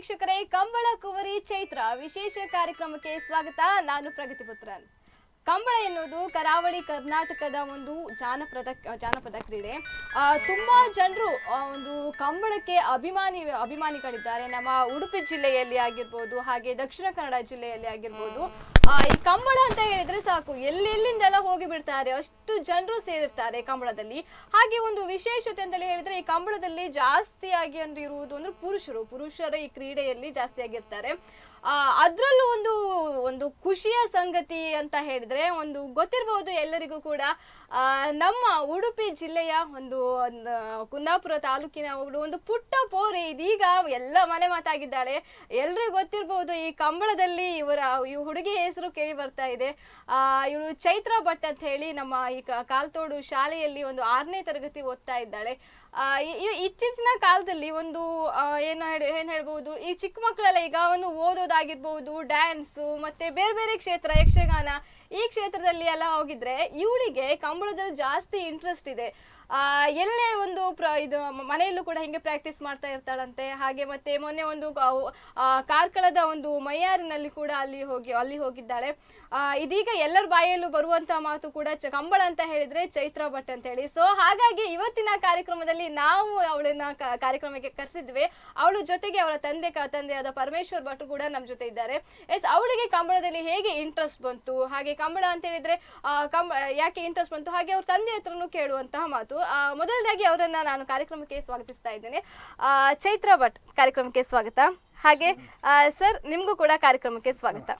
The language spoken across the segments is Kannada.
ವೀಕ್ಷಕರೇ ಕಂಬಳ ಕುವರಿ ಚೈತ್ರ ವಿಶೇಷ ಕಾರ್ಯಕ್ರಮಕ್ಕೆ ಸ್ವಾಗತ ನಾನು ಪ್ರಗತಿ ಪುತ್ರನ್ ಕಂಬಳ ಎನ್ನುವುದು ಕರಾವಳಿ ಕರ್ನಾಟಕದ ಒಂದು ಜಾನಪದ ಜಾನಪದ ಕ್ರೀಡೆ ಆ, ತುಂಬಾ ಜನರು ಒಂದು ಕಂಬಳಕ್ಕೆ ಅಭಿಮಾನಿ ಅಭಿಮಾನಿಗಳಿದ್ದಾರೆ ನಮ್ಮ ಉಡುಪಿ ಜಿಲ್ಲೆಯಲ್ಲಿ ಆಗಿರ್ಬೋದು ಹಾಗೆ ದಕ್ಷಿಣ ಕನ್ನಡ ಜಿಲ್ಲೆಯಲ್ಲಿ ಆಗಿರ್ಬೋದು ಆ, ಈ ಕಂಬಳ ಅಂತ ಹೇಳಿದ್ರೆ ಸಾಕು ಎಲ್ಲೆಲ್ಲಿಂದೆಲ್ಲ ಹೋಗಿ ಬಿಡ್ತಾರೆ ಅಷ್ಟು ಜನರು ಸೇರಿರ್ತಾರೆ ಕಂಬಳದಲ್ಲಿ ಹಾಗೆ ಒಂದು ವಿಶೇಷತೆ ಅಂತ ಹೇಳಿದ್ರೆ ಈ ಕಂಬಳದಲ್ಲಿ ಜಾಸ್ತಿಯಾಗಿ ಅಂದ್ರೆ ಇರುವುದು ಅಂದ್ರೆ ಪುರುಷರು ಪುರುಷರ ಈ ಕ್ರೀಡೆಯಲ್ಲಿ ಜಾಸ್ತಿ ಆಗಿರ್ತಾರೆ ಆ, ಅದ್ರಲ್ಲೂ ಒಂದು ಒಂದು ಖುಷಿಯ ಸಂಗತಿ ಅಂತ ಹೇಳಿದ್ರೆ ಒಂದು ಗೊತ್ತಿರಬಹುದು ಎಲ್ಲರಿಗೂ ಕೂಡ ಆ, ನಮ್ಮ ಉಡುಪಿ ಜಿಲ್ಲೆಯ ಒಂದು ಒಂದು ಕುಂದಾಪುರ ತಾಲೂಕಿನ ಒಬ್ಳು ಒಂದು ಪುಟ್ಟ ಪೋರೆ ಇದೀಗ ಎಲ್ಲ ಮನೆ ಮಾತಾಗಿದ್ದಾಳೆ ಎಲ್ರಿಗೂ ಗೊತ್ತಿರಬಹುದು ಈ ಕಂಬಳದಲ್ಲಿ ಇವರ ಈ ಹುಡುಗಿ ಹೆಸರು ಕೇಳಿ ಬರ್ತಾ ಇದೆ ಆ ಇವಳು ಚೈತ್ರ ಭಟ್ ಅಂತ ಹೇಳಿ ನಮ್ಮ ಈ ಕ- ಕಾಲ್ತೋಡು ಶಾಲೆಯಲ್ಲಿ ಒಂದು ಆರನೇ ತರಗತಿ ಓದ್ತಾ ಇದ್ದಾಳೆ ಆ, ಈ- ಈ- ಇತ್ತೀಚಿನ ಕಾಲದಲ್ಲಿ ಒಂದು ಆ, ಏನು ಹೇಳಿ ಏನು ಹೇಳ್ಬೋದು ಈ ಚಿಕ್ಕ ಮಕ್ಕಳೆಲ್ಲ ಈಗ ಒಂದು ಓದೋದಾಗಿರ್ಬೋದು ಡ್ಯಾನ್ಸು ಮತ್ತೆ ಬೇರೆ ಬೇರೆ ಕ್ಷೇತ್ರ ಯಕ್ಷಗಾನ ಈ ಕ್ಷೇತ್ರದಲ್ಲಿ ಎಲ್ಲ ಹೋಗಿದ್ರೆ ಇವಳಿಗೆ ಕಂಬಳದಲ್ಲಿ ಜಾಸ್ತಿ ಇಂಟ್ರೆಸ್ಟ್ ಇದೆ ಆ, ಎಲ್ಲೇ ಒಂದು ಪ್ರ ಇದು ಮ- ಮನೆಯಲ್ಲೂ ಕೂಡ ಹಿಂಗೆ ಪ್ರಾಕ್ಟೀಸ್ ಮಾಡ್ತಾ ಇರ್ತಾಳಂತೆ ಹಾಗೆ ಮತ್ತೆ ಮೊನ್ನೆ ಒಂದು ಕ- ಆ, ಕಾರ್ಕಳದ ಒಂದು ಮೈಯಾರಿನಲ್ಲಿ ಕೂಡ ಅಲ್ಲಿ ಹೋಗಿ ಅಲ್ಲಿ ಹೋಗಿದ್ದಾಳೆ ಆ, ಇದೀಗ ಎಲ್ಲರ ಬಾಯಲ್ಲೂ ಬರುವಂತ ಮಾತು ಕೂಡ ಚ- ಕಂಬಳ ಅಂತ ಹೇಳಿದ್ರೆ ಚೈತ್ರ ಭಟ್ ಅಂತ ಹೇಳಿ ಸೊ ಹಾಗಾಗಿ ಇವತ್ತಿನ ಕಾರ್ಯಕ್ರಮದಲ್ಲಿ ನಾವು ಅವಳನ್ನ ಕ- ಕಾರ್ಯಕ್ರಮಕ್ಕೆ ಕರೆಸಿದ್ವಿ ಅವಳ ಜೊತೆಗೆ ಅವರ ತಂದೆ ಕ- ತಂದೆಯಾದ ಪರಮೇಶ್ವರ್ ಭಟ್ರು ಕೂಡ ನಮ್ಮ ಜೊತೆ ಇದ್ದಾರೆ ಎಸ್ ಅವಳಿಗೆ ಕಂಬಳದಲ್ಲಿ ಹೇಗೆ ಇಂಟ್ರೆಸ್ಟ್ ಬಂತು ಹಾಗೆ ಕಂಬಳ ಅಂತ ಹೇಳಿದ್ರೆ ಆ, ಕಂಬ ಯಾಕೆ ಇಂಟ್ರೆಸ್ಟ್ ಬಂತು ಹಾಗೆ ಅವ್ರ ತಂದೆ ಹತ್ರನೂ ಕೇಳುವಂತಹ ಮಾತು ಆ, ಮೊದಲದಾಗಿ ಅವರನ್ನ ನಾನು ಕಾರ್ಯಕ್ರಮಕ್ಕೆ ಸ್ವಾಗತಿಸ್ತಾ ಇದ್ದೇನೆ ಆ, ಚೈತ್ರ ಭಟ್ ಕಾರ್ಯಕ್ರಮಕ್ಕೆ ಸ್ವಾಗತ ಹಾಗೆ ಸರ್ ನಿಮಗೂ ಕೂಡ ಕಾರ್ಯಕ್ರಮಕ್ಕೆ ಸ್ವಾಗತ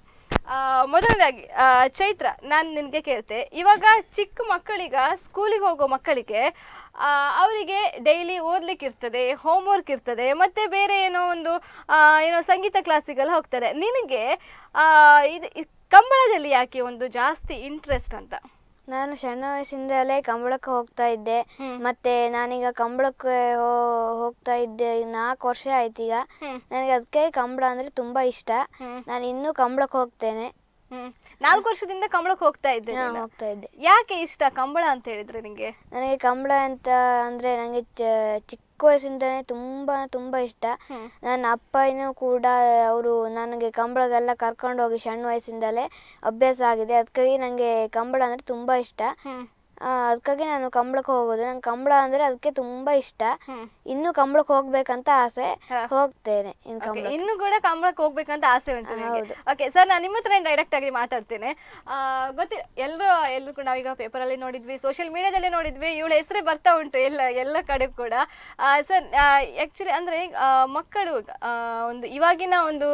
ಆ, ಮೊದಲನೇದಾಗಿ ಆ, ಚೈತ್ರ ನಾನು ನಿನಗೆ ಕೇಳ್ತೆ ಇವಾಗ ಚಿಕ್ಕ ಮಕ್ಕಳೀಗ ಸ್ಕೂಲಿಗೆ ಹೋಗೋ ಮಕ್ಕಳಿಗೆ ಆ, ಅವರಿಗೆ ಡೈಲಿ ಓದ್ಲಿಕ್ಕೆ ಇರ್ತದೆ ಹೋಮ್ವರ್ಕ್ ಇರ್ತದೆ ಮತ್ತೆ ಬೇರೆ ಏನೋ ಒಂದು ಆ, ಏನೋ ಸಂಗೀತ ಕ್ಲಾಸಿಗೆಲ್ಲ ಹೋಗ್ತಾರೆ ನಿನಗೆ ಆ, ಇದು ಇದ್- ಕಂಬಳದಲ್ಲಿ ಯಾಕೆ ಒಂದು ಜಾಸ್ತಿ ಇಂಟ್ರೆಸ್ಟ್ ಅಂತ ನಾನು ಸಣ್ಣ ವಯಸ್ಸಿಂದಲೇ ಕಂಬಳಕ್ಕೆ ಹೋಗ್ತಾ ಇದ್ದೆ ಹ್ಮ್. ಮತ್ತೆ ನಾನೀಗ ಕಂಬಳಕ್ಕೆ ಹೋ- ಹೋಗ್ತಾ ಇದ್ದೆ ನಾಲ್ಕು ವರ್ಷ ಆಯ್ತು ಈಗ ಹ್ಮ್. ನನಗೆ ಅದಕ್ಕೆ ಕಂಬಳ ಅಂದ್ರೆ ತುಂಬಾ ಇಷ್ಟ ಹ್ಮ್. ನಾನು ಇನ್ನೂ ಕಂಬಳಕ್ಕೆ ಹೋಗ್ತೇನೆ ಹ್ಮ್ ನಾಲ್ಕು ವರ್ಷದಿಂದ ಕಂಬಳಕ್ಕೆ ಹೋಗ್ತಾ ಇದ್ದೆ ಹಾ, ನೀನು. ಹೋಗ್ತಾ ಇದ್ದೆ ಯಾಕೆ ಇಷ್ಟ ಕಂಬಳ ಅಂತ ಹೇಳಿದ್ರೆ ನಿಂಗೆ ನನಗೆ ಕಂಬಳ ಅಂತ ಅಂದ್ರೆ ನನಗೆ ಚ- ಚಿಕ್ಕ ವಯಸ್ಸಿಂದನೇ ತುಂಬಾ ತುಂಬಾ ಇಷ್ಟ ಹ್ಮ್. ನನ್ನ ಅಪ್ಪನೂ ಕೂಡ ಅವರು ನನಗೆ ಕಂಬಳಗೆಲ್ಲ ಕರ್ಕೊಂಡು ಹೋಗಿ ಸಣ್ಣ ವಯಸ್ಸಿಂದಲೇ ಅಭ್ಯಾಸ ಆಗಿದೆ ಅದಕ್ಕಾಗಿ ನನಗೆ ಕಂಬಳ ಅಂದ್ರೆ ತುಂಬಾ ಇಷ್ಟ ಹ್ಮ್ ಆ, ಅದಕ್ಕಾಗಿ ನಾನು ಕಂಬಳಕ್ಕೆ ಹೋಗೋದು ನಂಗೆ ಕಂಬಳ ಅಂದ್ರೆ ಅದಕ್ಕೆ ತುಂಬಾ ಇಷ್ಟ ಹ್ಮ್ ಇನ್ನು ಕಂಬಳಕ್ಕೆ ಹೋಗ್ಬೇಕಂತ ಆಸೆ ಹಾ. ಹೋಗ್ತೇನೆ ಇನ್ನು Okay, ಕಂಬಳ ಇನ್ನು ಕೂಡ ಕಂಬಳಕ್ಕೆ ಹೋಗ್ಬೇಕಂತ ಆಸೆ ಉಂಟು ನಿಮಗೆ ಹೌದು. ಓಕೆ ಸರ್ ನಾನು ನಿಮ್ಮ ಹತ್ರ ಡೈರೆಕ್ಟ್ ಆಗಿ ಮಾತಾಡ್ತೇನೆ ಆ, ಗೊತ್ತಿ ಎಲ್ಲರೂ ಎಲ್ಲರೂ ಕೂಡ ನಾವೀಗ ಪೇಪರಲ್ಲಿ ನೋಡಿದ್ವಿ ಸೋಷಿಯಲ್ ಮೀಡಿಯಾದಲ್ಲಿ ನೋಡಿದ್ವಿ ಇವಳ ಹೆಸರೇ ಬರ್ತಾ ಉಂಟು ಎಲ್ಲ ಎಲ್ಲ ಕಡೆ ಕೂಡ ಸರ್ ಆ್ಯಕ್ಚುಲಿ ಅಂದರೆ ಮಕ್ಕಳು ಆ, ಒಂದು ಇವಾಗಿನ ಒಂದು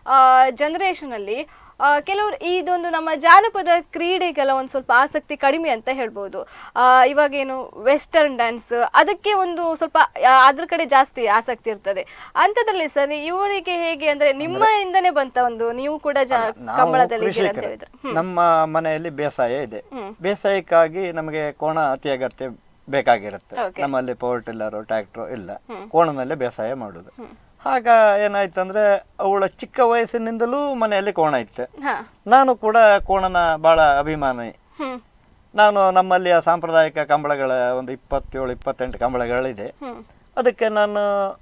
ಜನ್ರೇಷನಲ್ಲಿ ಕೆಲವರು ಇದೊಂದು ನಮ್ಮ ಜಾನಪದ ಕ್ರೀಡೆಗೆಲ್ಲ ಒಂದು ಸ್ವಲ್ಪ ಆಸಕ್ತಿ ಕಡಿಮೆ ಅಂತ ಹೇಳ್ಬೋದು ಆ, ಇವಾಗೇನು ವೆಸ್ಟರ್ನ್ ಡ್ಯಾನ್ಸ್ ಅದಕ್ಕೆ ಒಂದು ಸ್ವಲ್ಪ ಆ, ಅದ್ರ ಕಡೆ ಜಾಸ್ತಿ ಆಸಕ್ತಿ ಇರ್ತದೆ ಅಂಥದ್ರಲ್ಲಿ ಸರ್ ಇವರಿಗೆ ಹೇಗೆ ಅಂದ್ರೆ ನಿಮ್ಮಿಂದನೇ ಬಂತ ಒಂದು ನೀವು ಕೂಡ ಜಾ ನಾವು ಕಂಬಳದಲ್ಲಿ ಇದ್ದೀರಾ ಅಂತ ಕೃಷಿಕರು. ಹೇಳಿದ್ರೆ ನಮ್ಮ ಮನೆಯಲ್ಲಿ ಬೇಸಾಯ ಇದೆ ಹ್ಮ್. ಬೇಸಾಯಕ್ಕಾಗಿ ನಮಗೆ ಕೋಣ ಅತಿ ಅಗತ್ಯ ಬೇಕಾಗಿರುತ್ತೆ Okay. ನಮ್ಮಲ್ಲಿ ಪವರ್ ಟಿಲ್ಲರ್ ಟ್ರ್ಯಾಕ್ಟರ್ ಇಲ್ಲ ಕೋಣನಲ್ಲೇ ಬೇಸಾಯ ಮಾಡುದು ಆಗ ಏನಾಯ್ತಂದ್ರೆ ಅವಳ ಚಿಕ್ಕ ವಯಸ್ಸಿನಿಂದಲೂ ಮನೆಯಲ್ಲಿ ಕೋಣ ಇತ್ತು ಹಾ ನಾನು ಕೂಡ ಕೋಣನ ಬಹಳ ಅಭಿಮಾನಿ ಹ್ಮ್ ನಾನು ನಮ್ಮಲ್ಲಿಯ ಸಾಂಪ್ರದಾಯಿಕ ಕಂಬಳಗಳ ಒಂದು ಇಪ್ಪತ್ತೇಳು ಇಪ್ಪತ್ತೆಂಟು ಕಂಬಳಗಳಿದೆ ಹ್ಮ್ ಅದಕ್ಕೆ ನಾನು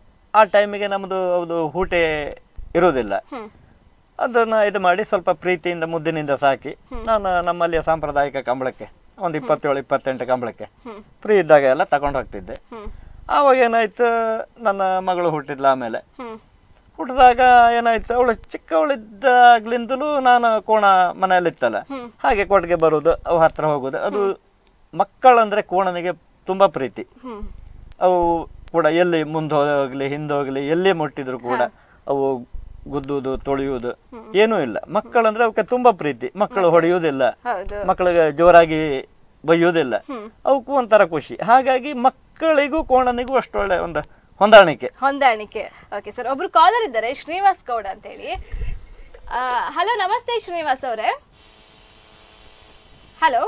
ಆ ಟೈಮಿಗೆ ನಮ್ಮದು ಅದು ಹೂಟೆ ಇರುವುದಿಲ್ಲ ಹ್ಮ್ ಅದನ್ನು ಇದು ಮಾಡಿ ಸ್ವಲ್ಪ ಪ್ರೀತಿಯಿಂದ ಮುದ್ದಿನಿಂದ ಸಾಕಿ ನಾನು ನಮ್ಮಲ್ಲಿಯ ಸಾಂಪ್ರದಾಯಿಕ ಕಂಬಳಕ್ಕೆ ಒಂದು ಇಪ್ಪತ್ತೇಳು ಇಪ್ಪತ್ತೆಂಟು ಕಂಬಳಕ್ಕೆ ಹ್ಮ್. ಫ್ರೀ ಇದ್ದಾಗ ಎಲ್ಲ ತಗೊಂಡು ಹೋಗ್ತಿದ್ದೆ ಹ್ಮ್ ಆವಾಗ ಏನಾಯ್ತು ನನ್ನ ಮಗಳು ಹುಟ್ಟಿದ್ಲ ಆಮೇಲೆ ಹ್ಮ್ ಹುಟ್ಟಿದಾಗ ಏನಾಯ್ತು ಅವಳು ಚಿಕ್ಕವಳಿದ್ದಾಗ್ಲಿಂದಲೂ ನಾನು ಕೋಣ ಮನೆಯಲ್ಲಿತ್ತಲ್ಲ ಹಾಗೆ ಕೊಟ್ಟಿಗೆ ಬರುವುದು ಅವು ಹತ್ರ ಹೋಗುದು ಅದು ಮಕ್ಕಳಂದ್ರೆ ಕೋಣನಿಗೆ ತುಂಬಾ ಪ್ರೀತಿ ಹ್ಮ್ ಅವು ಕೂಡ ಎಲ್ಲಿ ಮುಂದೆ ಹೋಗ್ಲಿ ಹಿಂದೆ ಹೋಗ್ಲಿ ಎಲ್ಲಿ ಮುಟ್ಟಿದ್ರು ಕೂಡ ಅವು ಗುದ್ದುವುದು ತೊಳೆಯುವುದು ಏನೂ ಇಲ್ಲ ಮಕ್ಕಳಂದ್ರೆ ಅವಕ್ಕೆ ತುಂಬಾ ಪ್ರೀತಿ ಮಕ್ಕಳು ಹೊಡೆಯುವುದಿಲ್ಲ ಹೌದು ಮಕ್ಕಳಿಗೆ ಜೋರಾಗಿ ಬೈಯುವುದಿಲ್ಲ ಅವಕ್ಕೂ ಒಂಥರ ಖುಷಿ ಹಾಗಾಗಿ ಮಕ್ಕಳಿಗೂ ಕೋಣನಿಗೂ ಅಷ್ಟೊಳ್ಳೆ ಒಂದು ಹೊಂದಾಣಿಕೆ ಹೊಂದಾಣಿಕೆ ಓಕೆ ಸರ್ ಒಬ್ರು ಕಾಲರ್ ಇದ್ದಾರೆ ಶ್ರೀನಿವಾಸ್ ಗೌಡ ಅಂತ ಹೇಳಿ ಹಲೋ ನಮಸ್ತೆ ಶ್ರೀನಿವಾಸ್ ಅವರೇ ಹಲೋ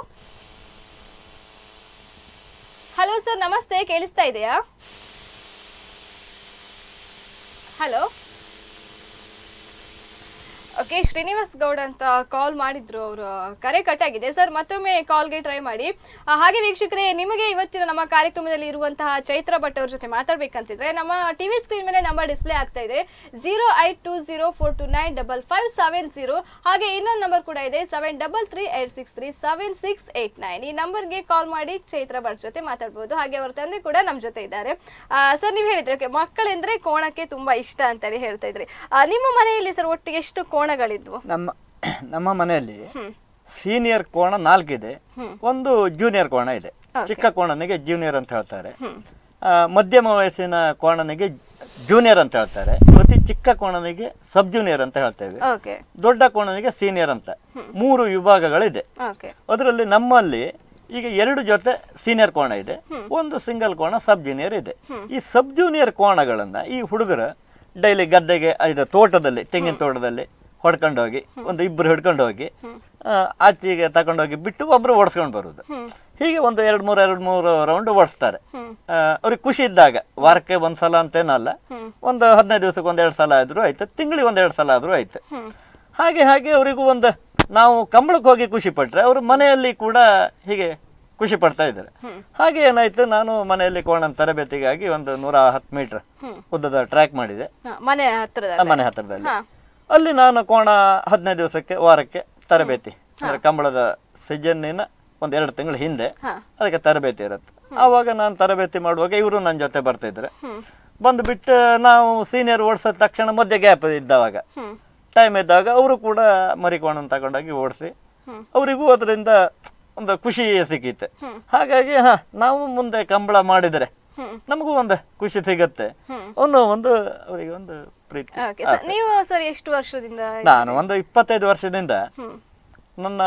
ಹಲೋ ಸರ್ ನಮಸ್ತೆ ಕೇಳಿಸ್ತಾ ಇದೆಯಾ ಹಲೋ ಓಕೆ ಶ್ರೀನಿವಾಸ್ ಗೌಡ್ ಅಂತ ಕಾಲ್ ಮಾಡಿದ್ರು ಅವರು ಕರೆ ಕಟ್ ಆಗಿದೆ ಸರ್ ಮತ್ತೊಮ್ಮೆ ಕಾಲ್ಗೆ ಟ್ರೈ ಮಾಡಿ ಆ, ಹಾಗೆ ವೀಕ್ಷಕರೇ ನಿಮಗೆ ಇವತ್ತಿನ ನಮ್ಮ ಕಾರ್ಯಕ್ರಮದಲ್ಲಿ ಇರುವಂತಹ ಚೈತ್ರ ಭಟ್ ಅವ್ರ ಜೊತೆ ಮಾತಾಡ್ಬೇಕಂತಿದ್ರೆ ನಮ್ಮ ಟಿವಿ ಸ್ಕ್ರೀನ್ ಮೇಲೆ ನಂಬರ್ ಡಿಸ್ಪ್ಲೇ ಆಗ್ತಾ ಇದೆ zero eight two zero four two nine double five seven zero ಹಾಗೆ ಇನ್ನೊಂದು ನಂಬರ್ ಕೂಡ ಇದೆ seven double three eight six three seven six eight nine ಈ ನಂಬರ್ಗೆ ಕಾಲ್ ಮಾಡಿ ಚೈತ್ರ ಭಟ್ ಜೊತೆ ಮಾತಾಡ್ಬೋದು ಹಾಗೆ ಅವರ ತಂದೆ ಕೂಡ ನಮ್ಮ ಜೊತೆ ಇದ್ದಾರೆ ಸರ್ ನೀವು ಹೇಳಿದ್ರೆ okay, ಮಕ್ಕಳೆಂದ್ರೆ ಕೋಣಕ್ಕೆ ತುಂಬಾ ಇಷ್ಟ ಅಂತೇಳಿ ಹೇಳ್ತಾ ಇದ್ರಿ ಆ, ನಿಮ್ಮ ಮನೆಯಲ್ಲಿ ಸರ್ ಒಟ್ಟಿಗೆ ಎಷ್ಟು ಕೋಣಗಳಿದ್ವು ನಮ್ಮ ನಮ್ಮ ಮನೆಯಲ್ಲಿ ಸೀನಿಯರ್ ಕೋಣ ನಾಲ್ಕಿದೆ ಒಂದು ಜೂನಿಯರ್ ಕೋಣ ಇದೆ ಚಿಕ್ಕ ಕೋಣನಿಗೆ ಜೂನಿಯರ್ ಅಂತ ಹೇಳ್ತಾರೆ ಆ, ಮಧ್ಯಮ ವಯಸ್ಸಿನ ಕೋಣನಿಗೆ ಜೂನಿಯರ್ ಅಂತ ಹೇಳ್ತಾರೆ ಅತಿ ಚಿಕ್ಕ ಕೋಣನಿಗೆ ಸಬ್ ಜೂನಿಯರ್ ಅಂತ ಹೇಳ್ತೇವೆ ಓಕೆ ದೊಡ್ಡ ಕೋಣನಿಗೆ ಸೀನಿಯರ್ ಅಂತ ಮೂರು ವಿಭಾಗಗಳಿದೆ ಓಕೆ ಅದರಲ್ಲಿ ನಮ್ಮಲ್ಲಿ ಈಗ ಎರಡು ಜೊತೆ ಸೀನಿಯರ್ ಕೋಣ ಇದೆ ಒಂದು ಸಿಂಗಲ್ ಕೋಣ ಸಬ್ ಜೂನಿಯರ್ ಇದೆ ಈ ಸಬ್ ಜೂನಿಯರ್ ಕೋಣಗಳನ್ನ ಈ ಹುಡುಗರು ಡೈಲಿ ಗದ್ದೆಗೆ ಇದು ತೋಟದಲ್ಲಿ ತೆಂಗಿನ ತೋಟದಲ್ಲಿ ಹೊಡ್ಕೊಂಡು ಹೋಗಿ ಒಂದು ಇಬ್ಬರು ಹಿಡ್ಕೊಂಡು ಹೋಗಿ ಆ, ಆಚೆಗೆ ತಗೊಂಡೋಗಿ ಬಿಟ್ಟು ಒಬ್ರು ಓಡಿಸ್ಕೊಂಡು ಬರುದು ಹೀಗೆ ಒಂದು ಎರಡು ಮೂರು ಎರಡು ಮೂರು ರೌಂಡ್ ಓಡಿಸ್ತಾರೆ ಆ, ಅವ್ರಿಗೆ ಖುಷಿ ಇದ್ದಾಗ ವಾರಕ್ಕೆ ಒಂದ್ ಸಲ ಅಂತೇನಲ್ಲ ಒಂದು ಹದಿನೈದು ದಿವಸಕ್ಕೆ ಒಂದೆರಡು ಸಲ ಆದ್ರೂ ಆಯ್ತು ತಿಂಗಳಿಗೆ ಒಂದೆರಡು ಸಲ ಆದ್ರೂ ಆಯ್ತು ಹಾಗೆ ಹಾಗೆ ಅವರಿಗೂ ಒಂದು ನಾವು ಕಂಬಳಕ್ಕೆ ಹೋಗಿ ಖುಷಿ ಪಟ್ರೆ ಅವರು ಮನೆಯಲ್ಲಿ ಕೂಡ ಹೀಗೆ ಖುಷಿ ಪಡ್ತಾ ಇದ್ದಾರೆ ಹಾಗೆ ಏನಾಯ್ತು ನಾನು ಮನೆಯಲ್ಲಿ ಕೋಣನ ತರಬೇತಿಗಾಗಿ ಒಂದು ನೂರ ಹತ್ತು ಮೀಟರ್ ಉದ್ದದ ಟ್ರ್ಯಾಕ್ ಮಾಡಿದೆ ಮನೆ ಹತ್ರದ ನಮ್ಮ ಮನೆ ಹತ್ತಿರದಲ್ಲಿ ಅಲ್ಲಿ ನಾನು ಕೋಣ ಹದಿನೈದು ದಿವಸಕ್ಕೆ ವಾರಕ್ಕೆ ತರಬೇತಿ ಅಂದ್ರೆ ಕಂಬಳದ ಸೀಸನ್ನಿನ ಒಂದ್ ಎರಡು ತಿಂಗಳ ಹಿಂದೆ ಅದಕ್ಕೆ ತರಬೇತಿ ಇರುತ್ತೆ ಆವಾಗ ನಾನು ತರಬೇತಿ ಮಾಡುವಾಗ ಇವರು ನನ್ನ ಜೊತೆ ಬರ್ತಾ ಇದ್ರು ಬಂದ್ಬಿಟ್ಟು ನಾವು ಸೀನಿಯರ್ ಓಡಿಸಿದ ತಕ್ಷಣ ಮಧ್ಯೆ ಗ್ಯಾಪ್ ಇದ್ದವಾಗ ಟೈಮ್ ಇದ್ದಾಗ ಅವರು ಕೂಡ ಮರಿಕೋಣನ ತಗೊಂಡೋಗಿ ಓಡಿಸಿ ಅವರಿಗೂ ಅದರಿಂದ ಒಂದು ಖುಷಿ ಸಿಕ್ಕಿತ್ತು ಹಾಗಾಗಿ ಹಾ ನಾವು ಮುಂದೆ ಕಂಬಳ ಮಾಡಿದರೆ ನಮಗೂ ಒಂದು ಖುಷಿ ಸಿಗತ್ತೆ ಅನ್ನೋ ಒಂದು ಅವರಿಗೆ ಒಂದು ಪ್ರೀತಿ ಓಕೆ ಸರ್ ನೀವು ಸರ್ ಎಷ್ಟು ವರ್ಷದಿಂದ ನಾನು ಒಂದು ಇಪ್ಪತ್ತೈದು ವರ್ಷದಿಂದ ನನ್ನ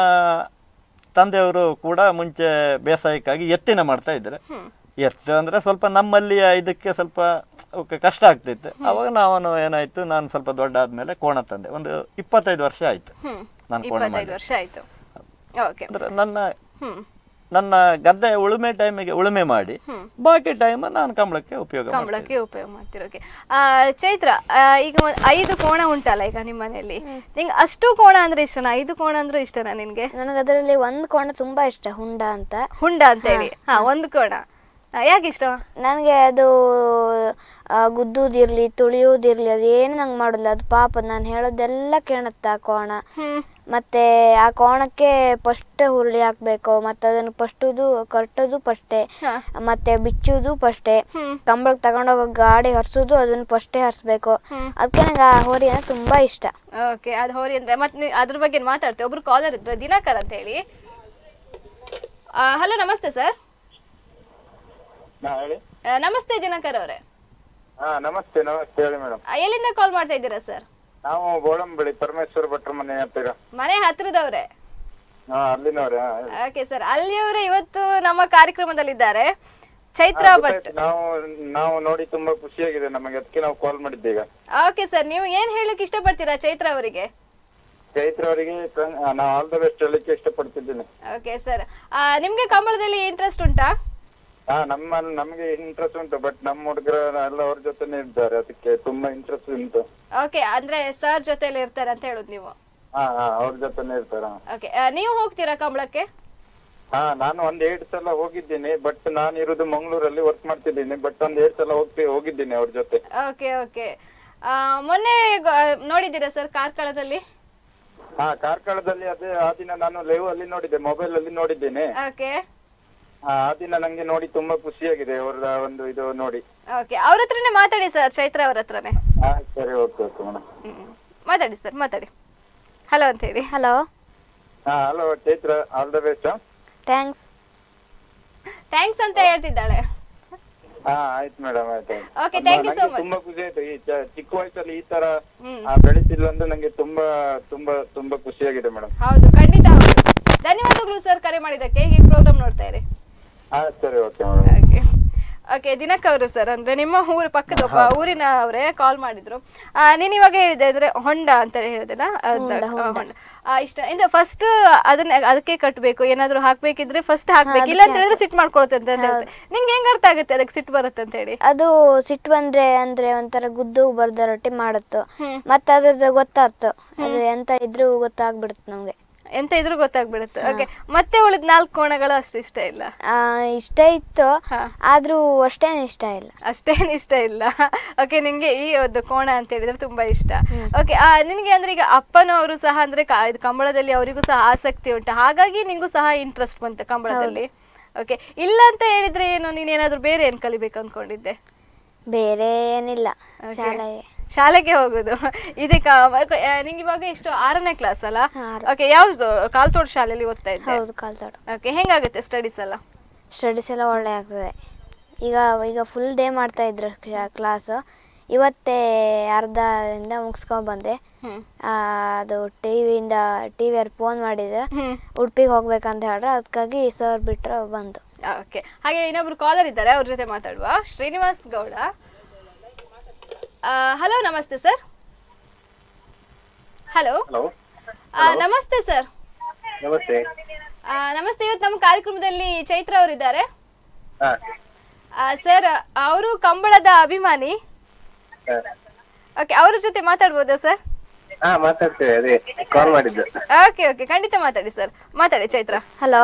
ತಂದೆಯವರು ಕೂಡ ಮುಂಚೆ ಬೇಸಾಯಕ್ಕಾಗಿ ಎತ್ತಿನ ಮಾಡ್ತಾ ಇದ್ರು ಎತ್ತು ಅಂದ್ರೆ ಸ್ವಲ್ಪ ನಮ್ಮಲ್ಲಿಯ ಇದಕ್ಕೆ ಸ್ವಲ್ಪ ಅವಕ್ಕೆ ಕಷ್ಟ ಆಗ್ತಿತ್ತು ಅವಾಗ ನಾನು ಏನಾಯ್ತು ನಾನು ಸ್ವಲ್ಪ ದೊಡ್ಡ ಆದ್ಮೇಲೆ ಕೋಣ ತಂದೆ ಒಂದು ಇಪ್ಪತ್ತೈದು ವರ್ಷ ಆಯ್ತು ಹ್ಮ್ ನಾನು ಕೋಣ ಇಪ್ಪತ್ತೈದು ಮಾಡಿ ವರ್ಷ ಆಯ್ತು ಓಕೆ ಅಂದ್ರೆ ನನ್ನ ಹ್ಮ್ ನನ್ನ ಗದ್ದೆ ಉಳುಮೆ ಟೈಮಿಗೆ ಉಳುಮೆ ಮಾಡಿ ಬಾಕಿ ಟೈಮ್ ನಾನು ಕಂಬಳಕ್ಕೆ ಉಪಯೋಗ ಮಾಡ್ತೀನಿ ಕಂಬಳಕ್ಕೆ ಉಪಯೋಗ ಮಾಡ್ತೀರ ಓಕೆ ಚೈತ್ರ ಆ, ಈಗ ಒಂದ್ ಐದು ಕೋಣ ಉಂಟಲ್ಲ ಈಗ ನಿಮ್ಮ ಮನೆಯಲ್ಲಿ ನಿಂಗೆ ಅಷ್ಟು ಕೋಣ ಅಂದ್ರೆ ಇಷ್ಟನಾ ಐದು ಕೋಣ ಅಂದ್ರೆ ಇಷ್ಟನಾ ನಿನ್ಗೆ ನನಗೆ ಅದರಲ್ಲಿ ಒಂದು ಕೋಣ ತುಂಬಾ ಇಷ್ಟ ಹುಂಡ ಅಂತ ಹುಂಡ ಅಂತ ಹೇಳಿ ಹಾ ಒಂದು ಕೋಣ ಆ, ಯಾಕೆ ಇಷ್ಟ ನನಗೆ ಅದು ಆ, ಗುದ್ದುದಿರ್ಲಿ ತುಳಿಯೋದಿರ್ಲಿ ಅದೇನು ನಂಗೆ ಮಾಡೋದಿಲ್ಲ ಅದು ಪಾಪ ನಾನು ಹೇಳೋದೆಲ್ಲ ಕೇಳುತ್ತೆ ಆ ಕೋಣ ಹ್ಮ್ ಮತ್ತೆ ಆ ಕೋಣಕ್ಕೆ ಫಸ್ಟ್ ಹುರುಳಿ ಹಾಕ್ಬೇಕು ಮತ್ತೆ ಅದನ್ನು ಫಸ್ಟುದು ಕಟ್ಟೋದು ಫಸ್ಟೇ ಹಾ. ಮತ್ತೆ ಬಿಚ್ಚುದು ಫಸ್ಟೇ ಹ್ಮ್. ಕಂಬಳಕ್ಕೆ ತಗೊಂಡೋಗೋ ಗಾಡಿ ಹರ್ಸೋದು ಅದನ್ನು ಫಸ್ಟೇ ಹರಿಸ್ಬೇಕು ಅದಕ್ಕೆ ನಂಗೆ ಆ ಹೋರಿ ಅಂದ್ರೆ ತುಂಬಾ ಇಷ್ಟ ಓಕೆ ಅದು ಹೋರಿ ಅಂದ್ರೆ ಮತ್ತೆ ಅದ್ರ ಬಗ್ಗೆ ಮಾತಾಡ್ತೇವೆ ಒಬ್ರು ಕಾಲರ್ ಇದ್ರು ದಿನಾಕರ್ ಅಂತ ಹೇಳಿ ಹಲೋ ನಮಸ್ತೆ ಸರ್ ಹಾ ಹೇಳಿ ನಮಸ್ತೆ ದಿನಾಕರ್ ಅವರೇ ಹಾ ನಮಸ್ತೆ ನಮಸ್ತೆ ಹೇಳಿ ಮೇಡಮ್ ಎಲ್ಲಿಂದ ಕಾಲ್ ಮಾಡ್ತಾ ಇದ್ದೀರಾ ಸರ್ ನಾವು ಬೋಳಂಬಳಿ ಪರಮೇಶ್ವರ ಭಟ್ರ ಮನೆ ಹತ್ತಿರ ಮನೆ ಹತ್ರದವ್ರೆ ಹಾ ಅಲ್ಲಿನವ್ರೆ ಹಾ, ಹೇಳಿ. ಓಕೆ ಸರ್ ಅಲ್ಲಿಯವರೇ ಇವತ್ತು ನಮ್ಮ ಕಾರ್ಯಕ್ರಮದಲ್ಲಿದ್ದಾರೆ ಚೈತ್ರ ಹಾ, ಭಟ್ ಗೊತ್ತಾಯ್ತು. ನಾವು ನಾವು ನೋಡಿ ತುಂಬಾ ಖುಷಿಯಾಗಿದೆ ನಮಗೆ ಅದಕ್ಕೆ ನಾವು ಕಾಲ್ ಮಾಡಿದ್ದೆ ಈಗ ಓಕೆ ಸರ್ ನೀವು ಏನ್ ಹೇಳಕ್ ಇಷ್ಟಪಡ್ತೀರಾ ಚೈತ್ರ ಅವರಿಗೆ ಚೈತ್ರ ಅವರಿಗೆ ನಾವು ಆಲ್ ದ ಬೆಸ್ಟ್ ಹೇಳಲಿಕ್ಕೆ ಇಷ್ಟಪಡ್ತಿದ್ದೀನಿ ಓಕೆ ಸರ್ ನಿಮ್ಗೆ ಕಂಬಳದಲ್ಲಿ ಇಂಟ್ರೆಸ್ಟ್ ಉಂಟಾ ಹಾ ನಮ್ಮ ನಮಗೆ ಇಂಟ್ರೆಸ್ಟ್ ಉಂಟು ಬಟ್ ನಮ್ಮ ಹುಡುಗರ ಎಲ್ಲ ಅವ್ರ ಜೊತೆನೆ ಇದ್ದಾರೆ ಅದಕ್ಕೆ ತುಂಬಾ ಇಂಟ್ರೆಸ್ಟ್ ಉಂಟು ಓಕೆ ಅಂದ್ರೆ ಸರ್ ಜೊತೆಲಿ ಇರ್ತಾರೆ ಅಂತ ಹೇಳುದು ನೀವು ಹಾ ಹಾ ಅವ್ರ ಜೊತೆನೆ ಇರ್ತಾರ ಓಕೆ ನೀವು ಹೋಗ್ತೀರಾ ಕಂಬಳಕ್ಕೆ ಹಾ ನಾನು ಒಂದ್ ಎರಡ್ ಸಲ ಹೋಗಿದ್ದೀನಿ ಬಟ್ ನಾನು ಇರೋದು ಮಂಗಳೂರಲ್ಲಿ ವರ್ಕ್ ಮಾಡ್ತಿದ್ದೀನಿ ಬಟ್ ಒಂದ್ ಎರಡ್ ಸಲ ಹೋಗ್ತಿ ಹೋಗಿದ್ದೀನಿ ಅವ್ರ ಜೊತೆ ಓಕೆ ಓಕೆ ಮೊನ್ನೆ ಗ- ನೋಡಿದ್ದೀರಾ ಸರ್ ಕಾರ್ಕಳದಲ್ಲಿ ಹಾ ಕಾರ್ಕಳದಲ್ಲಿ ಅದೇ ಆ ದಿನ ನಾನು ಲೈವ್ ಅಲ್ಲಿ ನೋಡಿದ್ದೆ ಮೊಬೈಲ್ ಅಲ್ಲಿ ನೋಡಿದ್ದೇನೆ ಓಕೆ ಆ ಆ ದಿನ ನಂಗೆ ನೋಡಿ ತುಂಬಾ ಖುಷಿಯಾಗಿದೆ ಅವರ ಒಂದು ಇದು ನೋಡಿ ಓಕೆ ಅವ್ರ ಹತ್ರನೇ ಮಾತಾಡಿ ಸರ್ ಚೈತ್ರ ಅವ್ರ ಹತ್ರನೇ ಹಾ ಸರಿ ಓಕೆ ಓಕೆ ಮೇಡಮ್ ಹ್ಮ್. ಮಾತಾಡಿ ಸರ್ ಮಾತಾಡಿ ಹಲೋ ಅಂತ ಹೇಳಿ ಹಲೋ ಹಾ hello Chaitra all the best thanks thanks ಅಂತ ಹೇಳ್ತಿದ್ದಾಳೆ ಹಾ ಆಯ್ತು ಮೇಡಮ್ ಆಯ್ತು ಆಯ್ತು. Okay, thank you so ನಂಗೆ much. ತುಂಬಾ ಖುಷಿ ಆಯ್ತು ಈ ಚ- ಚಿಕ್ಕ ವಯಸ್ಸಲ್ಲಿ ಈ ತರ ಹ್ಮ್. ಆ, ಬೆಳೀತಿಲ್ಲ ಅಂದ್ರೆ ನಂಗೆ ತುಂಬಾ ತುಂಬಾ ತುಂಬಾ ಖುಷಿಯಾಗಿದೆ ಮೇಡಮ್ ಹೌದು ಖಂಡಿತ ಹೌದು ಧನ್ಯವಾದಗಳು ಸರ್ ಕರೆ ಮಾಡಿದ್ದಕ್ಕೆ ಹೀಗೆ ಪ್ರೋಗ್ರಾಮ್ ನೋಡ್ತಾ ಇರಿ ಹಾ ಸರಿ ಓಕೆ ಮೇಡಮ್ ಓಕೆ ಓಕೆ ದಿನಕ್ ಅವರು ಸರ್ ಅಂದ್ರೆ ನಿಮ್ಮ ಊರು ಪಕ್ಕದ ಒಬ್ಬ ಊರಿನ ಅವರೇ ಕಾಲ್ ಮಾಡಿದ್ರು ಆ, ನೀನ್ ಇವಾಗ ಹೇಳಿದೆ ಅಂದ್ರೆ ಹೊಂಡ ಅಂತ ಹೇಳಿದೆಲ್ಲ ಅದ್- ಆ, ಹೊಂಡ ಆ, ಇಷ್ಟ ಇಂದ ಫಸ್ಟ್ ಅದನ್ನ ಅದಕ್ಕೆ ಕಟ್ಟಬೇಕು ಏನಾದ್ರು ಹಾಕ್ಬೇಕಿದ್ರೆ ಫಸ್ಟ್ ಹಾಕ್ಬೇಕು ಇಲ್ಲ ಅಂತ ಹೇಳಿದ್ರೆ ಸಿಟ್ ಮಾಡ್ಕೊಳುತ್ತೆ ಅಂತ ಹೇಳುತ್ತೆ ನಿಂಗೆ ಹೆಂಗ್ ಅರ್ಥ ಆಗುತ್ತೆ ಅದಕ್ಕೆ ಸಿಟ್ಟು ಬರುತ್ತೆ ಅಂತ ಹೇಳಿ ಅದು ಸಿಟ್ಟು ಬಂದ್ರೆ ಅಂದ್ರೆ ಒಂಥರ ಗುದ್ದು ಬರ್ದ ರೊಟ್ಟಿ ಮಾಡತ್ತು ಮತ್ತೆ ಅದ್ರದ್ದು ಗೊತ್ತಾಯ್ತು ಅದು ಎಂತ ಇದ್ರೂ ಗೊತ್ತಾಗ್ಬಿಡುತ್ತೆ ನಮ್ಗೆ ಎಂತ ಇದ್ರೂ ಗೊತ್ತಾಗ್ಬಿಡುತ್ತೆ ಓಕೆ ಮತ್ತೆ ಉಳಿದ ನಾಲ್ಕು ಕೋಣಗಳು ಅಷ್ಟು ಇಷ್ಟ ಇಲ್ಲ ಆ, ಇಷ್ಟ ಇತ್ತು ಹಾ. ಆದ್ರೂ ಅಷ್ಟೇನು ಇಷ್ಟ ಇಲ್ಲ ಅಷ್ಟೇನು ಇಷ್ಟ ಇಲ್ಲ ಓಕೆ ನಿಂಗೆ ಈ ಒಂದು ಕೋಣ ಅಂತ ಹೇಳಿದ್ರೆ ತುಂಬಾ ಇಷ್ಟ ಓಕೆ ನಿನಗೆ ಅಂದ್ರೆ ಈಗ ಅಪ್ಪನವರು ಸಹ ಅಂದ್ರೆ ಕ- ಇದು ಕಂಬಳದಲ್ಲಿ ಅವರಿಗೂ ಸಹ ಆಸಕ್ತಿ ಉಂಟು ಹಾಗಾಗಿ ನಿಂಗೂ ಸಹ ಇಂಟ್ರೆಸ್ಟ್ ಬಂತು ಕಂಬಳದಲ್ಲಿ ಓಕೆ ಇಲ್ಲ ಅಂತ ಹೇಳಿದ್ರೆ ಏನು ನೀನ್ ಏನಾದ್ರು ಬೇರೆ ಏನ್ ಕಲಿಬೇಕು ಅನ್ಕೊಂಡಿದ್ದೆ ಬೇರೆ ಏನಿಲ್ಲ Okay. ಶಾಲೆಗೆ ಶಾಲೆಗೆ ಹೋಗುದು ಇದಕ್ಕೆ ನಿಂಗೆ ಇವಾಗ ಎಷ್ಟು ಆರನೇ ಕ್ಲಾಸ್ ಅಲ್ಲ ಹಾ, ಆರು. ಓಕೆ ಯಾವ್ದು ಕಾಲ್ತೋಡ್ ಶಾಲೆಯಲ್ಲಿ ಓದ್ತಾ ಇದ್ದೆ ಹೌದು ಕಾಲ್ತಾಡು ಓಕೆ ಹೆಂಗಾಗುತ್ತೆ ಸ್ಟಡೀಸ್ ಎಲ್ಲ ಸ್ಟಡೀಸ್ ಎಲ್ಲ ಒಳ್ಳೆ ಆಗ್ತದೆ ಈಗ ಈಗ ಫುಲ್ ಡೇ ಮಾಡ್ತಾ ಇದ್ರು ಕ್ಲಾಸ್ ಇವತ್ತೇ ಅರ್ಧದಿಂದ ಮುಗಿಸ್ಕೊಂಡ್ ಬಂದೆ ಹ್ಮ್ ಆ, ಅದು ಟಿ ವಿಯಿಂದ ಟಿ ವಿಯವ್ರು ಫೋನ್ ಮಾಡಿದ್ರೆ ಹ್ಮ್ ಉಡುಪಿಗೆ ಹೋಗ್ಬೇಕಂತ ಹೇಳ್ರೆ ಅದಕ್ಕಾಗಿ ಸರ್ ಬಿಟ್ರೆ ಬಂದು ಓಕೆ ಹಾಗೆ ಇನ್ನೊಬ್ರು ಕಾಲರ್ ಇದ್ದಾರೆ ಅವ್ರ ಜೊತೆ ಮಾತಾಡುವ ಶ್ರೀನಿವಾಸ್ ಗೌಡ ಹಲೋ ನಮಸ್ತೆ ಸರ್ ಹಲೋ ಹಲೋ ನಮಸ್ತೆ ಸರ್ ನಮಸ್ತೆ ನಮಸ್ತೆ ಇವತ್ತು ನಮ್ಮ ಕಾರ್ಯಕ್ರಮದಲ್ಲಿ ಚೈತ್ರ ಅವರು ಇದ್ದಾರೆ ಹಾ ಸರ್ ಅವರು ಕಂಬಳದ ಅಭಿಮಾನಿ ಓಕೆ ಅವ್ರ ಜೊತೆ ಮಾತಾಡ್ಬೋದಾ ಸರ್ ಹಾ ಮಾತಾಡ್ತೇವೆ ಅದೇ ಕಾಲ್ ಮಾಡಿದ್ದು ಓಕೆ ಓಕೆ ಖಂಡಿತ ಮಾತಾಡಿ ಸರ್ ಮಾತಾಡಿ ಚೈತ್ರ ಹಲೋ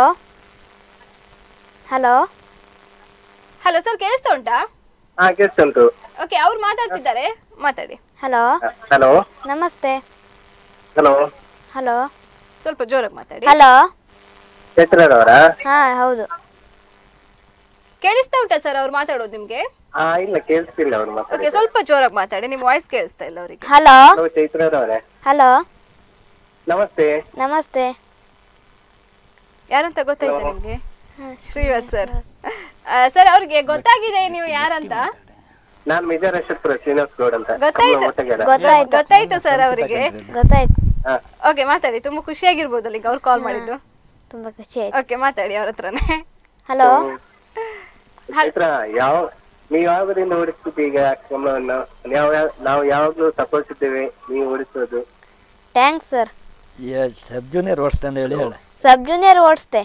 ಹಲೋ ಹಲೋ ಸರ್ ಕೇಳಿಸ್ತಾ ಉಂಟಾ ಹಾ ಕೇಳಿಸ್ತುಂಟು ಓಕೆ ಅವ್ರು ಮಾತಾಡ್ತಿದ್ದಾರೆ ಮಾತಾಡಿ ಹಲೋ ಹಲೋ ನಮಸ್ತೆ ಹಲೋ ಹಲೋ ಸ್ವಲ್ಪ ಜೋರಾಗಿ ಮಾತಾಡಿ ಹಲೋ ಚೈತ್ರರವರಾ ಹಾ ಹೌದು ಕೇಳಿಸ್ತಾ ಉಂಟಾ ಸರ್ ಅವ್ರು ಮಾತಾಡೋದು ನಿಮ್ಗೆ ಹಾ ಇಲ್ಲ ಕೇಳಿಸ್ತಿಲ್ಲ ಅವ್ರು ಓಕೆ ಮಾತಾಡಿ ಸ್ವಲ್ಪ ಜೋರಾಗಿ ಮಾತಾಡಿ ನಿಮ್ಮ ವಾಯ್ಸ್ ಕೇಳಿಸ್ತಾ ಇಲ್ಲ ಅವರಿಗೆ ಹಲೋ ಹಲೋ ಚೈತ್ರರವರೇ ಹಲೋ ನಮಸ್ತೆ ನಮಸ್ತೆ ಯಾರಂತ ಗೊತ್ತಾಯ್ತಾ ನಿಮ್ಗೆ ಶ್ರೀವಾಸ್ ಸರ್ ಸರ್ ಅವ್ರಿಗೆ ಗೊತ್ತಾಗಿದೆ ನೀವು ಯಾರಂತ ನಾನ್ ಮೇಜರ್ ಅಶೋಕ್ಪುರ ಶ್ರೀನಿವಾಸ್ ಗೌಡ್ ಅಂತ ಗೊತ್ತಾಯ್ತು. ನಮ್ಮ ಒಟ್ಟಿಗೆಲ್ಲ. ಗೊತ್ತಾಯ್ತು ಗೊತ್ತಾಯ್ತು ಸರ್ ಅವರಿಗೆ ಗೊತ್ತಾಯ್ತು ಹಾ ಓಕೆ ಮಾತಾಡಿ ತುಂಬಾ ಖುಷಿಯಾಗಿರ್ಬೋದಲ್ಲ ಈಗ ಅವ್ರು ಕಾಲ್ ಮಾಡಿದ್ದು ತುಂಬಾ ಖುಷಿ ಆಯ್ತು ಓಕೆ ಮಾತಾಡಿ ಅವ್ರ ಹತ್ರನೇ ಹಲೋ ಚೈತ್ರ ಯಾವ ನೀವು ಯಾವಾಗದಿಂದ ಓಡಿಸ್ತಿದ್ದೆ ಈಗ ಕ್ರಮವನ್ನು ಯಾವ ನಾವು ಯಾವಾಗ್ಲೂ ಸಪೋರ್ಟ್ ಇದ್ದೇವೆ ನೀವು ಓಡಿಸೋದು ಥ್ಯಾಂಕ್ಸ್ ಸರ್ ಸಬ್ ಜೂನಿಯರ್ ಓಡಿಸ್ತೆ ಅಂತ ಹೇಳಿ ಹೇಳ ಸಬ್ ಜೂನಿಯರ್ ಓಡಿಸ್ದೆ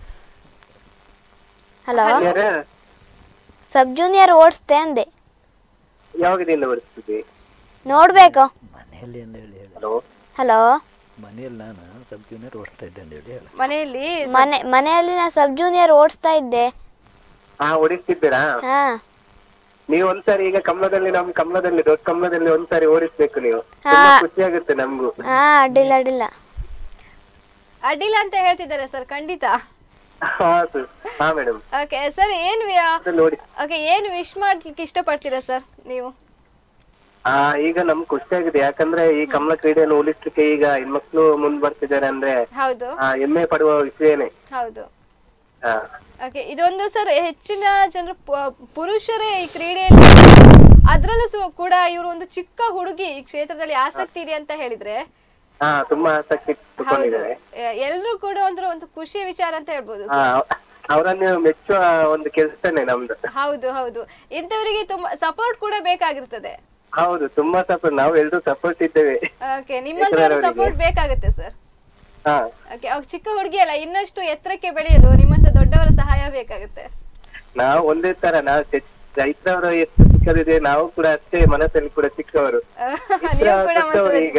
ಹಲೋ ಯಾರ ಸಬ್ ಜೂನಿಯರ್ ಓಡಿಸ್ದೆ ಅಂದೆ ಯಾವಾಗದಿಂದ ಓಡಿಸ್ತಿದ್ದೆ ನೋಡ್ಬೇಕು ಮನೆಯಲ್ಲಿ ಅಂತ ಹೇಳಿ ಹೇಳ ಹಲೋ ಹಲೋ ಮನೆಯಲ್ಲಿ ನಾನು ಸಬ್ ಜೂನಿಯರ್ ಓಡಿಸ್ತಾ ಇದ್ದೆ ಅಂತ ಹೇಳಿ ಹೇಳ ಮನೆಯಲ್ಲಿ ಮನೆ ಮನೆಯಲ್ಲಿ ನಾ ಸಬ್ ಜೂನಿಯರ್ ಓಡಿಸ್ತಾ ಇದ್ದೆ ಹಾ ಓಡಿಸ್ತಿದ್ದೀರಾ ಹಾ ನೀವು ಒಂದ್ಸಾರಿ ಈಗ ಕಮಲದಲ್ಲಿ ನಮ್ ಕಮಲದಲ್ಲಿ ದೊಡ್ಡ ಕಮಲದಲ್ಲಿ ಒಂದ್ಸಾರಿ ಓಡಿಸ್ಬೇಕು ನೀವು ಹಾ. ತುಂಬಾ ಖುಷಿ ಆಗುತ್ತೆ ನಮ್ಗೂ ಹಾ ಅಡ್ಡಿಲ್ಲ ಅಡ್ಡಿಲ್ಲ ಅಡ್ಡಿಲ್ಲ ಅಂತ ಹೇಳ್ತಿದ್ದಾರೆ ಸರ್ ಖಂಡಿತ ಹೌದು ಹಾ ಮೇಡಮ್ ಓಕೆ ಸರ್ ಏನು ನೋಡಿ ಓಕೆ ಏನು ವಿಶ್ ಮಾಡ್ಲಿಕ್ಕೆ ಇಷ್ಟಪಡ್ತೀರಾ ಸರ್ ನೀವು ಆ ಈಗ ನಮ್ಗೆ ಖುಷಿ ಆಗಿದೆ ಯಾಕಂದ್ರೆ ಈ ಕಮಲ ಕ್ರೀಡೆಯನ್ನು ಉಳಿಸ್ಲಿಕ್ಕೆ ಈಗ ಹೆಣ್ಮಕ್ಳು ಮುಂದ್ ಬರ್ತಿದ್ದಾರೆ ಅಂದ್ರೆ ಹೌದು ಆ, ಹೆಮ್ಮೆ ಪಡುವ ವಿಷಯನೇ ಹೌದು ಹಾ ಓಕೆ ಇದೊಂದು ಸರ್ ಹೆಚ್ಚಿನ ಜನರು ಪ- ಪುರುಷರೇ ಈ ಕ್ರೀಡೆಯಲ್ಲಿ ಅದ್ರಲ್ಲೂ ಸು- ಕೂಡ ಇವರು ಒಂದು ಚಿಕ್ಕ ಹುಡುಗಿ ಈ ಕ್ಷೇತ್ರದಲ್ಲಿ ಆಸಕ್ತಿ ಇದೆ ಅಂತ ಹೇಳಿದ್ರೆ ಹಾ ತುಂಬಾ ಆಸಕ್ತಿ ಹೌದು ತಗೊಂಡಿದ್ದಾರೆ ಎಲ್ಲರೂ ಕೂಡ ಒಂದು ಒಂದು ಖುಷಿಯ ವಿಚಾರ ಅಂತ ಹೇಳ್ಬೋದು ಹಾ ಅವರನ್ನು ಮೆಚ್ಚುವ ಒಂದು ಕೆಲಸನೇ ನಮ್ದು ಹೌದು ಹೌದು ಇಂಥವರಿಗೆ ತುಂಬಾ ಸಪೋರ್ಟ್ ಕೂಡ ಬೇಕಾಗಿರ್ತದೆ ಹೌದು ತುಂಬಾ ಸಪೋರ್ಟ್ ನಾವು ಎಲ್ರು ಸಪೋರ್ಟ್ ಇದ್ದೇವೆ ಓಕೆ ನಿಮ್ಮಂತರ ಸಪೋರ್ಟ್ ಬೇಕಾಗುತ್ತೆ ಸರ್ ಹಾ ಓಕೆ ಅವಾಗ ಚಿಕ್ಕ ಹುಡುಗಿ ಅಲ್ಲ ಇನ್ನಷ್ಟು ಎತ್ತರಕ್ಕೆ ಬೆಳೆಯಲು ನಿಮ್ಮಂತ ದೊಡ್ಡವರ ಸಹಾಯ ಬೇಕಾಗುತ್ತೆ ನಾವು ಒಂದೇ ತರ ನಾವು ಚೈತ್ರ ಅವರು ಎಷ್ಟು ಚಿಕ್ಕದಿದೆ ನಾವು ಕೂಡ ಅಷ್ಟೇ ಮನಸ್ಸಲ್ಲಿ ಕೂಡ ಚಿಕ್ಕವರು ನೀವು ಕೂಡ ಚಿಕ್ಕವರು ಈಗ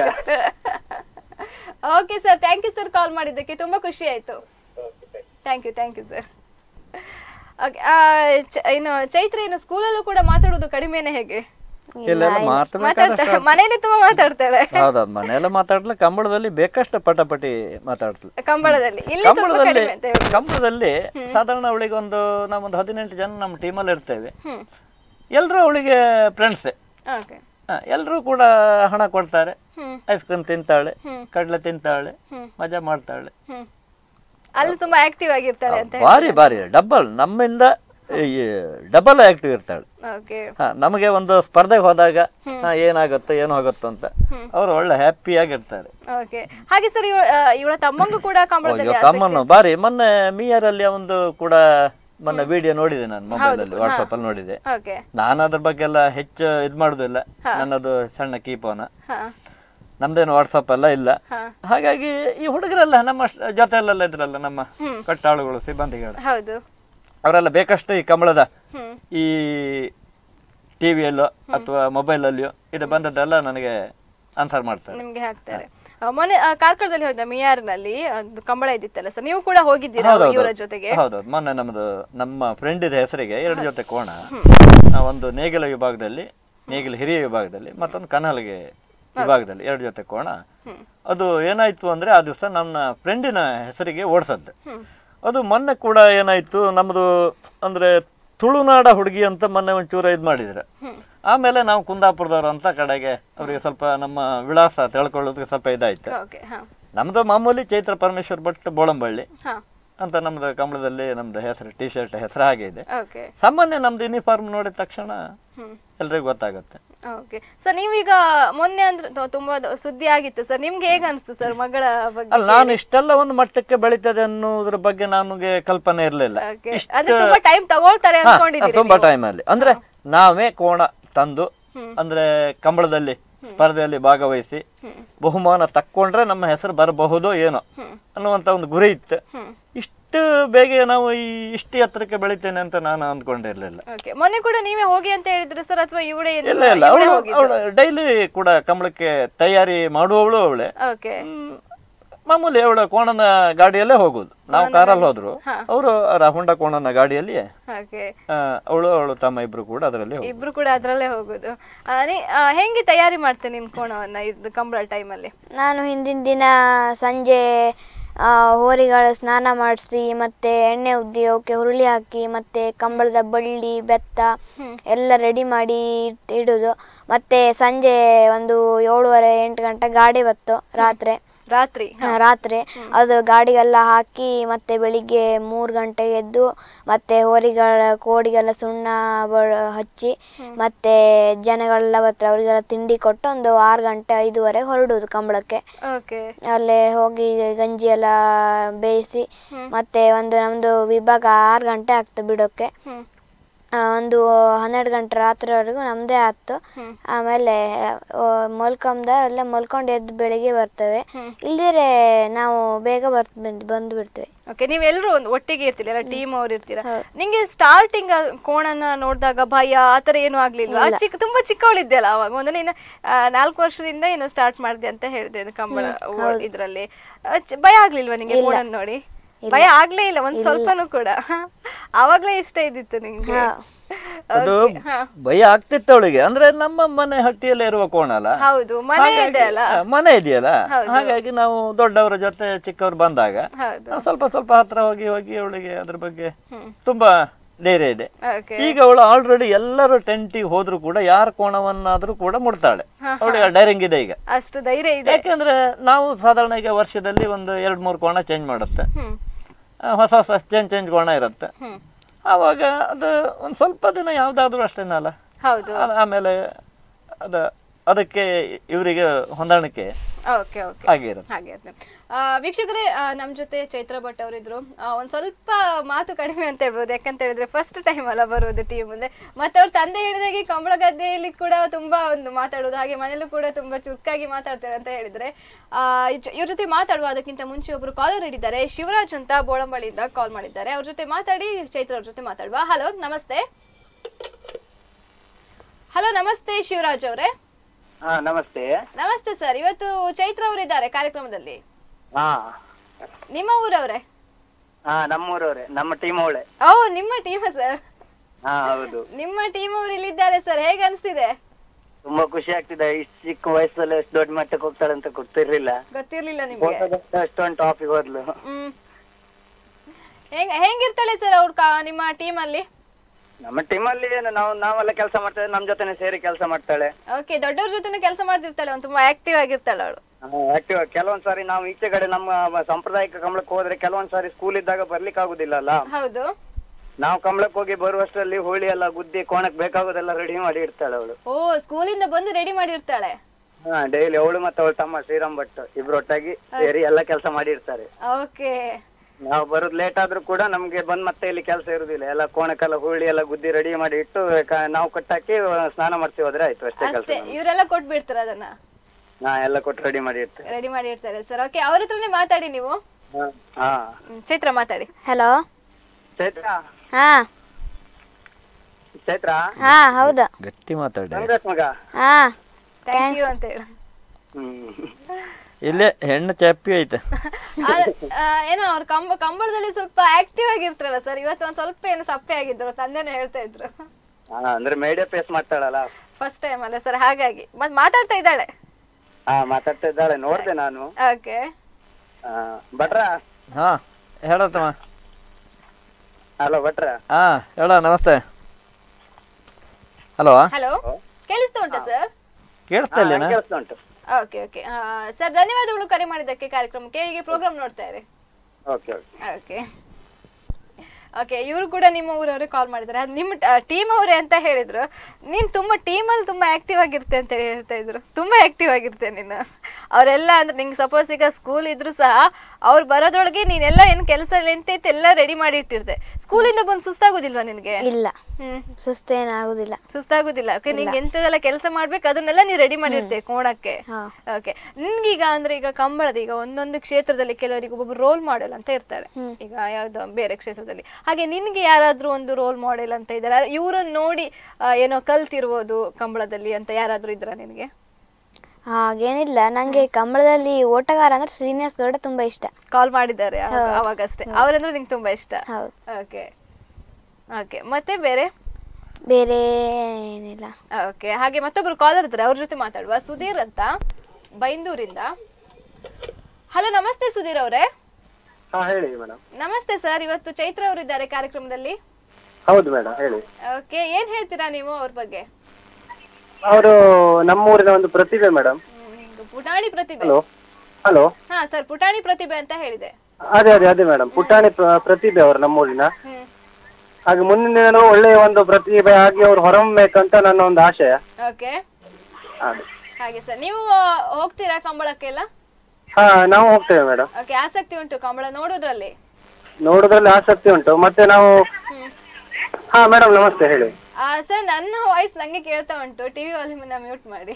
okay sir thank you sir call ಮಾಡಿದ್ದಕ್ಕೆ ತುಂಬಾ ಖುಷಿ ಆಯ್ತು thank you thank you sir okay ಇನ್ನು ಚೈತ್ರ ಇನ್ನು ಸ್ಕೂಲಲ್ಲೂ ಕೂಡ ಮಾತಾಡೋದು ಕಡಿಮೆನೆ ಹೇಗೆ ಇಲ್ಲ ಇಲ್ಲ ಮಾತಾಡ್ಬೇಕಾದ್ರೆ ಮಾತಾಡ್ತಾಳೆ ಮನೆಯಲ್ಲಿ ತುಂಬಾ ಮಾತಾಡ್ತಾಳೆ ಹೌದೌದು ಮನೆಯೆಲ್ಲ ಮಾತಾಡ್ಲ ಕಂಬಳದಲ್ಲಿ ಬೇಕಷ್ಟು ಪಟಪಟಿ ಮಾತಾಡ್ತಲ್ಲ ಕಂಬಳದಲ್ಲಿ ಇಲ್ಲಿ ಸ್ವಲ್ಪ ಕಂಬಳದಲ್ಲಿ ಕಡಿಮೆ ಅಂತ ಹೇಳಿ ಕಂಬಳದಲ್ಲಿ ಸಾಧಾರಣ ಅವಳಿಗೆ ಒಂದು ನಾವೊಂದು ಹದಿನೆಂಟು ಜನ ನಮ್ಮ ಟೀಮಲ್ಲಿ ಇರ್ತೇವೆ ಹ್ಮ್ ಎಲ್ಲರೂ ಅವಳಿಗೆ ಫ್ರೆಂಡ್ಸೇ ಓಕೆ ಎಲ್ಲರೂ ಕೂಡ ಹಣ ಕೊಡ್ತಾರೆ ಹ್ಮ್ ಐಸ್ ಕ್ರೀಮ್ ತಿಂತಾಳೆ ಕಡಲೆ ತಿಂತಾಳೆ ಹ್ಮ್. ಮಜಾ ಮಾಡ್ತಾಳೆ ಹ್ಮ್ ಅಲ್ಲಿ ತುಂಬಾ ಆಕ್ಟಿವ್ ಆಗಿರ್ತಾಳೆ ಅಂತ ಭಾರಿ ಭಾರಿ ಡಬಲ್ ನಮ್ಮಿಂದ ಡಬಲ್ ಆಕ್ಟಿವ್ ಇರ್ತಾಳೆ ಓಕೆ ಹಾ ನಮಗೆ ಒಂದು ಸ್ಪರ್ಧೆಗೆ ಹೋದಾಗ ಹಾ, ಏನಾಗುತ್ತೋ ಏನೋ ಆಗುತ್ತೋ ಅಂತ ಅವರು ಒಳ್ಳೆ ಹ್ಯಾಪಿಯಾಗಿರ್ತಾರೆ ಓಕೆ ಹಾಗೆ ಸರ್ ಇವಳ ತಮ್ಮಂಗೂ ಕೂಡ ಕಂಬಳದಲ್ಲಿ ಅಯ್ಯೋ ಕಮ್ಮನ್ನು ಬಾರಿ ಮೊನ್ನೆ ಮೀಯರಲ್ಲಿ ಒಂದು ಕೂಡ ಮೊನ್ನೆ ವಿಡಿಯೋ ನೋಡಿದೆ ನಾನು ಮೊಬೈಲಲ್ಲಿ ವಾಟ್ಸಪ್ ಅಲ್ಲಿ ನೋಡಿದೆ ಓಕೆ ನಾನು ಅದ್ರ ಬಗ್ಗೆ ಎಲ್ಲ ಹೆಚ್ಚು ಇದು ಮಾಡುದಿಲ್ಲ ನನ್ನದು ಸಣ್ಣ ಕೀಪೋನ ಹಾ ನಮ್ದೇನು ವಾಟ್ಸಪ್ ಎಲ್ಲ ಇಲ್ಲ ಹಾ. ಹಾಗಾಗಿ ಈ ಹುಡುಗರೆಲ್ಲ ನಮ್ಮ ಶ- ಜೊತೆಯಲ್ಲೆಲ್ಲ ಇದ್ರಲ್ಲ ನಮ್ಮ ಕಟ್ಟಾಳುಗಳು ಸಿಬ್ಬಂದಿಗಳು ಹೌದು ಅವರೆಲ್ಲ ಬೇಕಷ್ಟು ಈ ಕಮಲದ ಹ್ಮ್ ಈ ಟಿವಿಯಲ್ಲೋ ಅಥವಾ ಮೊಬೈಲಲ್ಲಿಯೋ ಇದು ಬಂದದ್ದೆಲ್ಲ ನನಗೆ ಆನ್ಸರ್ ಮಾಡ್ತಾರೆ ನಿಮ್ಗೆ ಹಾಕ್ತಾರೆ ಆ, ಮೊನ್ನೆ ಆ, ಕಾರ್ಕಳದಲ್ಲಿ ಹೋದ ಮಿಯಾರ್ನಲ್ಲಿ ಒಂದು ಕಂಬಳ ಇದ್ದಿತ್ತಲ್ಲ ಸರ್ ನೀವು ಕೂಡ ಹೋಗಿದ್ದೀರಾ ಹೌದೌದು. ಇವರ ಜೊತೆಗೆ ಹೌದೌದು ಮೊನ್ನೆ ನಮ್ದು ನಮ್ಮ ಫ್ರೆಂಡ್ ಇದ ಹೆಸರಿಗೆ ಎರಡು ಜೊತೆ ಕೋಣ ಆ, ಒಂದು ನೇಗಿಲ ವಿಭಾಗದಲ್ಲಿ ನೇಗಿಲ ಹಿರಿಯ ವಿಭಾಗದಲ್ಲಿ ಮತ್ತೊಂದು ಕನಲ್ಗೆ ವಿಭಾಗದಲ್ಲಿ ಎರಡು ಜೊತೆ ಕೋಣ ಅದು ಏನಾಯ್ತು ಅಂದ್ರೆ ಆ ದಿವಸ ನನ್ನ ಫ್ರೆಂಡಿನ ಹೆಸರಿಗೆ ಓಡಿಸದ್ದು ಅದು ಮೊನ್ನೆ ಕೂಡ ಏನಾಯ್ತು ನಮ್ದು ಅಂದ್ರೆ ತುಳುನಾಡ ಹುಡುಗಿ ಅಂತ ಮೊನ್ನೆ ಒಂಚೂರ ಇದು ಮಾಡಿದ್ರು ಆಮೇಲೆ ನಾವು ಕುಂದಾಪುರದವ್ರು ಅಂತ ಕಡೆಗೆ ಅವರಿಗೆ ಸ್ವಲ್ಪ ನಮ್ಮ ವಿಳಾಸ ತಿಳ್ಕೊಳ್ಳೋದಕ್ಕೆ ಸ್ವಲ್ಪ ಇದಾಯ್ತು ಓಕೆ ಹಾ ನಮ್ದು ಮಾಮೂಲಿ ಚೈತ್ರ ಪರಮೇಶ್ವರ್ ಭಟ್ ಬೋಳಂಬಳ್ಳಿ ಹಾ ಅಂತ ನಮ್ದು ಕಂಬಳದಲ್ಲಿ ನಮ್ದು ಹೆಸರು ಟಿ ಶರ್ಟ್ ಹೆಸರು ಹಾಗೆ ಇದೆ ಓಕೆ ಸಾಮಾನ್ಯ ನಮ್ದು ಯೂನಿಫಾರ್ಮ್ ನೋಡಿದ ತಕ್ಷಣ ಹ್ಮ್ ಎಲ್ರಿಗೂ ಗೊತ್ತಾಗುತ್ತೆ ಓಕೆ ಸರ್ ನೀವೀಗ ಮೊನ್ನೆ ಅಂದ್ರೆ ತು- ತುಂಬಾ ದ- ಸುದ್ದಿ ಆಗಿತ್ತು ಸರ್ ನಿಮ್ಗೆ ಹೇಗೆ ಅನಿಸ್ತು ಸರ್ ಮಗಳ ಬಗ್ಗೆ ಅಲ್ಲ ನಾನು ಇಷ್ಟೆಲ್ಲ ಒಂದು ಮಟ್ಟಕ್ಕೆ ಬೆಳೀತದೆ ಅನ್ನೋದ್ರ ಬಗ್ಗೆ ನನಗೆ ಕಲ್ಪನೆ ಇರಲಿಲ್ಲ Okay. ಅಂದ್ರೆ ತುಂಬಾ ಟೈಮ್ ತಗೊಳ್ತಾರೆ ಅನ್ಕೊಂಡಿದ್ದೀರಿ ತುಂಬಾ ಟೈಮ್ ಅಲ್ಲಿ ಅಂದ್ರೆ ನಾವೇ ಕೋಣ ತಂದು ಅಂದ್ರೆ ಕಂಬಳದಲ್ಲಿ ಸ್ಪರ್ಧೆಯಲ್ಲಿ ಭಾಗವಹಿಸಿ ಬಹುಮಾನ ತಕ್ಕೊಂಡ್ರೆ ನಮ್ಮ ಹೆಸರು ಬರಬಹುದು ಏನೋ ಅನ್ನುವಂತ ಒಂದು ಗುರಿ ಇತ್ತು ಇಷ್ಟು ಬೇಗ ನಾವು ಈ ಇಷ್ಟು ಎತ್ತರಕ್ಕೆ ಬೆಳಿತೇನೆ ಅಂತ ನಾನು ಅಂದ್ಕೊಂಡಿರ್ಲಿಲ್ಲ ಓಕೆ ಮೊನ್ನೆ ಕೂಡ ನೀವೇ ಹೋಗಿ ಅಂತ ಹೇಳಿದ್ರೆ ಸರ್ ಅಥವಾ ಇವಳೇ ಇಲ್ಲ ಇಲ್ಲ ಅವಳು ಅವಳು ಡೈಲಿ ಕೂಡ ಕಂಬಳಕ್ಕೆ ತಯಾರಿ ಮಾಡುವವಳು ಅವಳೆ ಓಕೆ ಹ್ಮ್, ಮಾಮೂಲಿ ಅವಳು ಕೋಣನ ಗಾಡಿಯಲ್ಲೇ ಹೋಗುದು ನಾವು ಕಾರಲ್ಲಿ ಹೋದ್ರು ಅವರು ಹುಂಡ ಕೋಣನ ಗಾಡಿಯಲ್ಲಿ ಓಕೆ ಅವಳು ಅವಳು ತಮ್ಮ ಇಬ್ರು ಕೂಡ ಅದರಲ್ಲಿ ಹೋಗುದು ಇಬ್ರು ಕೂಡ ಅದ್ರಲ್ಲೇ ಹೋಗುದು ಆ, ನೀ ಆ, ಹೆಂಗೆ ತಯಾರಿ ಮಾಡ್ತೇನೆ ನಿನ್ ಕೋಣವನ್ನ ಇದು ಕಂಬಳ ಟೈಮಲ್ಲಿ ನಾನು ಹಿಂದಿನ ದಿನ ಸಂಜೆ ಆ, ಹೋರಿಗಳ ಸ್ನಾನ ಮಾಡಿಸಿ ಮತ್ತೆ ಎಣ್ಣೆ ಉದ್ದಿ ಅವಕ್ಕೆ ಹುರುಳಿ ಹಾಕಿ ಮತ್ತೆ ಕಂಬಳದ ಬಳ್ಳಿ ಬೆತ್ತ ಎಲ್ಲ ರೆಡಿ ಮಾಡಿ ಇಟ್- ಇಡುದು ಮತ್ತೆ ಸಂಜೆ ಒಂದು ಏಳುವರೆ ಎಂಟು ಗಂಟೆ ಗಾಡಿ ಬತ್ತು ರಾತ್ರಿ ರಾತ್ರಿ ಆ, ರಾತ್ರಿ ಅದು ಗಾಡಿಗೆಲ್ಲ ಹಾಕಿ ಮತ್ತೆ ಬೆಳಿಗ್ಗೆ ಮೂರು ಗಂಟೆಗೆ ಎದ್ದು ಮತ್ತೆ ಹೋರಿಗಳ ಕೋಡಿಗೆಲ್ಲ ಸುಣ್ಣ ಬ- ಹಚ್ಚಿ ಮತ್ತೆ ಜನಗಳೆಲ್ಲ ಬರ್ತಾರೆ ಅವರಿಗೆಲ್ಲ ತಿಂಡಿ ಕೊಟ್ಟು ಒಂದು ಆರು ಗಂಟೆ ಐದುವರೆಗೆ ಹೊರಡುದು ಕಂಬಳಕ್ಕೆ ಓಕೆ ಅಲ್ಲೇ ಹೋಗಿ ಗಂಜಿ ಎಲ್ಲ ಬೇಯಿಸಿ ಮತ್ತೆ ಒಂದು ನಮ್ದು ವಿಭಾಗ ಆರು ಗಂಟೆ ಆಗ್ತದೆ ಬಿಡೋಕ್ಕೆ ಹ್ಮ್ ಆ, ಒಂದು ಹನ್ನೆರಡು ಗಂಟೆ ರಾತ್ರಿವರೆಗೂ ನಮ್ಮದೇ ಆಯ್ತು ಆಮೇಲೆ ಮಲ್ಕೊಂಡ ಅಲ್ಲೇ ಮಲ್ಕೊಂಡು ಎದ್ದು ಬೆಳಿಗ್ಗೆ ಬರ್ತೇವೆ ಇಲ್ದಿರೆ ನಾವು ಬೇಗ ಬರ್ತ ಬಂದು ಬಿಡ್ತೇವೆ ಓಕೆ ನೀವೆಲ್ಲರೂ ಒಂದು ಒಟ್ಟಿಗೆ ಇರ್ತೀರ ಟೀಮ್ ಅವ್ರು ಇರ್ತೀರಾ ನಿಂಗೆ ಸ್ಟಾರ್ಟಿಂಗ್ ಕೋಣನ ನೋಡಿದಾಗ ಭಯ ಆತರ ಏನು ಆಗ್ಲಿಲ್ವಾ ಚಿಕ್ಕ ತುಂಬಾ ಚಿಕ್ಕವಳಿದ್ಯಲ್ಲ ಅವಾಗ ಒಂದು ನೀನು ಆ, ನಾಲ್ಕು ವರ್ಷದಿಂದ ಏನು ಸ್ಟಾರ್ಟ್ ಮಾಡಿದೆ ಅಂತ ಹೇಳಿದೆ ಇದು ಕಂಬಳ ಓ- ಇದ್ರಲ್ಲಿ ಆ, ಚ- ಭಯ ಆಗ್ಲಿಲ್ವಾ ನಿಂಗೆ ಕೋಣನ್ ನೋಡಿ ಭಯ ಆಗ್ಲೇ ಇಲ್ಲ ಒಂದ್ ಸ್ವಲ್ಪನೂ ಕೂಡ ಅವಾಗ್ಲೇ ಇಷ್ಟ ಇದ್ದಿತ್ತು ನಿಂಗೆ ಅದು ಭಯ ಆಗ್ತಿತ್ತು ಅವಳಿಗೆ ಅಂದ್ರೆ ನಮ್ಮ ಮನೆ ಹಟ್ಟಿಯಲ್ಲೇ ಇರುವ ಕೋಣ ಅಲ್ಲ ಹೌದು ಮನೆ ಇದೆ ಅಲ್ಲ ಆ, ಮನೆ ಇದೆಯಲ್ಲ ಹಾಗಾಗಿ ನಾವು ದೊಡ್ಡವರ ಜೊತೆ ಚಿಕ್ಕವರು ಬಂದಾಗ ಹೌದು ನಾವು ಸ್ವಲ್ಪ ಸ್ವಲ್ಪ ಹತ್ರ ಹೋಗಿ ಹೋಗಿ ಅವಳಿಗೆ ಅದ್ರ ಬಗ್ಗೆ ತುಂಬಾ ಧೈರ್ಯ ಇದೆ ಓಕೆ ಈಗ ಅವಳು ಆಲ್ರೆಡಿ ಎಲ್ಲರೂ ಟೆಂಟಿಗೆ ಹೋದ್ರು ಕೂಡ ಯಾರ ಕೋಣವನ್ನಾದ್ರೂ ಕೂಡ ಮುಡ್ತಾಳೆ ಅವಳಿಗೆ ಡೈರಿಂಗ್ ಇದೆ ಈಗ ಅಷ್ಟು ಧೈರ್ಯ ಇದೆ ಯಾಕೆಂದ್ರೆ ನಾವು ಸಾಧಾರಣ ಈಗ ವರ್ಷದಲ್ಲಿ ಒಂದು ಎರಡ್ ಮೂರು ಕೋಣ ಚೇಂಜ್ ಮಾಡುತ್ತೆ ಹ್ಮ್ ಆ, ಹೊಸ ಹೊಸ ಚೇಂಜ್ ಚೇಂಜ್ ಕೋಣ ಇರುತ್ತೆ ಹ್ಮ್ ಆವಾಗ ಅದು ಒಂದು ಸ್ವಲ್ಪ ದಿನ ಯಾವ್ದಾದ್ರೂ ಅಷ್ಟೇನಲ್ಲ ಹೌದು ಆ- ಆಮೇಲೆ ಅದ ಅದಕ್ಕೆ ಇವರಿಗೆ ಹೊಂದಾಣಿಕೆ ಓಕೆ ಓಕೆ ಹಾಗೆ ಇರುತ್ತೆ ಹಾಗೆ ಇರುತ್ತೆ. ಆ, ವೀಕ್ಷಕರೇ ಆ, ನಮ್ ಜೊತೆ ಚೈತ್ರ ಭಟ್ ಅವರಿದ್ರು ಒಂದ್ ಸ್ವಲ್ಪ ಮಾತು ಕಡಿಮೆ ಅಂತ ಹೇಳ್ಬೋದು ಯಾಕಂತ ಹೇಳಿದ್ರೆ ಫಸ್ಟ್ ಟೈಮ್ ಅಲ್ಲ ಬರೋದು ಟೀಮ್ ಮುಂದೆ ಮತ್ತೆ ಅವ್ರ ತಂದೆ ಹೇಳಿದಾಗೆ ಕಂಬಳ ಗದ್ದೆಯಲ್ಲಿ ಕೂಡ ತುಂಬಾ ಒಂದು ಮಾತಾಡೋದು ಹಾಗೆ ಮನೇಲೂ ಕೂಡ ತುಂಬಾ ಚುರುಕಾಗಿ ಮಾತಾಡ್ತಾರೆ ಅಂತ ಹೇಳಿದ್ರೆ ಆ, ಇವ್ರ- ಇವ್ರ ಜೊತೆ ಮಾತಾಡುವ ಅದಕ್ಕಿಂತ ಮುಂಚೆ ಒಬ್ರು ಕಾಲರ್ ಹಿಡಿದ್ದಾರೆ ಶಿವರಾಜ್ ಅಂತ ಬೋಳಂಬಳಿಯಿಂದ ಕಾಲ್ ಮಾಡಿದ್ದಾರೆ ಅವ್ರ ಜೊತೆ ಮಾತಾಡಿ ಚೈತ್ರ ಅವ್ರ ಜೊತೆ ಮಾತಾಡುವ ಹಲೋ ನಮಸ್ತೆ ಹಲೋ ನಮಸ್ತೆ ಶಿವರಾಜ್ ಅವರೇ ಹಾ ನಮಸ್ತೆ ನಮಸ್ತೆ ಸರ್ ಇವತ್ತು ಚೈತ್ರ ಅವರಿದ್ದಾರೆ ಕಾರ್ಯಕ್ರಮದಲ್ಲಿ ಹಾ ನಿಮ್ಮ ಊರವ್ರೆ ಹಾ ನಮ್ಮೂರವ್ರೆ ನಮ್ಮ ಟೀಮ್ ಅವಳೆ ಓ ನಿಮ್ಮ ಟೀಮ್ ಸರ್ ಹಾ ಹೌದು ನಿಮ್ಮ ಟೀಮ್ ಅವ್ರು ಇಲ್ಲಿದ್ದಾರೆ ಸರ್ ಹೇಗೆ ಅನ್ಸ್ತಿದೆ ತುಂಬಾ ಖುಷಿ ಆಗ್ತಿದೆ ಇಷ್ಟು ಚಿಕ್ಕ ವಯಸ್ಸಲ್ಲಿ ಎಷ್ಟು ದೊಡ್ಡ ಮಟ್ಟಕ್ಕೆ ಹೋಗ್ತಾಳೆ ಅಂತ ಗೊತ್ತಿರ್ಲಿಲ್ಲ ಗೊತ್ತಿರ್ಲಿಲ್ಲ ನಿಮ್ಗೆ ಅಷ್ಟೊಂದು ಟಾಪಿಗೆ ಹೋದ್ಲು ಹ್ಮ್ ಹೆಂಗ್ ಹೆಂಗಿರ್ತಾಳೆ ಸರ್ ಅವ್ರ ನಿಮ್ಮ ಟೀಮ್ ಅಲ್ಲಿ ನಮ್ಮ ಟೀಮ್ ಅಲ್ಲಿ ಏನು ನಾವು ನಾವೆಲ್ಲ ಕೆಲಸ ಮಾಡ್ತೇವೆ ನಮ್ ಜೊತೆನೆ ಸೇರಿ ಕೆಲಸ ಮಾಡ್ತಾಳೆ ಓಕೆ ದೊಡ್ಡವ್ರ ಜೊತೆನೂ ಕೆಲಸ ಮಾಡ್ತಿರ್ತಾಳೆ ಅವ್ನು ತುಂಬಾ ಆಕ್ಟಿವ್ ಆಗಿರ್ತಾಳೆ ಅವಳು ಆಕ್ಟಿವ್ ಕೆಲವೊಂದ್ ಸಾರಿ ನಾವು ಈಚೆ ಕಡೆ ನಮ್ಮ ಸಾಂಪ್ರದಾಯಿಕ ಕಂಬಳಕ್ಕೆ ಹೋದ್ರೆ ಕೆಲವೊಂದ್ ಸಾರಿ ಸ್ಕೂಲ್ ಇದ್ದಾಗ ಬರ್ಲಿಕ್ಕೆ ಆಗುದಿಲ್ಲ ಅಲ್ಲ ಹೌದು ನಾವು ಕಂಬಳಕ್ಕೆ ಹೋಗಿ ಬರುವಷ್ಟರಲ್ಲಿ ಹೋಳಿ ಎಲ್ಲ ಗುದ್ದಿ ಕೋಣಕ್ ಬೇಕಾಗೋದೆಲ್ಲ ರೆಡಿ ಮಾಡಿ ಇಡ್ತಾಳೆ ಅವಳು ಓ ಸ್ಕೂಲಿಂದ ಬಂದು ರೆಡಿ ಮಾಡಿರ್ತಾಳೆ ಹಾ ಡೈಲಿ ಅವಳು ಮತ್ತೆ ಅವಳ ತಮ್ಮ ಶ್ರೀರಾಮ್ ಭಟ್ ಇಬ್ರು ಒಟ್ಟಾಗಿ ಸೇರಿ ಎಲ್ಲ ಕೆಲಸ ಮಾಡಿ ಇರ್ತಾರೆ ಓಕೆ ನಾವು ಬರೋದು ಲೇಟ್ ಆದ್ರೂ ಕೂಡ ನಮ್ಗೆ ಬಂದ್ ಮತ್ತೆ ಇಲ್ಲಿ ಕೆಲಸ ಇರುದಿಲ್ಲ ಎಲ್ಲ ಕೋಣಕ್ಕೆಲ್ಲ ಹುಳಿ ಎಲ್ಲ ಗುದ್ದಿ ರೆಡಿ ಮಾಡಿ ಇಟ್ಟು ಕ- ನಾವು ಕಟ್ಟಾಕಿ ಸ್ನಾನ ಮಾಡ್ತೀವಿ ಹೋದ್ರೆ ಆಯ್ತು ಅಷ್ಟೇ ಕೆಲಸ ಅಷ್ಟೇ ಇವರೆಲ್ಲ ಕೊಟ್ಬಿಡ್ತಾರ ಅದನ್ನ ಹಾ ಎಲ್ಲ ಕೊಟ್ಟು ರೆಡಿ ಮಾಡಿ ಇರ್ತೇವೆ ರೆಡಿ ಮಾಡಿ ಇರ್ತಾರೆ ಸರ್ ಓಕೆ ಅವ್ರ ಹತ್ರನೇ ಮಾತಾಡಿ ನೀವು ಹಾ ಹ್ಮ್, ಚೈತ್ರ ಮಾತಾಡಿ ಹಲೋ ಚೈತ್ರ ಹಾ ಚೈತ್ರ ಹಾ ಹೌದು ಗಟ್ಟಿ ಮಾತಾಡಿ ಕಾಂಗ್ರೆಸ್ ಮಗ ಹಾ ಥ್ಯಾಂಕ್ ಯು ಅಂತ ಹೇಳಿ ಹ್ಮ್ ಇಲ್ಲೇ ಹೆಣ್ಣು ಚಾಪಿ ಐತೆ ಆ, ಆ, ಏನೋ ಅವ್ರ ಕಂಬ ಕಂಬಳದಲ್ಲಿ ಸ್ವಲ್ಪ ಆಕ್ಟಿವ್ ಆಗಿರ್ತಾರಲ್ಲ ಸರ್ ಇವತ್ತು ಒಂದ್ ಸ್ವಲ್ಪ ಏನು ಸಪ್ಪೆ ಆಗಿದ್ರು ತಂದೆನೇ ಹೇಳ್ತಾ ಇದ್ರು ಹಾ ಅಂದ್ರೆ ಮೇಡಿಯಾ ಫೇಸ್ ಮಾಡ್ತಾಳಲ್ಲ ಫಸ್ಟ್ ಟೈಮ್ ಅಲ್ಲ ಸರ್ ಹಾಗಾಗಿ ಮತ್ ಮಾತಾಡ್ತಾ ಇದ್ದಾಳೆ ಹಾ ಮಾತಾಡ್ತಾ ಇದ್ದಾಳೆ ನೋಡ್ದೆ ನಾನು ಓಕೆ ಆ, ಭಟ್ರ ಹಾ ಹೇಳತ್ತಮ್ಮ ಹಲೋ ಭಟ್ರ ಹಾ ಹೇಳ ನಮಸ್ತೆ ಹಲೋ ಹಲೋ ಕೇಳಿಸ್ತಾ ಉಂಟಾ ಸರ್ ಕೇಳ್ತಾ ಇಲ್ಲೇನಾ ಕೆಲಸ ಉಂಟು ಓಕೆ ಓಕೆ ಸರ್ ಧನ್ಯವಾದಗಳು ಕರೆ ಮಾಡಿದ್ದಕ್ಕೆ ಕಾರ್ಯಕ್ರಮಕ್ಕೆ ಹೀಗೆ ಪ್ರೋಗ್ರಾಮ್ ನೋಡ್ತಾ ಇರಿ ಓಕೆ ಓಕೆ ಓಕೆ ಓಕೆ ಇವರು ಕೂಡ ನಿಮ್ಮ ಊರವರೇ ಕಾಲ್ ಮಾಡಿದ್ದಾರೆ ಅದು ನಿಮ್ಮ ಟೀಮ್ ಅವರೇ ಅಂತ ಹೇಳಿದ್ರು ನೀನು ತುಂಬ ಟೀಮಲ್ಲಿ ತುಂಬ ಆ್ಯಕ್ಟಿವ್ ಆಗಿರ್ತೆ ಅಂತ ಹೇಳ್ತಾ ಇದ್ರು ತುಂಬ ಆ್ಯಕ್ಟಿವ್ ಆಗಿರ್ತೆ ನೀನು ಅವರೆಲ್ಲ ಅಂದ್ರೆ ನಿಂಗೆ ಸಪೋಸ್ ಈಗ ಸ್ಕೂಲ್ ಇದ್ರು ಸಹ ಅವ್ರು ಬರೋದ್ರೊಳಗೆ ನೀನೆಲ್ಲ ಏನು ಕೆಲಸ ಎಂತೈತೆ ಎಲ್ಲ ರೆಡಿ ಮಾಡಿ ಇಟ್ಟಿರ್ತೆ ಸ್ಕೂಲಿಂದ ಬಂದು ಸುಸ್ತಾಗೋದಿಲ್ವಾ ನಿನಗೆ ಇಲ್ಲ ಹ್ಞೂ ಸುಸ್ತೇನಾಗುದಿಲ್ಲ ಸುಸ್ತಾಗುದಿಲ್ಲ ಓಕೆ ನಿಂಗೆ ಎಂತದೆಲ್ಲ ಕೆಲಸ ಮಾಡ್ಬೇಕು ಅದನ್ನೆಲ್ಲ ನೀ ರೆಡಿ ಮಾಡಿರ್ತೆ ಕೋಣಕ್ಕೆ ಹಾ. ಓಕೆ ನಿನ್ಗೀಗ ಅಂದ್ರೆ ಈಗ ಕಂಬಳದ ಈಗ ಒಂದೊಂದು ಕ್ಷೇತ್ರದಲ್ಲಿ ಕೆಲವರಿಗೆ ಒಬ್ಬೊಬ್ರು ರೋಲ್ ಮಾಡೆಲ್ ಅಂತ ಇರ್ತಾರೆ ಈಗ ಯಾವ್ದೋ ಬೇರೆ ಕ್ಷೇತ್ರದಲ್ಲಿ ಹಾಗೆ ನಿನ್ಗೆ ಯಾರಾದ್ರೂ ಒಂದು ರೋಲ್ ಮಾಡೆಲ್ ಅಂತ ಇದ್ದಾರೆ ಇವ್ರನ್ನ ನೋಡಿ ಆ, ಏನೋ ಕಲ್ತಿರ್ಬೋದು ಕಂಬಳದಲ್ಲಿ ಅಂತ ಯಾರಾದ್ರೂ ಇದ್ರ ನಿನಗೆ ಹಾಗೇನಿಲ್ಲ ನಂಗೆ ಕಂಬಳದಲ್ಲಿ ಓಟಗಾರ ಅಂದ್ರೆ ಶ್ರೀನಿವಾಸ್ ಗೌಡ ತುಂಬಾ ಇಷ್ಟ ಕಾಲ್ ಮಾಡಿದ್ದಾರೆ ಅವಾಗ- ಅವಾಗಷ್ಟೇ ಅವರಂದ್ರೆ ನಿಂಗೆ ತುಂಬಾ ಇಷ್ಟ ಹೌದು ಓಕೆ ಓಕೆ ಮತ್ತೆ ಬೇರೆ ಬೇರೆ ಏನಿಲ್ಲ ಓಕೆ ಹಾಗೆ ಮತ್ತೊಬ್ರು ಕಾಲರ್ ಇದ್ದಾರೆ ಅವ್ರ ಜೊತೆ ಮಾತಾಡುವ ಸುಧೀರ್ ಅಂತ ಬೈಂದೂರಿಂದ ಹಲೋ ನಮಸ್ತೆ ಸುಧೀರ್ ಅವರೇ ಹಾ ಹೇಳಿ ಮೇಡಮ್ ನಮಸ್ತೆ ಸರ್ ಇವತ್ತು ಚೈತ್ರ ಅವರು ಇದ್ದಾರೆ ಕಾರ್ಯಕ್ರಮದಲ್ಲಿ ಹೌದು ಮೇಡಮ್ ಹೇಳಿ ಓಕೆ ಏನ್ ಹೇಳ್ತೀರಾ ನೀವು ಅವ್ರ ಬಗ್ಗೆ ಅವರು ನಮ್ಮೂರಿನ ಒಂದು ಪ್ರತಿಭೆ ಮೇಡಮ್ ಹ್ಮ್, ಪುಟಾಣಿ ಪ್ರತಿಭೆ ಹಲೋ ಹಲೋ ಹಾ ಸರ್ ಪುಟಾಣಿ ಪ್ರತಿಭೆ ಅಂತ ಹೇಳಿದೆ ಅದೇ ಅದೇ ಅದೇ ಮೇಡಮ್ ಪುಟಾಣಿ ಪ್ರ- ಪ್ರತಿಭೆ ಅವರು ನಮ್ಮೂರಿನ ಹ್ಮ್ ಹಾಗೆ ಮುಂದಿನ ದಿನ ಒಳ್ಳೆಯ ಒಂದು ಪ್ರತಿಭೆ ಆಗಿ ಅವ್ರು ಹೊರಹೊಮ್ಮಬೇಕಂತ ನನ್ನ ಒಂದು ಆಶಯ ಓಕೆ ಅದೇ ಹಾಗೆ ಸರ್ ನೀವು ಆ, ಹೋಗ್ತೀರಾ ಕಂಬಳಕ್ಕೆಲ್ಲ ಹಾ ನಾವು ಹೋಗ್ತೇವೆ ಮೇಡಮ್ ಓಕೆ ಆಸಕ್ತಿ ಉಂಟು ಕಂಬಳ ನೋಡೋದ್ರಲ್ಲಿ ನೋಡೋದ್ರಲ್ಲಿ ಆಸಕ್ತಿ ಉಂಟು ಮತ್ತೆ ನಾವು ಹ್ಮ್ ಹಾ ಮೇಡಮ್ ನಮಸ್ತೆ ಹೇಳಿ ಆ, ಸರ್ ನನ್ನ ವಾಯ್ಸ್ ನಂಗೆ ಕೇಳ್ತಾ ಉಂಟು ಟಿವಿ ವಾಲ್ಯೂಮನ್ನ ಮ್ಯೂಟ್ ಮಾಡಿ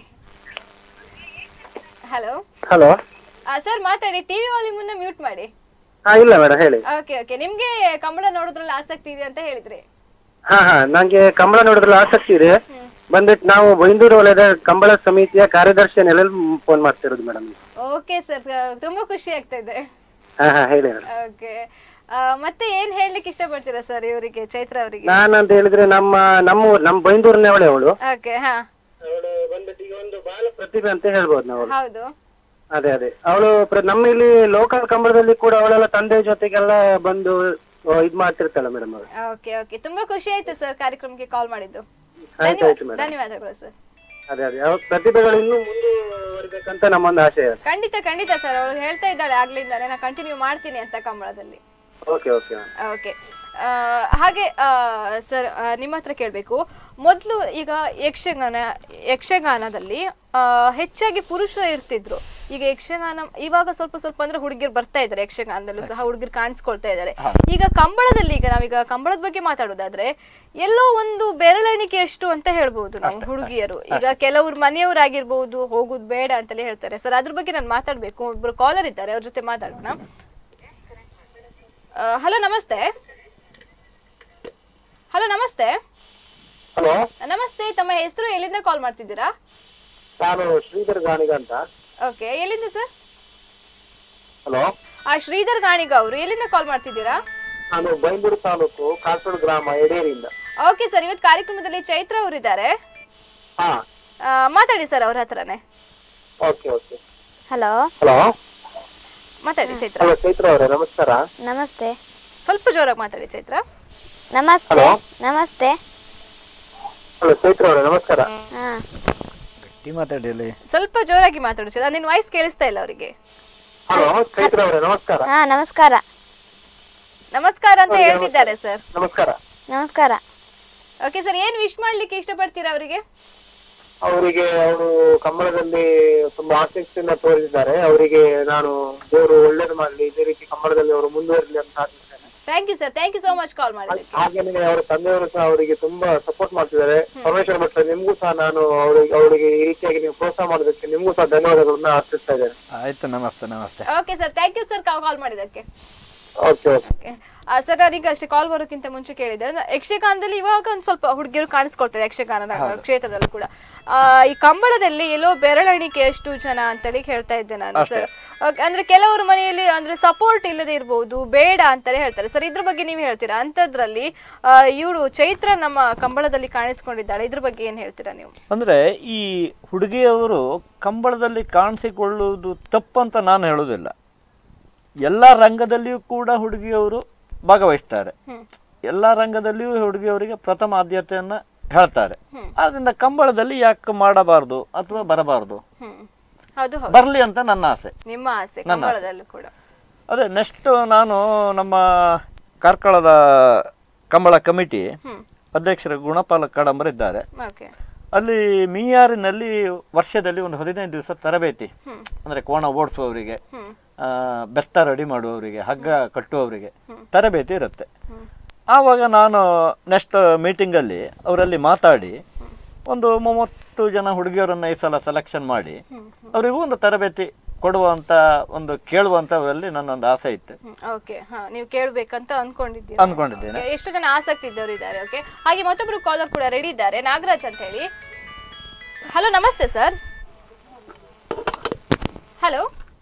ಹಲೋ ಹಲೋ ಸರ್ ಮಾತಾಡಿ ಟಿವಿ ವಾಲ್ಯೂಮನ್ನ ಮ್ಯೂಟ್ ಮಾಡಿ ಹಾ ಇಲ್ಲ ಮೇಡಮ್ ಹೇಳಿ ಓಕೆ ಓಕೆ ನಿಮ್ಗೆ ಕಂಬಳ ನೋಡೋದ್ರಲ್ಲಿ ಆಸಕ್ತಿ ಇದೆ ಅಂತ ಹೇಳಿದ್ರಿ ಹಾ ಹಾ ನಂಗೆ ಕಂಬಳ ನೋಡೋದ್ರಲ್ಲಿ ಆಸಕ್ತಿ ಇದೆ ಹ್ಮ್ ಬಂದ್ಬಿಟ್ಟು ನಾವು ಬೈಂದೂರು ವಲಯದ ಕಂಬಳ ಸಮಿತಿಯ ಕಾರ್ಯದರ್ಶಿ ನೆಲೆಯಲ್ಲಿ ಫೋನ್ ಮಾಡ್ತಿರೋದು ಮೇಡಮ್ ಓಕೆ ಸರ್ ತುಂಬಾ ಖುಷಿ ಆಗ್ತಾ ಇದೆ ಹಾ ಹಾ ಹೇಳಿ ಮೇಡಮ್ ಓಕೆ ಮತ್ತೆ ಏನ್ ಹೇಳ್ಲಿಕ್ಕೆ ಇಷ್ಟಪಡ್ತೀರಾ ಸರ್ ಇವರಿಗೆ ಚೈತ್ರ ಅವರಿಗೆ ನಾನಂತ ಹೇಳಿದ್ರೆ ನಮ್ಮ ನಮ್ಮ ಊರು- ನಮ್ಮ ಬೈಂದೂರಿನವಳೆ ಅವಳು ಓಕೆ ಹಾ ಅವಳು ಬಂದ್ಬಿಟ್ಟು ಈಗ ಒಂದು ಬಾಲ ಪ್ರತಿಭೆ ಅಂತ ಹೇಳ್ಬೋದು ನಾವು ಹೌದು ಅದೇ ಅದೇ ಅವಳು ನಮ್ಮ ಇಲ್ಲಿ ಲೋಕಲ್ ಕಂಬಳದಲ್ಲಿ ಕೂಡ ಅವಳೆಲ್ಲ ತಂದೆ ಜೊತೆಗೆಲ್ಲ ಬಂದು ಆ, ಇದ್ ಮಾಡ್ತಿರ್ತಾಳೆ ಮೇಡಮ್ ಅವಳು ಓಕೆ ಓಕೆ ತುಂಬಾ ಖುಷಿ ಆಯ್ತು ಸರ್ ಕಾರ್ಯಕ್ರಮಕ್ಕೆ ಕಾಲ್ ಮಾಡಿದ್ದು ಆಯ್ತು ಆಯ್ತು ಮೇಡಮ್ ಧನ್ಯವಾದಗಳು ಸರ್ ಅದೇ ಅದೇ ಅವ್ರ ಪ್ರತಿಭೆಗಳು ಇನ್ನೂ ಮುಂದುವರಿಬೇಕಂತ ನಮ್ಮೊಂದು ಆಶಯ ಖಂಡಿತ ಖಂಡಿತ ಸರ್ ಅವಳು ಹೇಳ್ತಾ ಇದ್ದಾಳೆ ಆಗ್ಲಿಂದಾನೆ ನಾನು ಕಂಟಿನ್ಯೂ ಮಾಡ್ತೀನಿ ಅಂತ ಕಂಬಳದಲ್ಲಿ ಓಕೆ ಓಕೆ ಓಕೆ ಹಾಗೆ ಸರ್ ನಿಮ್ಮ ಹತ್ರ ಕೇಳಬೇಕು ಮೊದಲು ಈಗ ಯಕ್ಷಗಾನ ಯಕ್ಷಗಾನದಲ್ಲಿ ಆ, ಹೆಚ್ಚಾಗಿ ಪುರುಷರು ಇರ್ತಿದ್ರು ಈಗ ಯಕ್ಷಗಾನ ಇವಾಗ ಸ್ವಲ್ಪ ಸ್ವಲ್ಪ ಅಂದ್ರೆ ಹುಡುಗಿರು ಬರ್ತಾ ಇದ್ದಾರೆ ಯಕ್ಷಗಾನದಲ್ಲೂ ಸಹ ಹುಡುಗಿರು ಕಾಣಿಸ್ಕೊಳ್ತಾ ಇದ್ದಾರೆ ಈಗ ಕಂಬಳದಲ್ಲಿ ಈಗ ನಾವೀಗ ಕಂಬಳದ ಬಗ್ಗೆ ಮಾತಾಡೋದಾದ್ರೆ ಎಲ್ಲೋ ಒಂದು ಬೆರಳೆಣಿಕೆಯಷ್ಟು ಅಂತ ಹೇಳ್ಬೋದು ನಾವು ಹುಡುಗಿಯರು ಈಗ ಕೆಲವರು ಮನೆಯವರಾಗಿರ್ಬೋದು ಹೋಗುದು ಬೇಡ ಅಂತಲೇ ಹೇಳ್ತಾರೆ ಸರ್ ಅದ್ರ ಬಗ್ಗೆ ನಾನು ಮಾತಾಡ್ಬೇಕು ಒಬ್ರು ಕಾಲರ್ ಇದ್ದಾರೆ ಅವ್ರ ಜೊತೆ ಮಾತಾಡೋಣ ಹಲೋ ನಮಸ್ತೆ ಹಲೋ ನಮಸ್ತೆ ಹಲೋ ನಮಸ್ತೆ ತಮ್ಮ ಹೆಸರು ಎಲ್ಲಿಂದ ಕಾಲ್ ಮಾಡ್ತಿದ್ದೀರಾ ನಾನು ಶ್ರೀಧರ್ ಗಾಣಿಗ ಅಂತ ಓಕೆ ಎಲ್ಲಿಂದ ಸರ್ ಹಲೋ ಆ ಶ್ರೀಧರ್ ಗಾಣಿಗ ಅವರು ಎಲ್ಲಿಂದ ಕಾಲ್ ಮಾಡ್ತಿದ್ದೀರಾ ನಾನು ಬೈಂದೂರು ತಾಲೂಕು ಕಾಸರಗೋಡು ಗ್ರಾಮ ಎಡೇರಿಯಿಂದ ಓಕೆ ಸರ್ ಇವತ್ತು ಕಾರ್ಯಕ್ರಮದಲ್ಲಿ ಚೈತ್ರ ಅವರಿದ್ದಾರೆ ಹಾ ಮಾತಾಡಿ ಸರ್ ಅವ್ರ ಹತ್ರನೇ ಓಕೆ ಓಕೆ ಹಲೋ ಹಲೋ ಮಾತಾಡಿ ಚೈತ್ರ ಹಲೋ ಚೈತ್ರ ಅವರೇ ನಮಸ್ಕಾರ ನಮಸ್ತೆ ಸ್ವಲ್ಪ ಜೋರಾಗಿ ಮಾತಾಡಿ ಚೈತ್ರ ನಮಸ್ತೆ ನಮಸ್ತೆ ಹಲೋ ಚೈತ್ರ ಅವರೇ ನಮಸ್ಕಾರ ಹಾ ಗಟ್ಟಿ ಮಾತಾಡಿ ಅಲ್ಲಿ ಸ್ವಲ್ಪ ಜೋರಾಗಿ ಮಾತಾಡಿ ಸರ್ ನಿನ್ನ ವಾಯ್ಸ್ ಕೇಳಿಸ್ತಾ ಇಲ್ಲ ಅವರಿಗೆ ಹಲೋ ಚೈತ್ರ ಅವರೇ ನಮಸ್ಕಾರ ಹಾ ನಮಸ್ಕಾರ ನಮಸ್ಕಾರ ಅಂತ ಹೇಳ್ತಿದ್ದಾರೆ ಸರ್ ನಮಸ್ಕಾರ ನಮಸ್ಕಾರ ಓಕೆ ಸರ್ ಏನು ವಿಶ್ ಮಾಡ್ಲಿಕ್ಕೆ ಇಷ್ಟಪಡ್ತೀರಾ ಅವರಿಗೆ ಅವರಿಗೆ ಅವರು ಕಂಬಳದಲ್ಲಿ ತುಂಬಾ ಆಸಕ್ತಿಯನ್ನ ತೋರಿಸಿದ್ದಾರೆ ಅವರಿಗೆ ನಾನು ದೇವರು ಒಳ್ಳೇದು ಮಾಡಲಿ ಇದೇ ರೀತಿ ಕಂಬಳದಲ್ಲಿ ಅವರು ಮುಂದುವರಿಲಿ ಅಂತ ಆಶಿಸ್ತೇನೆ thank you sir thank you so much call ಮಾಡಿದ್ದಕ್ಕೆ ಹಾಗೇನೆ ಅವರ ತಂದೆಯವರು ಸಹ ಅವರಿಗೆ ತುಂಬಾ ಸಪೋರ್ಟ್ ಮಾಡ್ತಿದ್ದಾರೆ ಪರಮೇಶ್ವರ ಭಟ್ರೆ ನಿಮ್ಗೂ ಸಹ ನಾನು ಅವರಿಗೆ ಅವರಿಗೆ ಈ ರೀತಿಯಾಗಿ ನೀವು ಪ್ರೋತ್ಸಾಹ ಮಾಡೋದಕ್ಕೆ ನಿಮ್ಗೂ ಸಹ ಧನ್ಯವಾದಗಳನ್ನ ಅರ್ಪಿಸ್ತಾ ಇದ್ದೇನೆ ಆಯ್ತು ನಮಸ್ತೆ ನಮಸ್ತೆ okay sir thank you sir call ಮಾಡಿದ್ದಕ್ಕೆ ಓಕೆ ಓಕೆ ಓಕೆ ಸರ್ ನಾನೀಗ ಅಷ್ಟೇ ಕಾಲ್ ಬರೋಕ್ಕಿಂತ ಮುಂಚೆ ಕೇಳಿದೆ ನ- ಯಕ್ಷಗಾನದಲ್ಲಿ ಇವಾಗ ಒಂದು ಸ್ವಲ್ಪ ಹುಡುಗಿಯರು ಕಾಣಿಸ್ಕೊಳ್ತಾರೆ ಯಕ್ಷಗಾನದ ಕ್ಷೇತ್ರದಲ್ಲೂ ಕೂಡ ಆ, ಈ ಕಂಬಳದಲ್ಲಿ ಎಲ್ಲೋ ಬೆರಳೆಣಿಕೆಯಷ್ಟು ಜನ ಅಂತೇಳಿ ಹೇಳ್ತಾ ಇದ್ದೆ ನಾನು ಸರ್ ಓಕೆ, ಅಂದ್ರೆ ಕೆಲವರು ಮನೆಯಲ್ಲಿ ಅಂದ್ರೆ ಸಪೋರ್ಟ್ ಇಲ್ಲದೆ ಇರ್ಬೋದು ಬೇಡ ಅಂತಾನೆ ಹೇಳ್ತಾರೆ ಸರ್ ಇದ್ರ ಬಗ್ಗೆ ನೀವು ಹೇಳ್ತೀರಾ ಅಂಥದ್ರಲ್ಲಿ ಇವಳು ಚೈತ್ರ ನಮ್ಮ ಕಂಬಳದಲ್ಲಿ ಕಾಣಿಸ್ಕೊಂಡಿದ್ದಾಳೆ ಇದ್ರ ಬಗ್ಗೆ ಏನ್ ಹೇಳ್ತೀರಾ ನೀವು ಅಂದರೆ ಈ ಹುಡುಗಿಯವರು ಕಂಬಳದಲ್ಲಿ ಕಾಣಿಸಿಕೊಳ್ಳುವುದು ತಪ್ಪಂತ ನಾನು ಹೇಳುವುದಿಲ್ಲ ಎಲ್ಲ ರಂಗದಲ್ಲಿಯೂ ಕೂಡ ಹುಡುಗಿಯವರು ಭಾಗವಹಿಸ್ತಾರೆ ಎಲ್ಲ ರಂಗದಲ್ಲಿಯೂ ಹುಡುಗಿಯವರಿಗೆ ಪ್ರಥಮ ಆದ್ಯತೆಯನ್ನ ಹೇಳ್ತಾರೆ ಆದ್ರಿಂದ ಕಂಬಳದಲ್ಲಿ ಯಾಕೆ ಮಾಡಬಾರ್ದು ಅಥವಾ ಬರಬಾರ್ದು ಹ್ಮ್ ಹೌದು ಹೌದು ಬರಲಿ ಅಂತ ನನ್ನ ಆಸೆ ನಿಮ್ಮ ಆಸೆ ಕಂಬಳದಲ್ಲೂ ಕೂಡ ಅದೇ ನೆಕ್ಸ್ಟ್ ನಾನು ನಮ್ಮ ಕಾರ್ಕಳದ ಕಂಬಳ ಕಮಿಟಿ ಅಧ್ಯಕ್ಷರ ಗುಣಪಾಲ ಕಡಂಬರ್ ಇದ್ದಾರೆ ಓಕೆ ಅಲ್ಲಿ ಮೀಯಾರಿನಲ್ಲಿ ವರ್ಷದಲ್ಲಿ ಒಂದು ಹದಿನೈದು ದಿವಸ ತರಬೇತಿ ಅಂದ್ರೆ ಕೋಣ ಓಡಿಸುವವರಿಗೆ ಆ, ಬೆತ್ತ ರೆಡಿ ಮಾಡುವವರಿಗೆ ಹಗ್ಗ ಕಟ್ಟುವವರಿಗೆ ತರಬೇತಿ ಇರುತ್ತೆ ಆವಾಗ ನಾನು ನೆಕ್ಸ್ಟ್ ಮೀಟಿಂಗಲ್ಲಿ ಅವರಲ್ಲಿ ಮಾತಾಡಿ ಒಂದು ಮೂವತ್ತು ಜನ ಹುಡುಗಿಯರನ್ನ ಈ ಸಲ ಸೆಲೆಕ್ಷನ್ ಮಾಡಿ ಅವರಿಗೂ ಒಂದು ತರಬೇತಿ ಕೊಡುವಂತ ಒಂದು ಕೇಳುವಂತವರಲ್ಲಿ ನನ್ನೊಂದು ಆಸೆ ಇತ್ತು ಓಕೆ ಹಾ ನೀವು ಕೇಳ್ಬೇಕಂತ ಅನ್ಕೊಂಡಿದ್ದೀರಿ ಅಂದ್ಕೊಂಡಿದ್ದೇನೆ Okay, ಎಷ್ಟು ಜನ ಆಸಕ್ತಿ ಇದ್ದವರು ಇದ್ದಾರೆ ಓಕೆ ಹಾಗೆ ಮತ್ತೊಬ್ರು ಕಾಲರ್ ಕೂಡ ರೆಡಿ ಇದ್ದಾರೆ ನಾಗರಾಜ್ ಅಂತ ಹೇಳಿ ಹಲೋ ನಮಸ್ತೆ ಸರ್ ಹಲೋ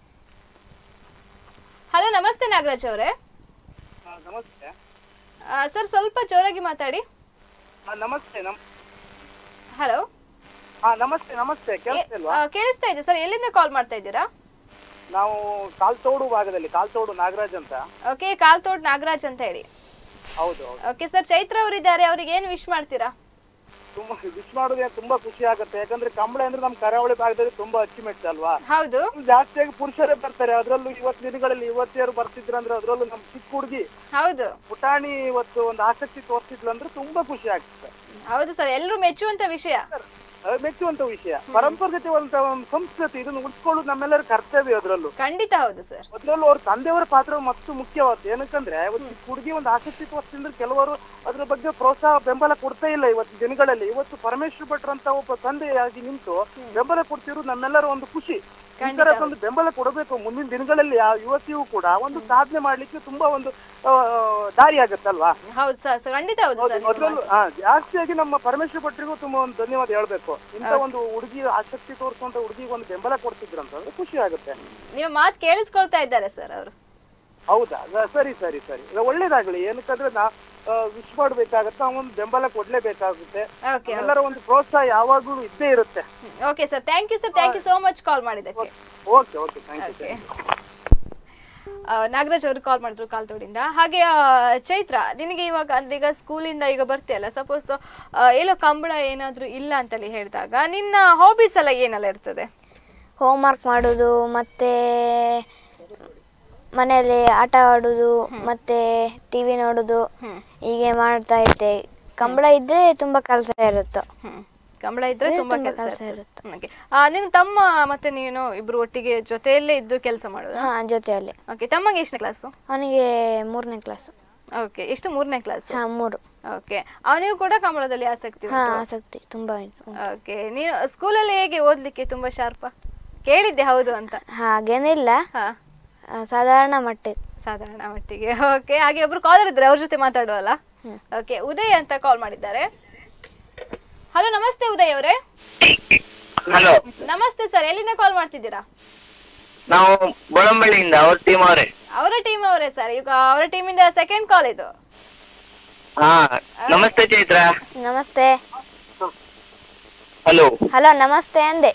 ಹಲೋ ನಮಸ್ತೆ ನಾಗರಾಜ್ ಅವರೇ ನಮಸ್ತೆ ಸರ್ ಸ್ವಲ್ಪ ಜೋರಾಗಿ ಮಾತಾಡಿ ನಮಸ್ತೆ ನಮ್ ಹಲೋ ಹಾ ನಮಸ್ತೆ ನಮಸ್ತೆ ಕೇಳಿಸ್ತಿಲ್ವಾ ಕೇಳಿಸ್ತಾ ಇದೆ ಸರ್ ಎಲ್ಲಿಂದ ಕಾಲ್ ಮಾಡ್ತಾ ಇದ್ದೀರಾ ನಾವು ಕಾಲ್ತೋಡು ಭಾಗದಲ್ಲಿ ಕಾಲ್ತೋಡು ನಾಗರಾಜ್ ಅಂತ ಓಕೆ ಕಾಲ್ತೋಡ್ ನಾಗರಾಜ್ ಅಂತ ಹೇಳಿ ಹೌದು ಓಕೆ ಸರ್ ಚೈತ್ರ ಅವರಿದ್ದಾರೆ ಅವ್ರಿಗೆ ಏನು ವಿಶ್ ಮಾಡ್ತೀರಾ ತುಂಬಾ ವಿಶ್ ಮಾಡೋದೇ ತುಂಬಾ ಖುಷಿ ಆಗುತ್ತೆ ಯಾಕಂದ್ರೆ ಕಂಬಳ ಅಂದ್ರೆ ನಮ್ ಕರಾವಳಿ ಭಾಗದಲ್ಲಿ ತುಂಬಾ ಅಚ್ಚುಮೆಚ್ಚು ಅಲ್ವಾ ಹೌದು ಜಾಸ್ತಿಯಾಗಿ ಪುರುಷರೇ ಬರ್ತಾರೆ ಅದ್ರಲ್ಲೂ ಇವತ್ತು ದಿನಗಳಲ್ಲಿ ಯುವತಿಯರು ಬರ್ತಿದ್ರು ಅಂದ್ರೆ ಅದ್ರಲ್ಲೂ ನಮ್ ಚಿಕ್ಕ ಹುಡುಗಿ ಹೌದು ಪುಟಾಣಿ ಇವತ್ತು ಒಂದು ಆಸಕ್ತಿ ತೋರಿಸಿದ್ಲು ಅಂದ್ರೆ ತುಂಬಾ ಖುಷಿ ಆಗ್ತದೆ ಹೌದು ಸರ್ ಎಲ್ಲರೂ ಮೆಚ್ಚುವಂತ ವಿಷಯ ಅದು ಮೆಚ್ಚುವಂತ ವಿಷಯ ಪರಂಪರಾಗತವಂತ ಒಂದು ಸಂಸ್ಕೃತಿ ಇದನ್ನು ಉಳಿಸ್ಕೊಳ್ಳೋದು ನಮ್ಮೆಲ್ಲರ ಕರ್ತವ್ಯ ಅದ್ರಲ್ಲೂ ಖಂಡಿತ ಹೌದು ಸರ್ ಅದ್ರಲ್ಲೂ ಅವ್ರ ತಂದೆಯವರ ಪಾತ್ರ ಮತ್ತು ಮುಖ್ಯವಾದ್ದು ಏನಕ್ಕಂದ್ರೆ ಇವತ್ತು ಹುಡುಗಿ ಒಂದು ಆಸಕ್ತಿ ತೋರಿಸಿದ್ರೆ ಕೆಲವರು ಅದ್ರ ಬಗ್ಗೆ ಪ್ರೋತ್ಸಾಹ ಬೆಂಬಲ ಕೊಡ್ತಾ ಇಲ್ಲ ಇವತ್ತು ದಿನಗಳಲ್ಲಿ ಇವತ್ತು ಪರಮೇಶ್ವರ್ ಭಟ್ರು ಅಂತ ಒಬ್ಬ ತಂದೆಯಾಗಿ ನಿಂತು ಬೆಂಬಲ ಕೊಡ್ತಿರೋದು ನಮ್ಮೆಲ್ಲರ ಒಂದು ಖುಷಿ ಈ ತರ ಒಂದು ಬೆಂಬಲ ಕೊಡಬೇಕು ಮುಂದಿನ ದಿನಗಳಲ್ಲಿ ಆ ಯುವತಿಯು ಕೂಡ ಒಂದು ಸಾಧನೆ ಮಾಡ್ಲಿಕ್ಕೆ ತುಂಬಾ ಒಂದು ಆ, ದಾರಿ ಆಗತ್ತಲ್ವಾ ಹೌದು ಸರ್ ಸರ್, ಖಂಡಿತ ಹೌದು ಸರ್ ನಿಮ್ಮ ಅದ್ರಲ್ಲೂ ಆ, ಜಾಸ್ತಿಯಾಗಿ ನಮ್ಮ ಪರಮೇಶ್ವರ್ ಭಟ್ರಿಗೂ ತುಂಬಾ ಒಂದು ಧನ್ಯವಾದ ಹೇಳ್ಬೇಕು ಇಂತ ಒಂದು ಹುಡುಗಿ ಆಸಕ್ತಿ ತೋರಿಸುವಂತ ಹುಡುಗಿಗೆ ಒಂದು ಬೆಂಬಲ ಕೊಡ್ತಿದ್ರಂತಂದ್ರೆ ಖುಷಿ ಆಗುತ್ತೆ ನಿಮ್ಮ ಮಾತು ಕೇಳಿಸ್ಕೊಳ್ತಾ ಇದ್ದಾರೆ ಸರ್ ಅವರು ಹೌದಾ ಸ- ಸರಿ ಸರಿ ಸರಿ ಈಗ ಒಳ್ಳೇದಾಗ್ಲಿ ಏನಕ್ಕಂದ್ರೆ ನಾ ವಿಶ್ ಮಾಡ್ಬೇಕಾಗತ್ತೆ ಆ ಒಂದು ಬೆಂಬಲ ಕೊಡ್ಲೇಬೇಕಾಗುತ್ತೆ ಓಕೆ ಎಲ್ಲರ ಒಂದು ಪ್ರೋತ್ಸಾಹ ಯಾವಾಗ್ಲೂ ಇದ್ದೇ ಇರುತ್ತೆ okay sir thank you sir thank you so much call ಮಾಡಿದ್ದಕ್ಕೆ okay okay thank you okay Nagaraj ಅವರು ಕಾಲ್ ಮಾಡಿದ್ರು ಕಾಲ್ತೋಡಿಂದ ಹಾಗೆ ಆ, ಚೈತ್ರ ನಿನಗೆ ಇವಾಗ ಅಂದ್ರೆ ಈಗ ಸ್ಕೂಲಿಂದ ಈಗ ಬರ್ತೀಯಲ್ಲ ಸಪೋಸ್ ಎಲ್ಲೋ ಕಂಬಳ ಏನಾದ್ರೂ ಇಲ್ಲ ಅಂತೇಳಿ ಹೇಳಿದಾಗ ನಿನ್ನ ಹಾಬೀಸ್ ಎಲ್ಲ ಏನೆಲ್ಲ ಇರ್ತದೆ ಹೋಮ್ವರ್ಕ್ ಮಾಡೋದು ಮತ್ತು ಮನೆಯಲ್ಲಿ ಆಟ ಆಡೋದು ಮತ್ತು ಟಿ ವಿ ನೋಡೋದು ಹೀಗೆ ಮಾಡ್ತಾ ಇದ್ದೆ ಕಂಬಳ ಇದ್ದರೆ ತುಂಬ ಕೆಲಸ ಇರುತ್ತೆ ಹ್ಮ್ ಕಂಬಳ ಇದ್ರೆ ತುಂಬಾ ತುಂಬಾ ಕೆಲಸ ಕೆಲ್ಸ ಇರುತ್ತೆ ಓಕೆ ನಿನ್ನ ತಮ್ಮ ಮತ್ತೆ ನೀನು ಇಬ್ರು ಒಟ್ಟಿಗೆ ಜೊತೆಯಲ್ಲೇ ಇದ್ದು ಕೆಲಸ ಮಾಡೋದು ಹಾಂ ಜೊತೆಯಲ್ಲಿ ಓಕೆ ತಮ್ಮಗೆ ಎಷ್ಟನೇ ಕ್ಲಾಸು ಅವನಿಗೆ ಮೂರನೇ ಕ್ಲಾಸು ಓಕೆ ಎಷ್ಟು ಮೂರನೇ ಕ್ಲಾಸ್ ಹಾಂ ಮೂರು ಓಕೆ ಅವನಿಗೂ ಕೂಡ ಕಂಬಳದಲ್ಲಿ ಆಸಕ್ತಿ ಹಾಂ ಉಂಟು ಆಸಕ್ತಿ ತುಂಬ ಉಂಟು. ಓಕೆ ನೀನು ಸ್ಕೂಲಲ್ಲಿ ಹೇಗೆ ಓದ್ಲಿಕ್ಕೆ ತುಂಬಾ ಶಾರ್ಪ ಕೇಳಿದ್ದೆ ಹೌದು ಅಂತ ಹಾಗೇನಿಲ್ಲ ಹಾ ಆ, ಸಾಧಾರಣ ಮಟ್ಟಿಗೆ ಸಾಧಾರಣ ಮಟ್ಟಿಗೆ ಓಕೆ ಹಾಗೆ ಒಬ್ರು ಕಾಲರ್ ಇದ್ರೆ ಅವ್ರ ಜೊತೆ ಮಾತಾಡುವಲ್ಲ ಓಕೆ ಉದಯ್ ಅಂತ ಕಾಲ್ ಮಾಡಿದ್ದಾರೆ ಹಲೋ ನಮಸ್ತೆ ಉದಯ್ ಅವರೇ ಹಲೋ ನಮಸ್ತೆ ಸರ್ ಎಲ್ಲಿಂದ ಕಾಲ್ ಮಾಡ್ತಿದ್ದೀರಾ ನಾವು ಬೊಳಂಬಳ್ಳಿಯಿಂದ ಅವ್ರ ಟೀಮ್ ಅವರೇ ಅವರ ಟೀಮ್ ಅವರೇ ಸರ್ ಈಗ ಅವರ ಟೀಮಿಂದ ಸೆಕೆಂಡ್ ಕಾಲ್ ಇದು ಹಾ ನಮಸ್ತೆ ಚೈತ್ರ ನಮಸ್ತೆ ಹಲೋ ಹಲೋ ನಮಸ್ತೆ ಅಂದೆ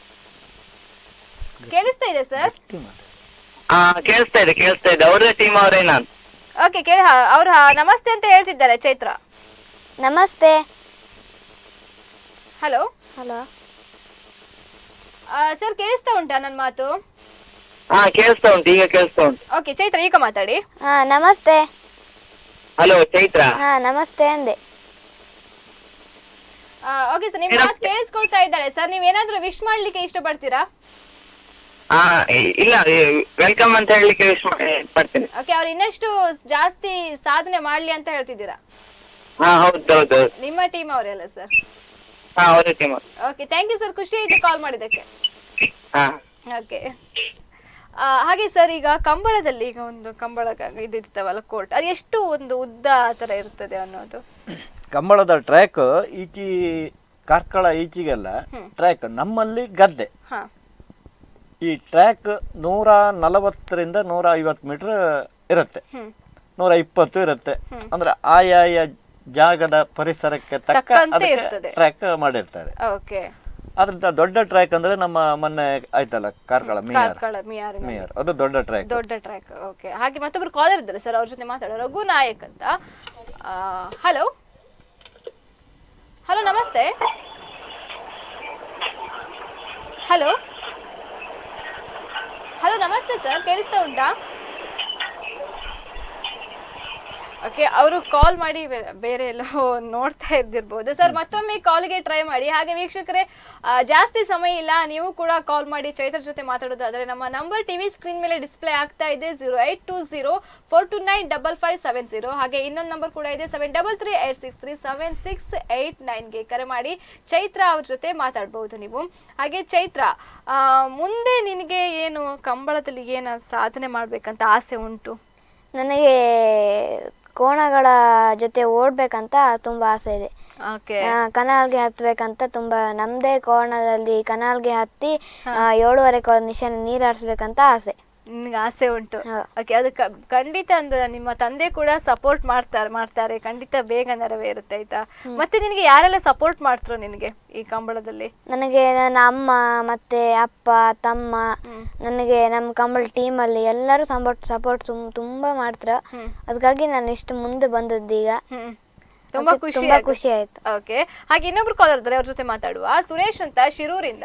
ಕೇಳಿಸ್ತಾ ಇದೆ ಸರ್ ಹಾ ಕೇಳಿಸ್ತಾ ಇದೆ ಕೇಳಿಸ್ತಾ ಇದೆ ಅವ್ರ ಟೀಮ್ ಅವರೇ ನಾನು ಓಕೆ ಕೇಳಿ ಅವ್ರು ನಮಸ್ತೆ ಅಂತ ಹೇಳ್ತಿದ್ದಾರೆ ಚೈತ್ರ ನಮಸ್ತೆ ಹಲೋ ಹಲೋ ಸರ್ ಕೇಳಿಸ್ತಾ ಉಂಟಾ ನನ್ನ ಮಾತು ಹಾ ಕೇಳಿಸ್ತಾ ಉಂಟು ಈಗ ಕೇಳಿಸ್ತಾ ಉಂಟು ಓಕೆ ಚೈತ್ರ ಈಗ ಮಾತಾಡಿ ಹಾಂ ನಮಸ್ತೆ ಹಲೋ ಚೈತ್ರ ಹಾಂ ನಮಸ್ತೆ ಅಂದೆ ಓಕೆ ಸರ್ ನಿಮ್ಮ ಮಾತು ಕೇಳಿಸ್ಕೊಳ್ತಾ ಇದ್ದಾಳೆ ಸರ್ ನೀವೇನಾದ್ರೂ ವಿಶ್ ಮಾಡ್ಲಿಕ್ಕೆ ಇಷ್ಟಪಡ್ತೀರಾ ಹಾ ಇ- ಇಲ್ಲ ವೆಲ್ಕಮ್ ಅಂತ ಹೇಳಲಿಕ್ಕೆ ವಿಶ್ ಮಾಡ್ತೇನೆ ಓಕೆ ಅವ್ರು ಇನ್ನಷ್ಟು ಜಾಸ್ತಿ ಸಾಧನೆ ಮಾಡ್ಲಿ ಅಂತ ಹೇಳ್ತಿದ್ದೀರಾ ಹಾ ಹೌದು ಹೌದು ಹೌದು ನಿಮ್ಮ ಟೀಮ್ ಅವರೆಲ್ಲ ಸರ್ ಹಾ ಅವ್ರ team okay thank you sir ಖುಷಿ ಆಯ್ತು ಕಾಲ್ ಮಾಡಿದ್ದಕ್ಕೆ ಹಾ ಓಕೆ ಹಾಗೆ ಸರ್ ಈಗ ಕಂಬಳದಲ್ಲಿ ಈಗ ಒಂದು ಕಂಬಳ ಇದಿರ್ತಾವಲ್ಲ ಕೋರ್ಟ್ ಅದು ಎಷ್ಟು ಒಂದು ಉದ್ದ ಆ ಥರ ಇರ್ತದೆ ಅನ್ನೋದು ಕಂಬಳದ ಟ್ರ್ಯಾಕ್ ಈಚಿ ಕಾರ್ಕಳ ಈಚಿಗೆಲ್ಲ ಟ್ರ್ಯಾಕ್ ನಮ್ಮಲ್ಲಿ ಗದ್ದೆ ಹಾ ಈ ಟ್ರ್ಯಾಕ್ ನೂರ ನಲವತ್ತರಿಂದ ನೂರ ಐವತ್ತು ಮೀಟರ್ ಇರುತ್ತೆ ಹ್ಮ್ ನೂರ ಇಪ್ಪತ್ತು ಇರುತ್ತೆ ಅಂದ್ರೆ ಆಯಾಯ ಜಾಗದ ಪರಿಸರಕ್ಕೆ ತಕ್ಕ ತಕ್ಕಂತೆ ಅದಕ್ಕೆ ಇರ್ತದೆ. ಟ್ರ್ಯಾಕ್ ಮಾಡಿರ್ತಾರೆ ಓಕೆ ಅದ್ರಿಂದ ದೊಡ್ಡ ಟ್ರ್ಯಾಕ್ ಅಂದ್ರೆ ನಮ್ಮ ಮೊನ್ನೆ ಆಯ್ತಲ್ಲ ಕಾರ್ಕಳ ಮೇಯರ್ ಕಾರ್ಕಳ ಮಿಯಾರಿ ಮೇಯರ್ ಅದು ದೊಡ್ಡ ಟ್ರ್ಯಾಕ್ ದೊಡ್ಡ ಟ್ರ್ಯಾಕ್ ಓಕೆ ಹಾಗೆ ಮತ್ತೊಬ್ರು ಕಾಲರ್ ಇದ್ದಾರೆ ಸರ್ ಅವ್ರ ಜೊತೆ ಮಾತಾಡೋ ರಘು ನಾಯಕ್ ಅಂತ ಹಲೋ ಹಲೋ ನಮಸ್ತೆ ಹಲೋ ಹಲೋ ನಮಸ್ತೆ ಸರ್ ಕೇಳಿಸ್ತಾ ಉಂಟಾ ಓಕೆ ಅವರು ಕಾಲ್ ಮಾಡಿ ಬೇ- ಬೇರೆ ಎಲ್ಲೋ ನೋಡ್ತಾ ಇದ್ದಿರ್ಬೋದು ಸರ್ ಮತ್ತೊಮ್ಮೆ ಕಾಲ್ಗೆ ಟ್ರೈ ಮಾಡಿ ಹಾಗೆ ವೀಕ್ಷಕರೇ ಆ, ಜಾಸ್ತಿ ಸಮಯ ಇಲ್ಲ ನೀವು ಕೂಡ ಕಾಲ್ ಮಾಡಿ ಚೈತ್ರ ಜೊತೆ ಮಾತಾಡೋದಾದ್ರೆ ನಮ್ಮ ನಂಬರ್ ಟಿವಿ ಸ್ಕ್ರೀನ್ ಮೇಲೆ ಡಿಸ್ಪ್ಲೇ ಆಗ್ತಾ ಇದೆ zero eight two zero four two nine double five seven zero ಹಾಗೆ ಇನ್ನೊಂದು ನಂಬರ್ ಕೂಡ ಇದೆ seven double three eight six three seven six eight ನೈನ್ಗೆ ಕರೆ ಮಾಡಿ ಚೈತ್ರ ಅವ್ರ ಜೊತೆ ಮಾತಾಡ್ಬೋದು ನೀವು ಹಾಗೆ ಚೈತ್ರ ಆ, ಮುಂದೆ ನಿನಗೆ ಏನು ಕಂಬಳದಲ್ಲಿ ಏನು ಸಾಧನೆ ಮಾಡ್ಬೇಕಂತ ಆಸೆ ಉಂಟು ನನಗೆ ಕೋಣಗಳ ಜೊತೆ ಓಡ್ಬೇಕಂತ ತುಂಬ ಆಸೆ ಇದೆ ಓಕೆ ಆ, ಕನಾಲ್ಗೆ ಹತ್ಬೇಕಂತ ತುಂಬಾ ನಮ್ದೇ ಕೋಣದಲ್ಲಿ ಕನಾಲ್ಗೆ ಹತ್ತಿ ಆ, ಏಳುವರೆ ಕೋ ನಿಶಾನೆ ನೀರಾಡಿಸ್ಬೇಕಂತ ಆಸೆ ನಿನ್ಗೆ ಆಸೆ ಉಂಟು ಹಾ. ಓಕೆ ಅದು ಕ- ಖಂಡಿತ ಅಂದ್ರೆ ನಿಮ್ಮ ತಂದೆ ಕೂಡ ಸಪೋರ್ಟ್ ಮಾಡ್ತಾರೆ ಮಾಡ್ತಾರೆ ಖಂಡಿತ ಬೇಗ ನೆರವೇರುತ್ತೆ ಆಯ್ತಾ ಮತ್ತೆ ನಿನಗೆ ಯಾರೆಲ್ಲ ಸಪೋರ್ಟ್ ಮಾಡ್ತಾರೋ ನಿನಗೆ ಈ ಕಂಬಳದಲ್ಲಿ ನನಗೆ ನನ್ನ ಅಮ್ಮ ಮತ್ತೆ ಅಪ್ಪ ತಮ್ಮ ನನಗೆ ನಮ್ಮ ಕಂಬಳ ಟೀಮಲ್ಲಿ ಎಲ್ಲರೂ ಸಪೋರ್ಟ್ ಸಪೋರ್ಟ್ ತುಂಬಾ ಮಾಡ್ತಾರ ಅದಕ್ಕಾಗಿ ನಾನು ಇಷ್ಟು ಮುಂದೆ ಬಂದದ್ದೀಗ ಹ್ಮ್ ತುಂಬಾ ಅದಕ್ಕೆ ಖುಷಿ ತುಂಬಾ ಖುಷಿ ಆಯ್ತು ಓಕೆ ಹಾಗೆ ಇನ್ನೊಬ್ರು ಕಾಲರ್ ಇದ್ದಾರೆ ಅವ್ರ ಜೊತೆ ಮಾತಾಡುವ ಸುರೇಶ್ ಅಂತ ಶಿರೂರಿಂದ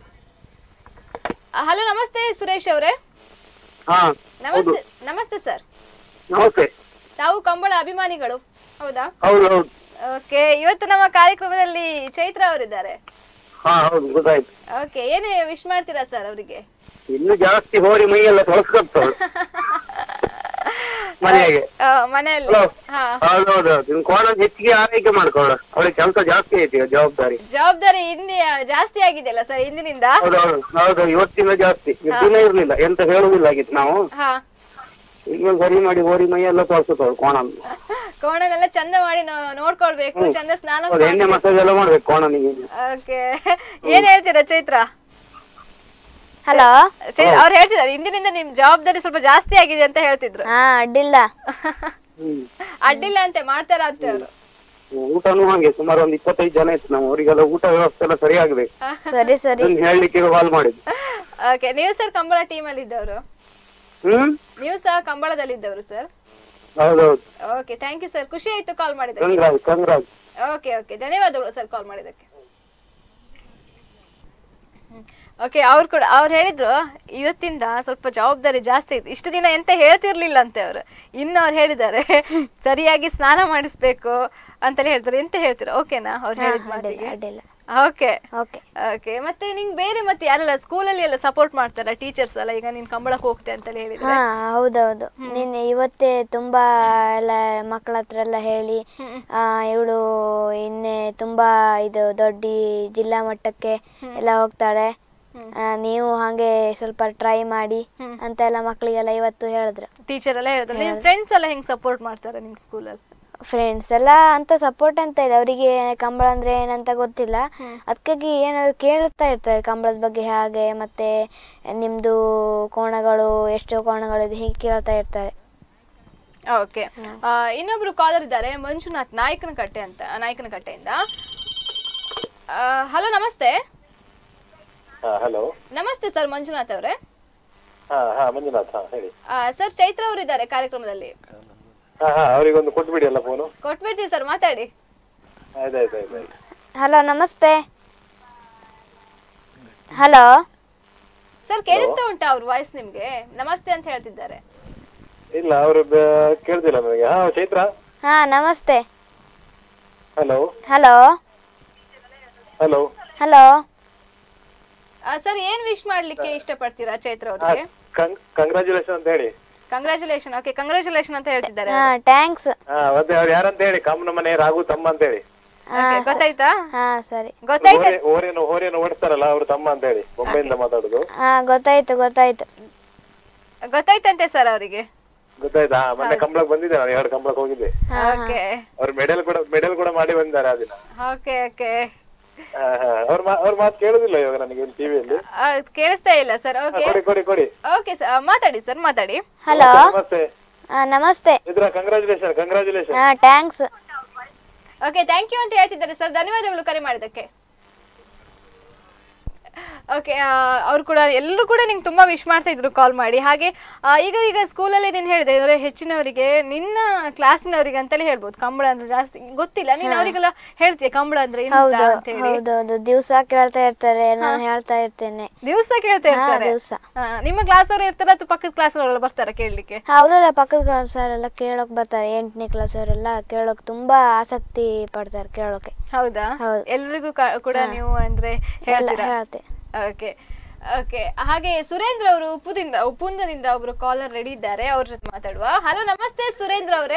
ಹಲೋ ನಮಸ್ತೆ ಸುರೇಶ್ ಅವರೇ ಹಾ ನಮಸ್ತೆ ನಮಸ್ತೆ ಸರ್ ನಮಸ್ತೆ ತಾವು ಕಂಬಳ ಅಭಿಮಾನಿಗಳು ಹೌದಾ ಹೌದು ಹೌದು ಓಕೆ ಇವತ್ತು ನಮ್ಮ ಕಾರ್ಯಕ್ರಮದಲ್ಲಿ ಚೈತ್ರ ಅವರಿದ್ದಾರೆ ಹಾ ಹೌದು ಗೊತ್ತಾಯ್ತು ಓಕೆ ಏನು ವಿಶ್ ಮಾಡ್ತೀರಾ ಸರ್ ಅವರಿಗೆ ಇನ್ನು ಜಾಸ್ತಿ ಹೋರಿ ಮೈಯೆಲ್ಲ ತೊಳಸ್ಕೊಳ್ತಾವೆ ಮನೆಗೆ ಮನೆಯಲ್ಲಿ ಹಲೋ ಹಾ ಹೌದೌದು ನಿನ್ ಕೋಣ ಹೆಚ್ಚಿಗೆ ಆರೈಕೆ ಮಾಡ್ಕೊಳ್ಳ ಅವಳಿಗೆ ಕೆಲಸ ಜಾಸ್ತಿ ಐತಿ ಈಗ ಜವಾಬ್ದಾರಿ ಜವಾಬ್ದಾರಿ ಹಿಂದೆ ಜಾಸ್ತಿ ಆಗಿದೆಯಲ್ಲ ಸರ್ ಹಿಂದಿನಿಂದ ಹೌದೌದು ಹೌದು ಇವತ್ತಿನ ಜಾಸ್ತಿ ದಿನ ಇರ್ಲಿಲ್ಲ ಎಂತ ಹೇಳುದಿಲ್ಲ ಆಗಿತ್ತು ನಾವು ಹಾ ಈಗ ಸರಿ ಮಾಡಿ ಹೋರಿ ಮೈಯೆಲ್ಲ ತೊಳಸ್ಕೊತಾವೆ ಕೋಣ ಕೋಣನೆಲ್ಲ ಚಂದ ಮಾಡಿ ನೋ- ನೋಡ್ಕೊಳ್ಬೇಕು ಚಂದ ಸ್ನಾನ ಹೌದು ಎಣ್ಣೆ ಮಸಾಜ್ ಎಲ್ಲ ಮಾಡ್ಬೇಕು ಕೋಣನಿಗೆ ಓಕೆ ಏನ್ ಹೇಳ್ತೀರಾ ಚೈತ್ರ ಹಲೋ ಚೈ- ಅವ್ರು ಹೇಳ್ತಿದ್ದಾರೆ ಇಂದಿನಿಂದ ನಿಮ್ ಜವಾಬ್ದಾರಿ ಸ್ವಲ್ಪ ಜಾಸ್ತಿ ಆಗಿದೆ ಅಂತ ಹೇಳ್ತಿದ್ರು ಹಾ ಅಡ್ಡಿಲ್ಲ ಹ್ಮ್ ಅಡ್ಡಿಲ್ಲ ಅಂತೆ ಮಾಡ್ತಾರ ಅಂತೆ ಅವರು ಊಟನೂ ಹಂಗೆ ಸುಮಾರು ಒಂದು ಇಪ್ಪತ್ತೈದು ಜನ ಇತ್ತು ನಾವು ಅವರಿಗೆಲ್ಲ ಊಟ ವ್ಯವಸ್ಥೆ ಎಲ್ಲ ಸರಿಯಾಗ್ಬೇಕು ಸರಿ ಸರಿ ಅದನ್ನ ಹೇಳಲಿಕ್ಕೆ ಕಾಲ್ ಮಾಡಿದ್ದು ಓಕೆ ನೀವು ಸರ್ ಕಂಬಳ ಟೀಮ್ ಅಲ್ಲಿ ಇದ್ದವರು ಹ್ಮ್ ನೀವು ಸಹ ಕಂಬಳದಲ್ಲಿ ಇದ್ದವರು ಸರ್ ಹೌದೌದು ಓಕೆ ಥ್ಯಾಂಕ್ ಯು ಸರ್ ಖುಷಿ ಆಯ್ತು ಕಾಲ್ ಮಾಡಿದ್ದಕ್ಕೆ ಕಂಗ್ರಾಜ್ ಕಂಗ್ರಾಜ್ ಓಕೆ ಓಕೆ ಧನ್ಯವಾದಗಳು ಸರ್ ಕಾಲ್ ಮಾಡಿದ್ದಕ್ಕೆ ಓಕೆ ಅವ್ರು ಕೂಡ ಅವ್ರು ಹೇಳಿದ್ರು ಇವತ್ತಿಂದ ಸ್ವಲ್ಪ ಜವಾಬ್ದಾರಿ ಜಾಸ್ತಿ ಇದೆ ಇಷ್ಟು ದಿನ ಎಂತ ಹೇಳ್ತಿರ್ಲಿಲ್ಲ ಅಂತೆ ಅವರು ಇನ್ನು ಅವ್ರು ಹೇಳಿದ್ದಾರೆ ಸರಿಯಾಗಿ ಸ್ನಾನ ಮಾಡಿಸ್ಬೇಕು ಅಂತಲೇ ಹೇಳ್ತಾರೆ ಎಂತ ಹೇಳ್ತೀರಾ ಓಕೆನಾ ಅವ್ರು ಹೇಳಿದ ಅಡ್ಡಿಲ್ಲ ಮಾತಿಗೆ ಅಡ್ಡಿಲ್ಲ ಓಕೆ ಓಕೆ ಓಕೆ ಮತ್ತೆ ನಿಂಗೆ ಬೇರೆ ಮತ್ತೆ ಯಾರೆಲ್ಲ ಸ್ಕೂಲಲ್ಲಿ ಎಲ್ಲ ಸಪೋರ್ಟ್ ಮಾಡ್ತಾರ ಟೀಚರ್ಸ್ ಎಲ್ಲ ಈಗ ನೀನ್ ಕಂಬಳಕ್ಕೆ ಹೋಗ್ತೆ ಅಂತಲೇ ಹೇಳಿದ್ರೆ ಹಾ ಹೌದೌದು ನಿನ್ನೆ ಇವತ್ತೇ ತುಂಬಾ ಎಲ್ಲ ಮಕ್ಕಳ ಹತ್ರ ಎಲ್ಲ ಹೇಳಿ ಇವಳು ಇನ್ನೆ ತುಂಬಾ ಇದು ದೊಡ್ಡ ಜಿಲ್ಲಾ ಮಟ್ಟಕ್ಕೆ ಎಲ್ಲ ಹೋಗ್ತಾಳೆ ಆ, ನೀವು ಹಾಗೆ ಸ್ವಲ್ಪ ಟ್ರೈ ಮಾಡಿ ಅಂತ ಎಲ್ಲ ಮಕ್ಕಳಿಗೆಲ್ಲ ಇವತ್ತು ಹೇಳಿದ್ರು ಟೀಚರ್ ಎಲ್ಲ ಹೇಳಿದ್ರು ನಿನ್ ಫ್ರೆಂಡ್ಸ್ ಎಲ್ಲ ಹೆಂಗ್ ಸಪೋರ್ಟ್ ಮಾಡ್ತಾರೆ ನಿಮ್ ಸ್ಕೂಲಲ್ಲಿ ಫ್ರೆಂಡ್ಸ್ ಎಲ್ಲ ಅಂತ ಸಪೋರ್ಟ್ ಅಂತ ಇದೆ ಅವರಿಗೆ ಕಂಬಳ ಅಂದ್ರೆ ಏನಂತ ಗೊತ್ತಿಲ್ಲ ಅದಕ್ಕಾಗಿ ಏನಾದ್ರು ಕೇಳ್ತಾ ಇರ್ತಾರೆ ಕಂಬಳದ ಬಗ್ಗೆ ಹಾಗೆ ಮತ್ತೆ ನಿಮ್ದು ಕೋಣಗಳು ಎಷ್ಟು ಕೋಣಗಳಿದೆ ಹೀಗೆ ಕೇಳ್ತಾ ಇರ್ತಾರೆ ಓಕೆ ಇನ್ನೊಬ್ರು ಕಾಲರ್ ಇದ್ದಾರೆ ಮಂಜುನಾಥ್ ನಾಯಕನ ಕಟ್ಟೆ ಅಂತ ನಾಯಕನ ಕಟ್ಟೆಯಿಂದ ಹಲೋ ನಮಸ್ತೆ ಹಲೋ ನಮಸ್ತೆ ಸರ್ ಮಂಜುನಾಥ್ ಅವರೇ ಹಾ ಹಾ ಮಂಜುನಾಥ್ ಹಾ ಹೇಳಿ ಸರ್ ಚೈತ್ರ ಅವರು ಇದ್ದಾರೆ ಕಾರ್ಯಕ್ರಮದಲ್ಲಿ ಹಾ ಹಾ ಅವರಿಗೊಂದು ಕೊಟ್ಬಿಡಿ ಅಲ್ಲ ಫೋನು ಕೊಟ್ಬಿಡ್ತೀವಿ ಸರ್ ಮಾತಾಡಿ ಆಯ್ತಾಯ್ತು ಆಯ್ತಾಯ್ತು ಹಲೋ ನಮಸ್ತೆ ಹಲೋ ಸರ್ ಕೇಳಿಸ್ತಾ ಉಂಟಾ ಅವ್ರ ವಾಯ್ಸ್ ನಿಮ್ಗೆ ನಮಸ್ತೆ ಅಂತ ಹೇಳ್ತಿದ್ದಾರೆ ಇಲ್ಲ ಅವರು ಕೇಳ್ತಿಲ್ಲ ನನಗೆ ಹಾ ಚೈತ್ರ ಹಾ ನಮಸ್ತೆ hello hello hello hello sir ಏನ್ ವಿಶ್ ಮಾಡ್ಲಿಕ್ಕೆ ಇಷ್ಟಪಡ್ತೀರಾ ಚೈತ್ರ ಅವ್ರಿಗೆ ಕಂಗ್ರಾಚುಲೇಷನ್ ಅಂತ ಹೇಳಿ ಕಂಗ್ರಾಚುಲೇಷನ್ ಓಕೆ ಕಂಗ್ರಾಚುಲೇಷನ್ ಅಂತ ಹೇಳ್ತಿದ್ದಾರೆ ಹಾ ಟ್ಯಾಂಕ್ಸ್ ಹಾ ಮತ್ತೆ ಅವ್ರು ಯಾರಂತ ಹೇಳಿ ಕಮ್ಮನ ಮನೆ ರಾಘು ತಮ್ಮ ಅಂತ ಹೇಳಿ Okay, ಗೊತ್ತಾಯ್ತಾ ಹಾ ಸರಿ ಗೊತ್ತಾಯ್ತಾ ಓರೆ- ಓರೇನು ಓರೇನು ಓಡಿಸ್ತಾರಲ್ಲ ಅವ್ರು ತಮ್ಮ ಅಂತ ಹೇಳಿ ಬೊಂಬೆಯಿಂದ ಮಾತಾಡುದು ಹಾ ಗೊತ್ತಾಯ್ತು ಗೊತ್ತಾಯ್ತು ಗೊತ್ತಾಯ್ತಂತೆ ಸರ್ ಅವರಿಗೆ ಗೊತ್ತಾಯ್ತಾ ಹಾ, ಮೊನ್ನೆ ಕಂಬಳಕ್ಕೆ ಬಂದಿದ್ದೆ ನಾನು ಎರಡು ಕಂಬಳಕ್ಕೆ ಹೋಗಿದ್ದೆ ಓಕೆ ಅವ್ರು ಮೆಡಲ್ ಕೂಡ ಮೆಡಲ್ ಕೂಡ ಮಾಡಿ ಬಂದಿದ್ದಾರೆ ಆ ದಿನ ಓಕೆ ಓಕೆ ಹಾ, ಹಾ. ಅವ್ರ ಮಾ- ಅವ್ರ ಮಾತು ಕೇಳುದಿಲ್ಲ ಇವಾಗ ನನಗೆ ಟಿವಿಯಲ್ಲಿ ಕೇಳಿಸ್ತಾ ಇಲ್ಲ ಸರ್ ಓಕೆ ಕೊಡಿ ಕೊಡಿ ಕೊಡಿ ಓಕೆ ಸರ್ ಮಾತಾಡಿ ಸರ್ ಮಾತಾಡಿ ಹಲೋ ನಮಸ್ತೆ ಹಾ ನಮಸ್ತೆ ಇದ್ರ ಕಂಗ್ರಾಚುಲೇಷನ್ ಕಂಗ್ರಾಚುಲೇಷನ್ ಹಾ ಟ್ಯಾಂಕ್ಸ್ ಓಕೆ ಥ್ಯಾಂಕ್ ಯು ಅಂತ ಹೇಳ್ತಿದ್ದಾರೆ ಸರ್ ಧನ್ಯವಾದಗಳು ಕರೆ ಮಾಡಿದ್ದಕ್ಕೆ ಓಕೆ ಅವ್ರು ಕೂಡ ಎಲ್ಲರೂ ಕೂಡ ನಿಂಗೆ ತುಂಬ ವಿಶ್ ಮಾಡ್ತಾ ಇದ್ರು ಕಾಲ್ ಮಾಡಿ ಹಾಗೆ ಆ, ಈಗ ಈಗ ಸ್ಕೂಲಲ್ಲಿ ನೀನು ಹೇಳಿದೆ ಅಂದರೆ ಹೆಚ್ಚಿನವರಿಗೆ ನಿನ್ನ ಕ್ಲಾಸಿನವರಿಗೆ ಅಂತಲೇ ಹೇಳ್ಬೋದು ಕಂಬಳ ಅಂದ್ರೆ ಜಾಸ್ತಿ ಗೊತ್ತಿಲ್ಲ ನೀನು ಅವರಿಗೆಲ್ಲ ಹೇಳ್ತೀಯ ಕಂಬಳ ಅಂದ್ರೆ ಎಂತ ಹೌದು ಅಂತ ಹೇಳಿ ಹೌದೌದು ದಿವಸ ಕೇಳ್ತಾ ಇರ್ತಾರೆ ನಾನು ಹೇಳ್ತಾ ಇರ್ತೇನೆ ದಿವಸ ಕೇಳ್ತಾ ಹಾ ಇರ್ತಾರೆ ದಿವಸ ಆ, ನಿಮ್ಮ ಕ್ಲಾಸ್ ಅವರು ಇರ್ತಾರ ಅಥವಾ ಪಕ್ಕದ ಕ್ಲಾಸ್ ಅವರೆಲ್ಲ ಬರ್ತಾರ ಕೇಳಲಿಕ್ಕೆ ಅವರೆಲ್ಲ ಪಕ್ಕದ ಕ್ಲಾಸ್ ಅವರೆಲ್ಲ ಕೇಳೋಕ್ ಬರ್ತಾರೆ ಎಂಟನೇ ಕ್ಲಾಸ್ ಅವರೆಲ್ಲ ಕೇಳೋಕ್ ತುಂಬಾ ಆಸಕ್ತಿ ಪಡ್ತಾರೆ ಕೇಳೋಕೆ ಹೌದಾ ಹೌದು. ಎಲ್ರಿಗೂ ಕ- ಕೂಡ ನೀವು ಅಂದ್ರೆ ಎಲ್ಲ ಹೇಳ್ತೀರಾ ಹೇಳ್ತೆ ಓಕೆ ಓಕೆ ಹಾಗೆ ಸುರೇಂದ್ರ ಅವರು ಉಪ್ಪುದಿಂದ ಉಪ್ಪುಂದದಿಂದ ಒಬ್ರು ಕಾಲರ್ ರೆಡಿ ಇದ್ದಾರೆ ಅವ್ರ ಜೊತೆ ಮಾತಾಡುವ ಹಲೋ ನಮಸ್ತೆ ಸುರೇಂದ್ರ ಅವರೇ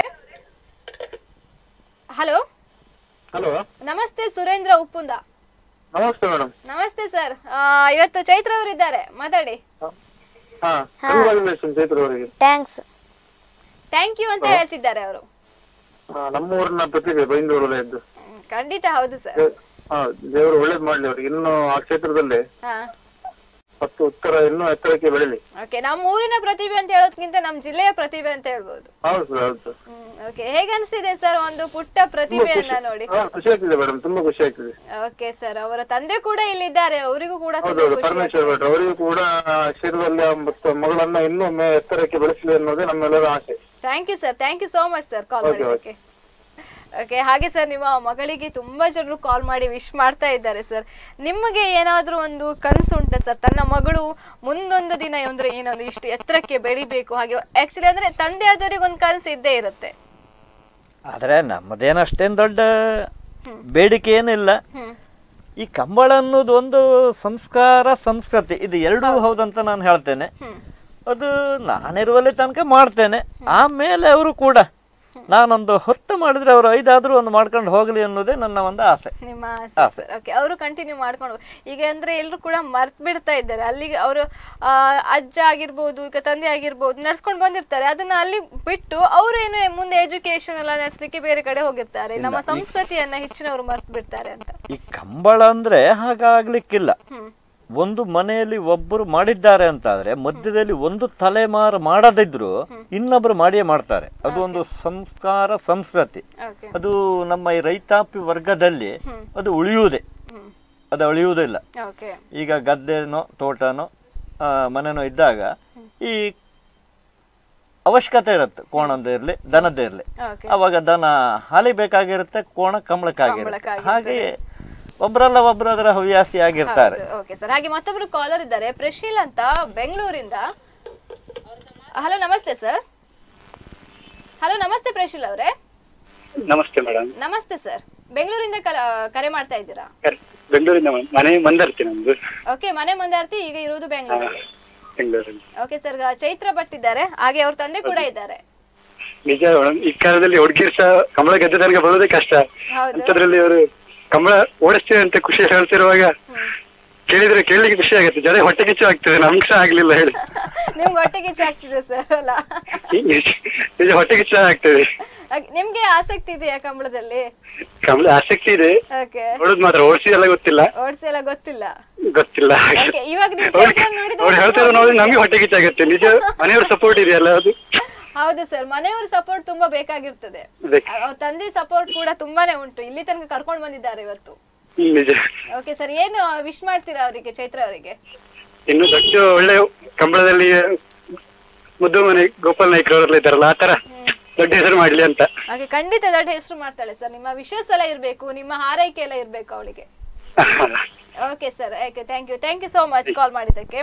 ಹಲೋ ಹಲೋ ನಮಸ್ತೆ ಸುರೇಂದ್ರ ಉಪ್ಪುಂದ ನಮಸ್ತೆ ಮೇಡಮ್ ನಮಸ್ತೆ ಸರ್ ಇವತ್ತು ಚೈತ್ರ ಅವರು ಇದ್ದಾರೆ ಮಾತಾಡಿ ಹಾ ಕಂಗ್ರಾಚುಲೇಷನ್ ಚೈತ್ರ ಅವರಿಗೆ ಟ್ಯಾಂಕ್ಸ್ ಥ್ಯಾಂಕ್ ಯು ಅಂತ ಹೇಳ್ತಿದ್ದಾರೆ ಅವರು ನಮ್ಮ ಊರಿನ ಪ್ರತಿಭೆ ಬೈಂದೂರು ವಲಯದ್ದು ಖಂಡಿತ ಹೌದು ಸರ್ ಹಾ ದೇವರು ಒಳ್ಳೇದ್ ಮಾಡ್ಲಿ ಅವ್ರಿಗೆ ಇನ್ನು ಆ ಕ್ಷೇತ್ರದಲ್ಲಿ ಹಾ ಮತ್ತು ಉತ್ತರ ಇನ್ನೂ ಎತ್ತರಕ್ಕೆ ಬೆಳಿಲಿ ಓಕೆ ನಮ್ಮ ಊರಿನ ಪ್ರತಿಭೆ ಅಂತ ಹೇಳೋದ್ಕಿಂತ ನಮ್ಮ ಜಿಲ್ಲೆಯ ಪ್ರತಿಭೆ ಅಂತ ಹೇಳ್ಬೋದು ಹೌದು ಸರ್ ಹೌದು ಸರ್ ಓಕೆ ಹೇಗೆ ಅನಿಸ್ತಿದೆ ಸರ್ ಒಂದು ಪುಟ್ಟ ಪ್ರತಿಭೆಯನ್ನ ನೋಡಿ ಹಾ ಖುಷಿ ಆಗ್ತಿದೆ ಮೇಡಮ್ ತುಂಬಾ ಖುಷಿ ಆಗ್ತಿದೆ ಓಕೆ ಸರ್ ಅವರ ತಂದೆ ಕೂಡ ಇಲ್ಲಿದ್ದಾರೆ ಅವರಿಗೂ ಕೂಡ ತುಂಬಾ ಹೌದೌದು ಖುಷಿ ಪರಮೇಶ್ವರ್ ಭಟ್ರು ಅವರಿಗೂ ಕೂಡ ಆ ಕ್ಷೇತ್ರದಲ್ಲಿ ಆ ಮತ್ತು ಮಗಳನ್ನ ಇನ್ನೂ ಮೇ ಎತ್ತರಕ್ಕೆ ಬೆಳೆಸಲಿ ಅನ್ನೋದೇ ನಮ್ಮೆಲ್ಲರ ಆಸೆ thank you sir thank you so much sir call Okay, ಮಾಡಿದ್ದಕ್ಕೆ ಓಕೆ ಹಾಗೆ ಸರ್ ನಿಮ್ಮ ಮಗಳಿಗೆ ತುಂಬಾ ಜನರು ಕಾಲ್ ಮಾಡಿ ವಿಶ್ ಮಾಡ್ತಾ ಇದ್ದಾರೆ ಸರ್ ನಿಮಗೆ ಏನಾದರೂ ಒಂದು ಕನಸು ಉಂಟಾ ಸರ್ ತನ್ನ ಮಗಳು ಮುಂದೊಂದು ದಿನ ಅಂದ್ರೆ ಏನೊಂದು ಇಷ್ಟು ಎತ್ತರಕ್ಕೆ ಬೆಳಿಬೇಕು ಹಾಗೆ ಆಕ್ಚುಲಿ ಅಂದ್ರೆ ತಂದೆ ಆದವರಿಗೆ ಒಂದು ಕನಸು ಇದ್ದೇ ಇರುತ್ತೆ ಆದರೆ ನಮ್ಮದೇನು ಅಷ್ಟೇನು ದೊಡ್ಡ ಬೇಡಿಕೆ ಏನಿಲ್ಲ ಹ್ಮ್ ಈ ಕಂಬಳ ಅನ್ನೋದು ಒಂದು ಸಂಸ್ಕಾರ ಸಂಸ್ಕೃತಿ ಇದು ಎರಡೂ ಹೌದಂತ ನಾನು ಹೇಳ್ತೇನೆ ಅದು ನಾನಿರುವಲ್ಲಿ ತನಕ ಮಾಡ್ತೇನೆ ಆಮೇಲೆ ಅವರು ಕೂಡ ನಾನೊಂದು ಹೊತ್ತು ಮಾಡಿದ್ರೆ ಅವರು ಐದಾದರೂ ಒಂದು ಮಾಡ್ಕೊಂಡು ಹೋಗಲಿ ಅನ್ನೋದೇ ನನ್ನ ಒಂದು ಆಸೆ ನಿಮ್ಮ ಆಸೆ ಸರ್ ಓಕೆ ಅವರು ಕಂಟಿನ್ಯೂ ಮಾಡ್ಕೊಂಡು ಈಗ ಅಂದ್ರೆ ಎಲ್ಲರೂ ಕೂಡ ಮರ್ತ್ ಬಿಡ್ತಾ ಇದ್ದಾರೆ ಅಲ್ಲಿಗೆ ಅವರು ಅಜ್ಜ ಆಗಿರ್ಬೋದು ಈಗ ತಂದೆ ಆಗಿರ್ಬೋದು ನಡ್ಸ್ಕೊಂಡು ಬಂದಿರ್ತಾರೆ ಅದನ್ನ ಅಲ್ಲಿ ಬಿಟ್ಟು ಅವರು ಏನು ಮುಂದೆ ಎಜುಕೇಶನ್ ಎಲ್ಲ ನಡೆಸಲಿಕ್ಕೆ ಬೇರೆ ಕಡೆ ಹೋಗಿರ್ತಾರೆ ನಮ್ಮ ಸಂಸ್ಕೃತಿಯನ್ನ ಹೆಚ್ಚಿನವರು ಮರ್ತ್ ಬಿಡ್ತಾರೆ ಅಂತ ಈ ಕಂಬಳ ಅಂದರೆ ಹಾಗಾಗ್ಲಿಕ್ಕಿಲ್ಲ ಹ್ಮ್ ಒಂದು ಮನೆಯಲ್ಲಿ ಒಬ್ಬರು ಮಾಡಿದ್ದಾರೆ ಅಂತಾದ್ರೆ ಮಧ್ಯದಲ್ಲಿ ಒಂದು ತಲೆಮಾರು ಮಾಡದಿದ್ರು ಇನ್ನೊಬ್ರು ಮಾಡಿಯೇ ಮಾಡ್ತಾರೆ ಅದು ಒಂದು ಸಂಸ್ಕಾರ ಸಂಸ್ಕೃತಿ ಓಕೆ ಅದು ನಮ್ಮ ಈ ರೈತಾಪಿ ವರ್ಗದಲ್ಲಿ ಅದು ಉಳಿಯುವುದೇ ಹ್ಮ್ ಅದು ಅಳಿಯುವುದಿಲ್ಲ ಓಕೆ ಈಗ ಗದ್ದೆನೋ ತೋಟನೋ ಆ, ಮನೆನೋ ಇದ್ದಾಗ ಈ ಅವಶ್ಯಕತೆ ಇರುತ್ತೆ ಕೋಣಂದೇ ಇರಲಿ ದನದ್ದೇ ಇರಲಿ ಓಕೆ ಅವಾಗ ದನ ಹಾಲಿ ಬೇಕಾಗಿರುತ್ತೆ ಕೋಣ ಕಂಬಳಕ್ಕಾಗಿರುತ್ತೆ ಕಂಬಳಕ್ಕಾಗಿರ್ತದೆ. ಹಾಗೆಯೇ ಒಬ್ರಲ್ಲ ಒಬ್ರು ಅದರ ಹವ್ಯಾಸಿ ಆಗಿರ್ತಾರೆ ಓಕೆ ಸರ್ ಹಾಗೆ ಮತ್ತೊಬ್ರು ಕಾಲರ್ ಇದ್ದಾರೆ ಪ್ರಶೀಲ್ ಅಂತ ಬೆಂಗಳೂರಿಂದ ಹಲೋ ನಮಸ್ತೆ ಸರ್ ಹಲೋ ನಮಸ್ತೆ ಪ್ರಶೀಲ್ ಅವರೇ ನಮಸ್ತೆ ಮೇಡಮ್ ನಮಸ್ತೆ ಸರ್ ಬೆಂಗಳೂರಿಂದ ಕಲ- ಕರೆ ಮಾಡ್ತಾ ಇದ್ದೀರಾ ಬೆಂಗಳೂರಿಂದ ಮ- ಮನೆ ಮಂದರ್ತಿ ನಮ್ದು ಓಕೆ ಮನೆ ಮುಂದಾರ್ತಿ ಈಗ ಇರೋದು ಬೆಂಗಳೂರಲ್ಲಿ ಬೆಂಗಳೂರಲ್ಲಿ ಓಕೆ ಸರ್ ಚೈತ್ರ ಭಟ್ ಇದ್ದಾರೆ ಹಾಗೆ ಅವ್ರ ತಂದೆ ಕೂಡ ಇದ್ದಾರೆ ನಿಜ ಮೇಡಮ್ ಈ ಕಾಲದಲ್ಲಿ ಹುಡುಗಿರ್ ಸಹ ಕಮಲ ಗೆದ್ದ ತನಕ ಬರೋದೇ ಕಷ್ಟ ಹೌದು ಅಂತದ್ರಲ್ಲಿ ಅವರು ಕಮಲ ಓಡಿಸ್ತೀವಿ ಅಂತ ಖುಷಿ ಹೇಳ್ತಿರುವಾಗ ಕೇಳಿದ್ರೆ ಕೇಳಲಿಕ್ಕೆ ಖುಷಿ ಆಗುತ್ತೆ ಜನ ಹೊಟ್ಟೆ ಕಿಚ್ಚು ಆಗ್ತದೆ ನಮ್ಗೆ ಸಹ ಆಗ್ಲಿಲ್ಲ ಹೇಳಿ ನಿಮ್ಗೆ ಹೊಟ್ಟೆಗೆ ಆಗ್ತಿದೆ ಸರ್ ಅಲ್ಲ ನಿಜ ನಿಜ ಹೊಟ್ಟೆ ಕಿಚ್ಚು ಆಗ್ತದೆ ಹಾಗೆ ನಿಮ್ಗೆ ಆಸಕ್ತಿ ಇದೆಯಾ ಕಂಬಳದಲ್ಲಿ ಕಮಲ ಆಸಕ್ತಿ ಇದೆ ಓಕೆ ನೋಡುದು ಮಾತ್ರ ಓಡಿಸಿ ಎಲ್ಲ ಗೊತ್ತಿಲ್ಲ ಓಡಿಸಿ ಎಲ್ಲ ಗೊತ್ತಿಲ್ಲ ಗೊತ್ತಿಲ್ಲ ಓಕೆ ಇವಾಗ ನೀವು ಅವ್ರು ಚೈತ್ರ ನೋಡಿದ್ರೆ ಅವ್ರು ಹೇಳ್ತಿರೋ ನೋಡಿ ನಮ್ಗೆ ಹೊಟ್ಟೆ ಕಿಚ್ಚಾಗತ್ತೆ ನಿಜ ಮನೆಯವ್ರ ಸಪೋರ್ಟ್ ಇದೆಯಲ್ಲ ಅದು ಹೌದು ಸರ್ ಮನೆಯವರ ಸಪೋರ್ಟ್ ತುಂಬಾ ಬೇಕಾಗಿರ್ತದೆ ಬೇಕು. ಅವ್ರ ತಂದೆ ಸಪೋರ್ಟ್ ಕೂಡ ತುಂಬಾನೇ ಉಂಟು ಇಲ್ಲಿ ತನಕ ಕರ್ಕೊಂಡು ಬಂದಿದ್ದಾರೆ ಇವತ್ತು ನಿಜ ಓಕೆ ಸರ್ ಏನು ವಿಶ್ ಮಾಡ್ತೀರಾ ಅವರಿಗೆ ಚೈತ್ರ ಅವರಿಗೆ ಇನ್ನು ದೊಡ್ಡ ಒಳ್ಳೆ ಕಂಬಳದಲ್ಲಿ ಮುದ್ದು ಮನೆ ಗೋಪಾಲ್ ನಾಯ್ಕ ಅವರೆಲ್ಲ ಇದ್ದಾರಲ್ಲ ಆ ತರ ದೊಡ್ಡ ಹೆಸರು ಮಾಡ್ಲಿ ಅಂತ ಹಾಗೆ ಖಂಡಿತ ದೊಡ್ಡ ಹೆಸರು ಮಾಡ್ತಾಳೆ ಸರ್ ನಿಮ್ಮ ವಿಶಸ್ ಎಲ್ಲ ಇರ್ಬೇಕು ನಿಮ್ಮ ಹಾರೈಕೆ ಎಲ್ಲ ಇರ್ಬೇಕು ಅವಳಿಗೆ okay sir okay thank you thank you so much call ಮಾಡಿದ್ದಕ್ಕೆ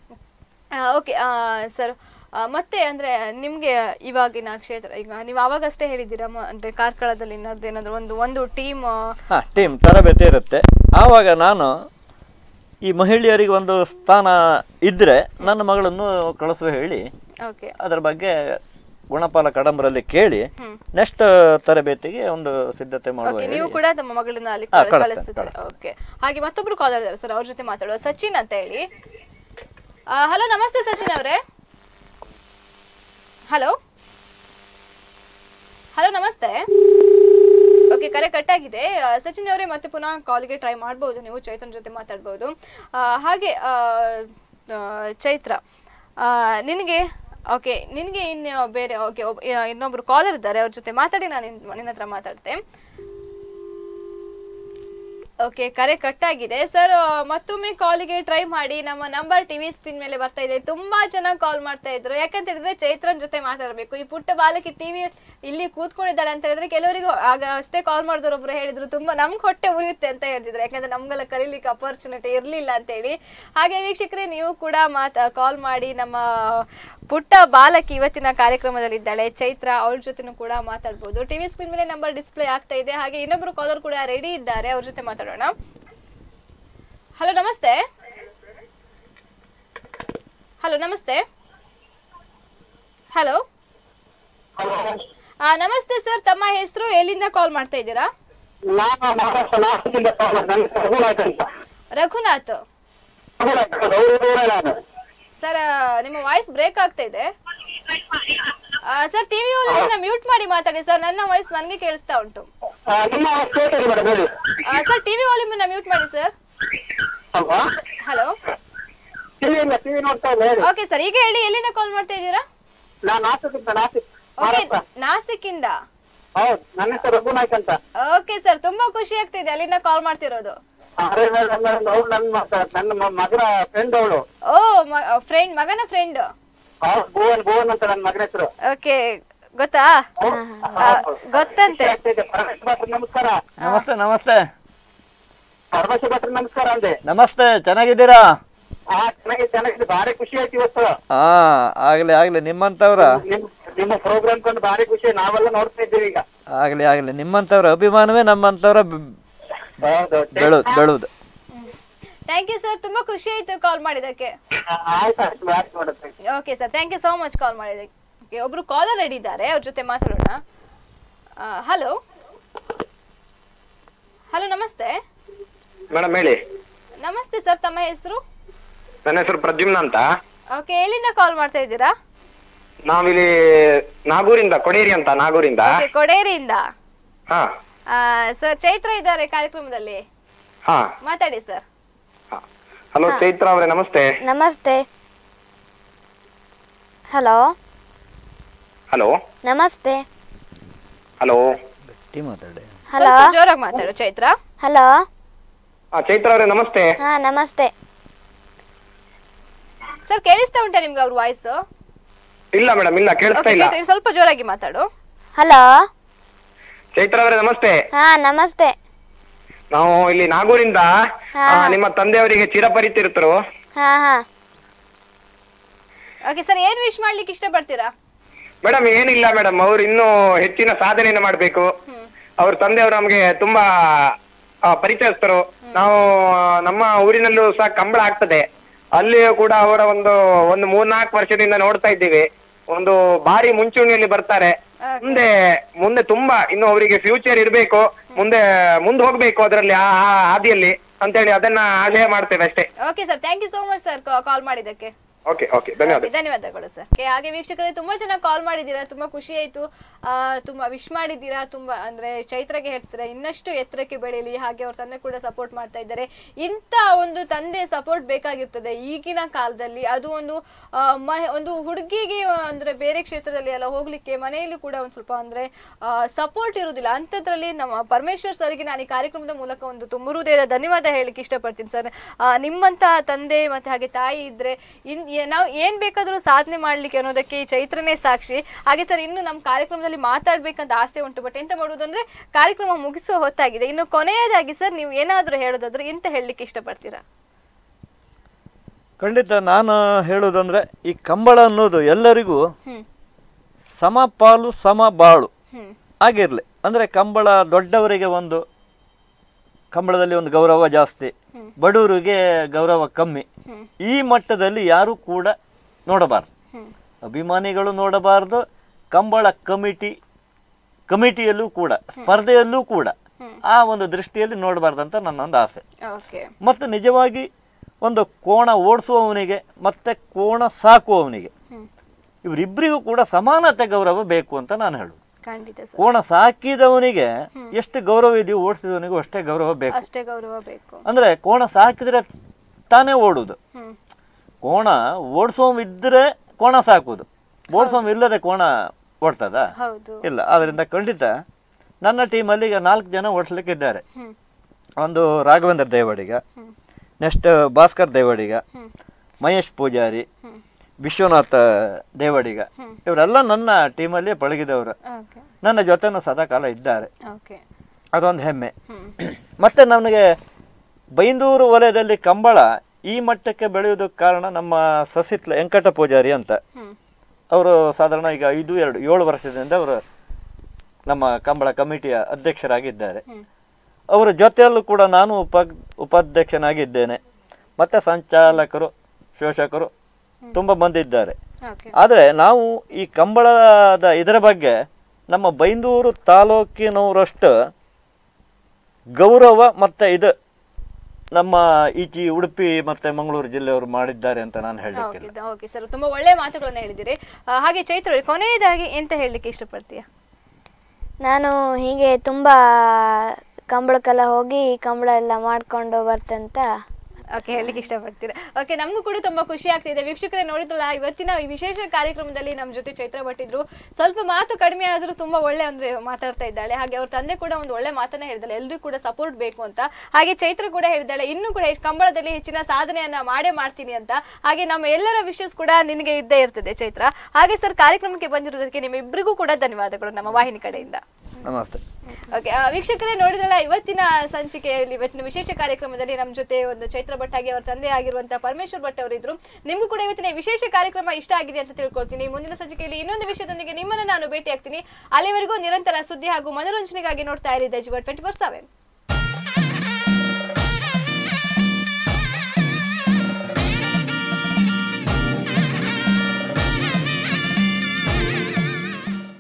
ಓಕೆ ಸರ್ ಮತ್ತೆ ಅಂದ್ರೆ ನಿಮ್ಗೆ ಇವಾಗಿನ ಕ್ಷೇತ್ರ ಈಗ ನೀವು ಅವಾಗಷ್ಟೇ ಹೇಳಿದ್ದೀರಾ ಮ- ಅಂದ್ರೆ ಕಾರ್ಕಳದಲ್ಲಿ ನಡೆದು ಏನಾದ್ರು ಒಂದು ಒಂದು ಟೀಮ್ ಹಾ ಟೀಮ್ ತರಬೇತಿ ಇರುತ್ತೆ ಆವಾಗ ನಾನು ಈ ಮಹಿಳೆಯರಿಗೆ ಒಂದು ಸ್ಥಾನ ಇದ್ದರೆ ನನ್ನ ಮಗಳನ್ನು ಕಳಿಸುವ ಹೇಳಿ ಓಕೆ ಅದರ ಬಗ್ಗೆ ಗುಣಪಾಲ ಕಡಂಬರಲ್ಲಿ ಕೇಳಿ ನೆಕ್ಸ್ಟ್ ತರಬೇತಿಗೆ ಒಂದು ಸಿದ್ಧತೆ ಮಾಡುವ ಓಕೆ ಹೇಳಿ ನೀವು ಕೂಡ ತಮ್ಮ ಮಗಳನ್ನ ಅಲ್ಲಿ ಹಾ, ಕಳಿಸ್ತೇನೆ, ಕಳಿಸ್ತಿದ್ದಾರೆ ಓಕೆ ಹಾಗೆ ಮತ್ತೊಬ್ರು ಕಾಲರ್ ಇದ್ದಾರೆ ಸರ್ ಅವ್ರ ಜೊತೆ ಮಾತಾಡುವ ಸಚಿನ್ ಅಂತ ಹೇಳಿ ಹಲೋ ನಮಸ್ತೆ ಸಚಿನ್ ಅವರೇ ಹಲೋ ಹಲೋ ನಮಸ್ತೆ ಓಕೆ ಕರೆ ಕಟ್ ಆಗಿದೆ ಆ, ಸಚಿನ್ ಅವರೇ ಮತ್ತೆ ಪುನಃ ಕಾಲ್ಗೆ ಟ್ರೈ ಮಾಡ್ಬೋದು ನೀವು ಚೈತನ್ ಜೊತೆ ಮಾತಾಡ್ಬೋದು ಆ, ಹಾಗೆ ಆ, ಆ, ಚೈತ್ರ ಆ, ನಿನಗೆ ಓಕೆ ನಿನಗೆ ಇನ್ನು ಬೇರೆ ಓಕೆ ಇನ್ನೊಬ್ರು ಕಾಲರ್ ಇದ್ದಾರೆ ಅವ್ರ ಜೊತೆ ಮಾತಾಡಿ ನಾನು ನಿನ್- ನಿನ್ನ ಹತ್ರ ಮಾತಾಡ್ತೆ ಓಕೆ ಕರೆ ಕಟ್ ಆಗಿದೆ ಸರ್ ಮತ್ತೊಮ್ಮೆ ಕಾಲಿಗೆ ಟ್ರೈ ಮಾಡಿ ನಮ್ಮ ನಂಬರ್ ಟಿವಿ ಸ್ಕ್ರೀನ್ ಮೇಲೆ ಬರ್ತಾ ಇದೆ ತುಂಬಾ ಜನ ಕಾಲ್ ಮಾಡ್ತಾ ಇದ್ರು ಯಾಕಂತ ಹೇಳಿದ್ರೆ ಚೈತ್ರನ್ ಜೊತೆ ಮಾತಾಡಬೇಕು ಈ ಪುಟ್ಟ ಬಾಲಕಿ ಟಿವಿ ಇಲ್ಲಿ ಕೂತ್ಕೊಂಡಿದ್ದಾಳೆ ಅಂತ ಹೇಳಿದ್ರೆ ಕೆಲವರಿಗೂ ಆಗ ಅಷ್ಟೇ ಕಾಲ್ ಮಾಡಿದವರು ಒಬ್ರು ಹೇಳಿದ್ರು ತುಂಬಾ ನಮ್ಗೆ ಹೊಟ್ಟೆ ಉರಿಯುತ್ತೆ ಅಂತ ಹೇಳ್ತಿದ್ರು ಯಾಕಂದ್ರೆ ನಮ್ಗೆಲ್ಲ ಕಲೀಲಿಕ್ಕೆ ಅಪರ್ಚುನಿಟಿ ಇರಲಿಲ್ಲ ಅಂತ ಹೇಳಿ ಹಾಗೆ ವೀಕ್ಷಕರೇ ನೀವು ಕೂಡ ಮಾತಾ ಕಾಲ್ ಮಾಡಿ ನಮ್ಮ ಪುಟ್ಟ ಬಾಲಕಿ ಇವತ್ತಿನ ಕಾರ್ಯಕ್ರಮದಲ್ಲಿದ್ದಾಳೆ ಚೈತ್ರ ಅವಳ ಜೊತೆನೂ ಕೂಡ ಮಾತಾಡ್ಬೋದು ಟಿವಿ ಸ್ಕ್ರೀನ್ ಮೇಲೆ ನಂಬರ್ ಡಿಸ್ಪ್ಲೇ ಆಗ್ತಾ ಇದೆ ಹಾಗೆ ಇನ್ನೊಬ್ರು ಕಾಲರ್ ಕೂಡ ರೆಡಿ ಇದ್ದಾರೆ ಅವ್ರ ಜೊತೆ ಮಾತಾಡೋಣ ಹಲೋ ನಮಸ್ತೆ ಹಲೋ ನಮಸ್ತೆ ಹಲೋ ನಮಸ್ತೆ ಸರ್ ತಮ್ಮ ಹೆಸರು ಎಲ್ಲಿಂದ ಕಾಲ್ ಮಾಡ್ತಾ ಇದ್ದೀರಾ ನಾನು ಮಹಾರಾಷ್ಟ್ರ ನಾಸಿಕಿಂದ ಕಾಲ್ ಮಾಡಿದೆ. ನನ್ನ ಹೆಸರು ರಘುನಾಥ್ ಅಂತ ರಘುನಾಥ್ ರಘುನಾಥ್ ಅವರು ದೂರ ನಾನು ಸರ್ ನಿಮ್ಮ ವಾಯ್ಸ್ ಬ್ರೇಕ್ ಆಗ್ತಾ ಇದೆ ಸರ್ ಟಿವಿ ಮ್ಯೂಟ್ ಮಾಡಿ ಮಾತಾಡಿ ಸರ್ ನನ್ನ ವಾಯ್ಸ್ ನನಗೆ ಕೇಳಿಸ್ತಾ ಉಂಟು ಆ, ನಿಮ್ಮ ಕೇಳ್ತೀರಿ ಮೇಡಮ್ ಹೇಳಿ ಸರ್ ಟಿವಿ ವಾಲ್ಯೂಮ್ ಮ್ಯೂಟ್ ಮಾಡಿ ಸರ್ ಅಲ್ವಾ ಹಲೋ ಟಿವಿ ಇಲ್ಲ ಟಿವಿ ನೋಡ್ತಾ ಇಲ್ಲ ಹೇಳಿ ಓಕೆ ಸರ್ ಈಗ ಹೇಳಿ ಎಲ್ಲಿಂದ ಕಾಲ್ ಮಾಡ್ತಾ ಇದ್ದೀರಾ ನಾನು ನಾಸಿಕಿಂದ ನಾಸಿಕ್ ಓಕೆ ಮಹಾರಾಷ್ಟ್ರ ನಾಸಿಕ್ ಇಂದ ಹೌದು ನನ್ನ ಹೆಸರು ರಘುನಾಥ್ ಅಂತ ಓಕೆ ಸರ್ ತುಂಬಾ ಖುಷಿ ಆಗ್ತಿದೆ ಅಲ್ಲಿಂದ ಕಾಲ್ ಮಾಡ್ತಿರೋದು ಅರೆ ಮೇಡಮ್ ಅವಳು ನನ್ನ ಮ- ನನ್ನ ಮ- ಮಗನ ಫ್ರೆಂಡ್ ಅವಳು ಓ ಫ್ರೆಂಡ್ ಮಗನ ಫ್ರೆಂಡ್ ಹೌದು ಭುವನ್ ಭುವನ್ ಅಂತ ನನ್ನ ಮಗನ ಹೆಸರು ಓಕೆ ಗೊತ್ತಾ ಆ, ಗೊತ್ತಂತೆ ಪರಮೇಶ್ ಭಟ್ರು ನಮಸ್ಕಾರ ನಮಸ್ತೆ ನಮಸ್ತೆ ಪರಮೇಶ್ ಭಟ್ರು ನಮಸ್ಕಾರ ಅಂದೆ ನಮಸ್ತೆ ಚೆನ್ನಾಗಿದ್ದೀರಾ ಹಾ ಚೆನ್ನಾಗಿ ಚೆನ್ನಾಗಿದೆ ಭಾರಿ ಖುಷಿ ಆಯ್ತು ಇವತ್ತು ಹಾ ಆಗ್ಲಿ ಆಗ್ಲಿ ನಿಮ್ಮಂತವ್ರ ನಿಮ್ ನಿಮ್ಮ ಪ್ರೋಗ್ರಾಮ್ ಕಂಡು ಭಾರಿ ಖುಷಿ ನಾವೆಲ್ಲ ನೋಡ್ತಾ ಇದ್ದೀವಿ ಈಗ ಆಗ್ಲಿ ಆಗ್ಲಿ ನಿಮ್ಮಂತವ್ರ ಅಭಿಮಾನವೇ ನಮ್ಮಂತವ್ರ ಬೆ- ಹೌದು ಬೆಳುದು ಬೆಳುದು ಥ್ಯಾಂಕ್ ಯು ಸರ್ ತುಂಬಾ ಖುಷಿ ಆಯ್ತು ಕಾಲ್ ಮಾಡಿದ್ದಕ್ಕೆ ಆಯ್ತು ಆಯ್ತು ಆಯ್ತು ನೋಡುತ್ತೆ okay sir thank you so much call ಮಾಡಿದ್ದಕ್ಕೆ Okay, ಒಬ್ರು ಕಾಲರ್ ರೆಡಿ ಇದ್ದಾರೆ ಅವ್ರ ಜೊತೆ ಮಾತಾಡೋಣ ಹಲೋ ಹಲೋ ನಮಸ್ತೆ ಮೇಡಮ್ ಹೇಳಿ ನಮಸ್ತೆ ಸರ್ ತಮ್ಮ ಹೆಸರು ನನ್ನ ಹೆಸರು ಪ್ರದ್ಯುಮ್ನ ಅಂತ ಓಕೆ ಎಲ್ಲಿಂದ ಕಾಲ್ ಮಾಡ್ತಾ ಇದ್ದೀರಾ ನಾವಿಲ್ಲಿ ನಾಗೂರಿಂದ ಕೊಡೇರಿ ಅಂತ ನಾಗೂರಿಂದ ಓಕೆ ಕೊಡೇರಿಯಿಂದ ಹಾ ಸರ್ ಚೈತ್ರ ಇದ್ದಾರೆ ಕಾರ್ಯಕ್ರಮದಲ್ಲಿ ಹಾ ಮಾತಾಡಿ ಸರ್ ಹಲೋ ಚೈತ್ರ ಅವರೇ ನಮಸ್ತೆ ನಮಸ್ತೆ ಹಲೋ ಹಲೋ ನಮಸ್ತೆ ಹಲೋ ಗಟ್ಟಿ ಮಾತಾಡಿ ಹಲೋ ಸ್ವಲ್ಪ ಜೋರಾಗಿ ಮಾತಾಡು ಚೈತ್ರ ಹಲೋ ಹಾ ಚೈತ್ರ ಅವರೇ ನಮಸ್ತೆ ಹಾ ನಮಸ್ತೆ ಸರ್ ಕೇಳಿಸ್ತಾ ಉಂಟಾ ನಿಮ್ಗೆ ಅವ್ರ ವಾಯ್ಸ್ ಇಲ್ಲ ಮೇಡಮ್ ಇಲ್ಲ ಕೇಳಿಸ್ತಾ ಓಕೆ ಇಲ್ಲ ಚೈತ್ರ ಇನ್ನು ಸ್ವಲ್ಪ ಜೋರಾಗಿ ಮಾತಾಡು ಹಲೋ ಚೈತ್ರ ಅವರೇ ನಮಸ್ತೆ ಹಾ ನಮಸ್ತೆ ನಾವು ಇಲ್ಲಿ ನಾಗೂರಿಂದ ಹಾ. ಆ, ನಿಮ್ಮ ತಂದೆಯವರಿಗೆ ಚಿರಪರಿಚಿತರು ಹಾ ಹಾ ಓಕೆ ಸರ್ ಏನ್ ವಿಶ್ ಮಾಡ್ಲಿಕ್ಕೆ ಇಷ್ಟಪಡ್ತೀರಾ ಮೇಡಮ್ ಏನಿಲ್ಲ ಮೇಡಮ್ ಅವ್ರು ಇನ್ನೂ ಹೆಚ್ಚಿನ ಸಾಧನೆಯನ್ನು ಮಾಡ್ಬೇಕು ಅವ್ರ ತಂದೆಯವರು ನಮ್ಗೆ ತುಂಬಾ ಆ, ಪರಿಚಯಸ್ಥರು ನಾವು ಆ, ನಮ್ಮ ಊರಿನಲ್ಲೂ ಸಹ ಕಂಬಳ ಆಗ್ತದೆ ಅಲ್ಲಿಯೂ ಕೂಡ ಅವರ ಒಂದು ಒಂದು ಮೂರ್ನಾಲ್ಕು ವರ್ಷದಿಂದ ನೋಡ್ತಾ ಇದ್ದೀವಿ ಒಂದು ಭಾರಿ ಮುಂಚೂಣಿಯಲ್ಲಿ ಬರ್ತಾರೆ ಮುಂದೆ ಮುಂದೆ ತುಂಬಾ ಇನ್ನು ಅವರಿಗೆ ಫ್ಯೂಚರ್ ಇರ್ಬೇಕು ಮುಂದೆ ಮುಂದೆ ಹೋಗ್ಬೇಕು ಅದರಲ್ಲಿ ಆ ಆ ಹಾದಿಯಲ್ಲಿ ಅಂತೇಳಿ ಅದನ್ನ ಆಶಯ ಮಾಡ್ತೇವೆ ಅಷ್ಟೇ okay sir thank you so much sir call ಮಾಡಿದ್ದಕ್ಕೆ ಓಕೆ ಓಕೆ ಧನ್ಯವಾದ Okay, ಧನ್ಯವಾದಗಳು ಸರ್ ಹಾಗೆ ವೀಕ್ಷಕರೇ ತುಂಬಾ ಜನ ಕಾಲ್ ಮಾಡಿದ್ದೀರಾ ತುಂಬಾ ಖುಷಿ ಆಯ್ತು ಆ, ತುಂಬಾ ವಿಶ್ ಮಾಡಿದ್ದೀರಾ ತುಂಬಾ ಅಂದ್ರೆ ಚೈತ್ರಗೆ ಹೇಳ್ತಾರೆ ಇನ್ನಷ್ಟು ಎತ್ತರಕ್ಕೆ ಬೆಳೀಲಿ ಹಾಗೆ ಅವ್ರ ತಂದೆ ಕೂಡ ಸಪೋರ್ಟ್ ಮಾಡ್ತಾ ಇದ್ದಾರೆ ಇಂಥ ಒಂದು ತಂದೆ ಸಪೋರ್ಟ್ ಬೇಕಾಗಿರ್ತದೆ ಈಗಿನ ಕಾಲದಲ್ಲಿ ಅದು ಒಂದು ಆ, ಮ- ಒಂದು ಹುಡುಗಿಗೆ ಅಂದ್ರೆ ಬೇರೆ ಕ್ಷೇತ್ರದಲ್ಲಿ ಎಲ್ಲ ಹೋಗ್ಲಿಕ್ಕೆ ಮನೆಯಲ್ಲಿ ಕೂಡ ಒಂದು ಸ್ವಲ್ಪ ಅಂದ್ರೆ ಸಪೋರ್ಟ್ ಇರುವುದಿಲ್ಲ ಅಂಥದ್ರಲ್ಲಿ ನಮ್ಮ ಪರಮೇಶ್ವರ್ ಸರ್ಗೆ ನಾನು ಈ ಕಾರ್ಯಕ್ರಮದ ಮೂಲಕ ಒಂದು ತುಂಬ ಹೃದಯದ ಧನ್ಯವಾದ ಹೇಳಿಕ್ಕೆ ಇಷ್ಟಪಡ್ತೀನಿ ಸರ್ ನಿಮ್ಮಂತ ತಂದೆ ಮತ್ತೆ ಹಾಗೆ ತಾಯಿ ಇದ್ರೆ ಇನ್ ಏ- ನಾವು ಏನ್ ಬೇಕಾದರೂ ಸಾಧನೆ ಮಾಡ್ಲಿಕ್ಕೆ ಅನ್ನೋದಕ್ಕೆ ಈ ಚೈತ್ರನೇ ಸಾಕ್ಷಿ ಹಾಗೆ ಸರ್ ಇನ್ನು ನಮ್ಮ ಕಾರ್ಯಕ್ರಮದಲ್ಲಿ ಮಾತಾಡ್ಬೇಕಂತ ಆಸೆ ಉಂಟು ಬಟ್ ಎಂತ ಮಾಡುವುದಂದ್ರೆ ಕಾರ್ಯಕ್ರಮ ಮುಗಿಸುವ ಹೊತ್ತಾಗಿದೆ ಇನ್ನು ಕೊನೆಯದಾಗಿ ಸರ್ ನೀವು ಏನಾದರೂ ಹೇಳೋದಾದ್ರೆ ಎಂತ ಹೇಳಲಿಕ್ಕೆ ಇಷ್ಟಪಡ್ತೀರಾ ಖಂಡಿತ ನಾನು ಹೇಳೋದಂದ್ರೆ ಈ ಕಂಬಳ ಅನ್ನೋದು ಎಲ್ಲರಿಗೂ ಹ್ಮ್ ಸಮ ಪಾಲು ಸಮ ಬಾಳು ಹ್ಮ್ ಆಗಿರಲಿ ಅಂದರೆ ಕಂಬಳ ದೊಡ್ಡವರಿಗೆ ಒಂದು ಕಂಬಳದಲ್ಲಿ ಒಂದು ಗೌರವ ಜಾಸ್ತಿ ಬಡವರಿಗೆ ಗೌರವ ಕಮ್ಮಿ ಈ ಮಟ್ಟದಲ್ಲಿ ಯಾರು ಕೂಡ ನೋಡಬಾರ್ದು ಅಭಿಮಾನಿಗಳು ನೋಡಬಾರ್ದು ಕಂಬಳ ಕಮಿಟಿ ಕಮಿಟಿಯಲ್ಲೂ ಕೂಡ ಸ್ಪರ್ಧೆಯಲ್ಲೂ ಕೂಡ ಆ ಒಂದು ದೃಷ್ಟಿಯಲ್ಲಿ ನೋಡಬಾರ್ದಂತ ನನ್ನೊಂದು ಆಸೆ ಓಕೆ ಮತ್ತು ನಿಜವಾಗಿ ಒಂದು ಕೋಣ ಓಡಿಸುವವನಿಗೆ ಮತ್ತೆ ಕೋಣ ಸಾಕುವವನಿಗೆ ಇವರಿಬ್ಬರಿಗೂ ಕೂಡ ಸಮಾನತೆ ಗೌರವ ಬೇಕು ಅಂತ ನಾನು ಹೇಳುದು ಖಂಡಿತ ಸರ್ ಕೋಣ ಸಾಕಿದವನಿಗೆ ಎಷ್ಟು ಗೌರವ ಇದೆಯೋ ಓಡಿಸಿದವನಿಗೂ ಅಷ್ಟೇ ಗೌರವ ಬೇಕು ಅಷ್ಟೇ ಗೌರವ ಬೇಕು ಅಂದ್ರೆ ಕೋಣ ಸಾಕಿದ್ರೆ ತಾನೇ ಓಡುದು ಹ್ಮ್ ಕೋಣ ಓಡಿಸೋಮ್ ಇದ್ರೆ ಕೋಣ ಸಾಕುದು ಓಡಿಸೋಮ್ ಇಲ್ಲದೆ ಕೋಣ ಓಡ್ತದ ಹೌದು ಇಲ್ಲ ಅದರಿಂದ ಖಂಡಿತ ನನ್ನ ಟೀಮಲ್ಲಿ ಈಗ ನಾಲ್ಕು ಜನ ಓಡಿಸ್ಲಿಕ್ಕಿದ್ದಾರೆ ಹ್ಮ್ ಒಂದು ರಾಘವೇಂದ್ರ ದೇವಡಿಗ ನೆಕ್ಸ್ಟ್ ಭಾಸ್ಕರ್ ದೇವಡಿಗ ಮಹೇಶ್ ಪೂಜಾರಿ ವಿಶ್ವನಾಥ ದೇವಡಿಗ ಇವರೆಲ್ಲ ನನ್ನ ಟೀಮಲ್ಲಿ ಪಳಗಿದವರು ಓಕೆ ನನ್ನ ಜೊತೆನೂ ಸದಾಕಾಲ ಇದ್ದಾರೆ ಓಕೆ ಅದೊಂದು ಹೆಮ್ಮೆ ಮತ್ತೆ ನನಗೆ ಬೈಂದೂರು ವಲಯದಲ್ಲಿ ಕಂಬಳ ಈ ಮಟ್ಟಕ್ಕೆ ಬೆಳೆಯೋದಕ್ಕೆ ಕಾರಣ ನಮ್ಮ ಸಸಿತ್ಲ ವೆಂಕಟ ಪೂಜಾರಿ ಅಂತ ಹ್ಮ್ ಅವರು ಸಾಧಾರಣ ಈಗ ಐದು ಎರಡು ಏಳು ವರ್ಷದಿಂದ ಅವರು ನಮ್ಮ ಕಂಬಳ ಕಮಿಟಿಯ ಅಧ್ಯಕ್ಷರಾಗಿದ್ದಾರೆ ಅವರ ಜೊತೆಯಲ್ಲೂ ಕೂಡ ನಾನು ಉಪ ಉಪಾಧ್ಯಕ್ಷನಾಗಿದ್ದೇನೆ ಮತ್ತು ಸಂಚಾಲಕರು ಶೋಷಕರು ತುಂಬ ಮಂದಿ ಇದ್ದಾರೆ ಓಕೆ ಆದರೆ ನಾವು ಈ ಕಂಬಳದ ಇದರ ಬಗ್ಗೆ ನಮ್ಮ ಬೈಂದೂರು ತಾಲೂಕಿನವರಷ್ಟು ಗೌರವ ಮತ್ತು ಇದು ನಮ್ಮ ಈಚಿ ಉಡುಪಿ ಮತ್ತು ಮಂಗಳೂರು ಜಿಲ್ಲೆಯವರು ಮಾಡಿದ್ದಾರೆ ಅಂತ ನಾನು ಹೇಳಲಿಕ್ಕಿಲ್ಲ ಓಕೆ ಓಕೆ ಸರ್ ತುಂಬಾ ಒಳ್ಳೆ ಮಾತುಗಳನ್ನ ಹೇಳಿದಿರಿ ಆ, ಹಾಗೆ ಚೈತ್ರ ಅವ್ರೆ, ಕೊನೆಯದಾಗಿ ಎಂತ ಹೇಳಲಿಕ್ಕೆ ಇಷ್ಟಪಡ್ತೀಯಾ ನಾನು ಹೀಗೆ ತುಂಬ ಕಂಬಳಕ್ಕೆಲ್ಲ ಹೋಗಿ ಕಂಬಳ ಎಲ್ಲ ಮಾಡ್ಕೊಂಡು ಬರ್ತಂತ ಓಕೆ ಹೇಳಲಿಕ್ಕೆ ಇಷ್ಟಪಡ್ತೀರಾ ಓಕೆ ನಮಗೂ ಕೂಡ ತುಂಬಾ ಖುಷಿ ಆಗ್ತಿದೆ ವೀಕ್ಷಕರೇ ನೋಡಿದ್ರಲ್ಲ ಇವತ್ತಿನ ಈ ವಿಶೇಷ ಕಾರ್ಯಕ್ರಮದಲ್ಲಿ ನಮ್ಮ ಜೊತೆ ಚೈತ್ರ ಭಟ್ ಇದ್ರು ಸ್ವಲ್ಪ ಮಾತು ಕಡಿಮೆ ಆದ್ರೂ ತುಂಬಾ ಒಳ್ಳೆ ಅಂದ್ರೆ ಮಾತಾಡ್ತಾ ಇದ್ದಾಳೆ ಹಾಗೆ ಅವ್ರ ತಂದೆ ಕೂಡ ಒಂದು ಒಳ್ಳೆ ಮಾತನ್ನ ಹೇಳಿದಾಳೆ ಎಲ್ರಿಗೂ ಕೂಡ ಸಪೋರ್ಟ್ ಬೇಕು ಅಂತ ಹಾಗೆ ಚೈತ್ರ ಕೂಡ ಹೇಳಿದಾಳೆ ಇನ್ನೂ ಕೂಡ ಹೆಚ್ಚು ಕಂಬಳದಲ್ಲಿ ಹೆಚ್ಚಿನ ಸಾಧನೆಯನ್ನ ಮಾಡೇ ಮಾಡ್ತೀನಿ ಅಂತ ಹಾಗೆ ನಮ್ಮ ಎಲ್ಲರ ವಿಶಸ್ ಕೂಡ ನಿನಗೆ ಇದ್ದೇ ಇರ್ತದೆ ಚೈತ್ರ ಹಾಗೆ ಸರ್ ಕಾರ್ಯಕ್ರಮಕ್ಕೆ ಬಂದಿರೋದಕ್ಕೆ ನಿಮ್ಮಿಬ್ಬರಿಗೂ ಕೂಡ ಧನ್ಯವಾದಗಳು ನಮ್ಮ ವಾಹಿನಿ ಕಡೆಯಿಂದ ನಮಸ್ತೆ ಓಕೆ ವೀಕ್ಷಕರೇ ನೋಡಿದ್ರಲ್ಲ ಇವತ್ತಿನ ಸಂಚಿಕೆಯಲ್ಲಿ ಇವತ್ತಿನ ವಿಶೇಷ ಕಾರ್ಯಕ್ರಮದಲ್ಲಿ ನಮ್ಮ ಜೊತೆ ಒಂದು ಚೈತ್ರ ಭಟ್ ಹಾಗೆ ಅವರ ತಂದೆ ಆಗಿರುವಂತಹ ಪರಮೇಶ್ವರ್ ಭಟ್ ಅವರಿದ್ರು ನಿಮಗೂ ಕೂಡ ಇವತ್ತಿನ ಈ ವಿಶೇಷ ಕಾರ್ಯಕ್ರಮ ಇಷ್ಟ ಆಗಿದೆ ಅಂತ ತಿಳ್ಕೊಳ್ತೀನಿ ಮುಂದಿನ ಸಂಚಿಕೆಯಲ್ಲಿ ಇನ್ನೊಂದು ವಿಷಯದೊಂದಿಗೆ ನಿಮ್ಮನ್ನು ನಾನು ಭೇಟಿ ಆಗ್ತೀನಿ ಅಲ್ಲಿವರೆಗೂ ನಿರಂತರ ಸುದ್ದಿ ಹಾಗೂ ಮನೋರಂಜನೆಗಾಗಿ ನೋಡ್ತಾ ಇರಿ ದೈಜುವ ಟ್ವೆಂಟಿ ಫೋರ್ ಸೆವೆನ್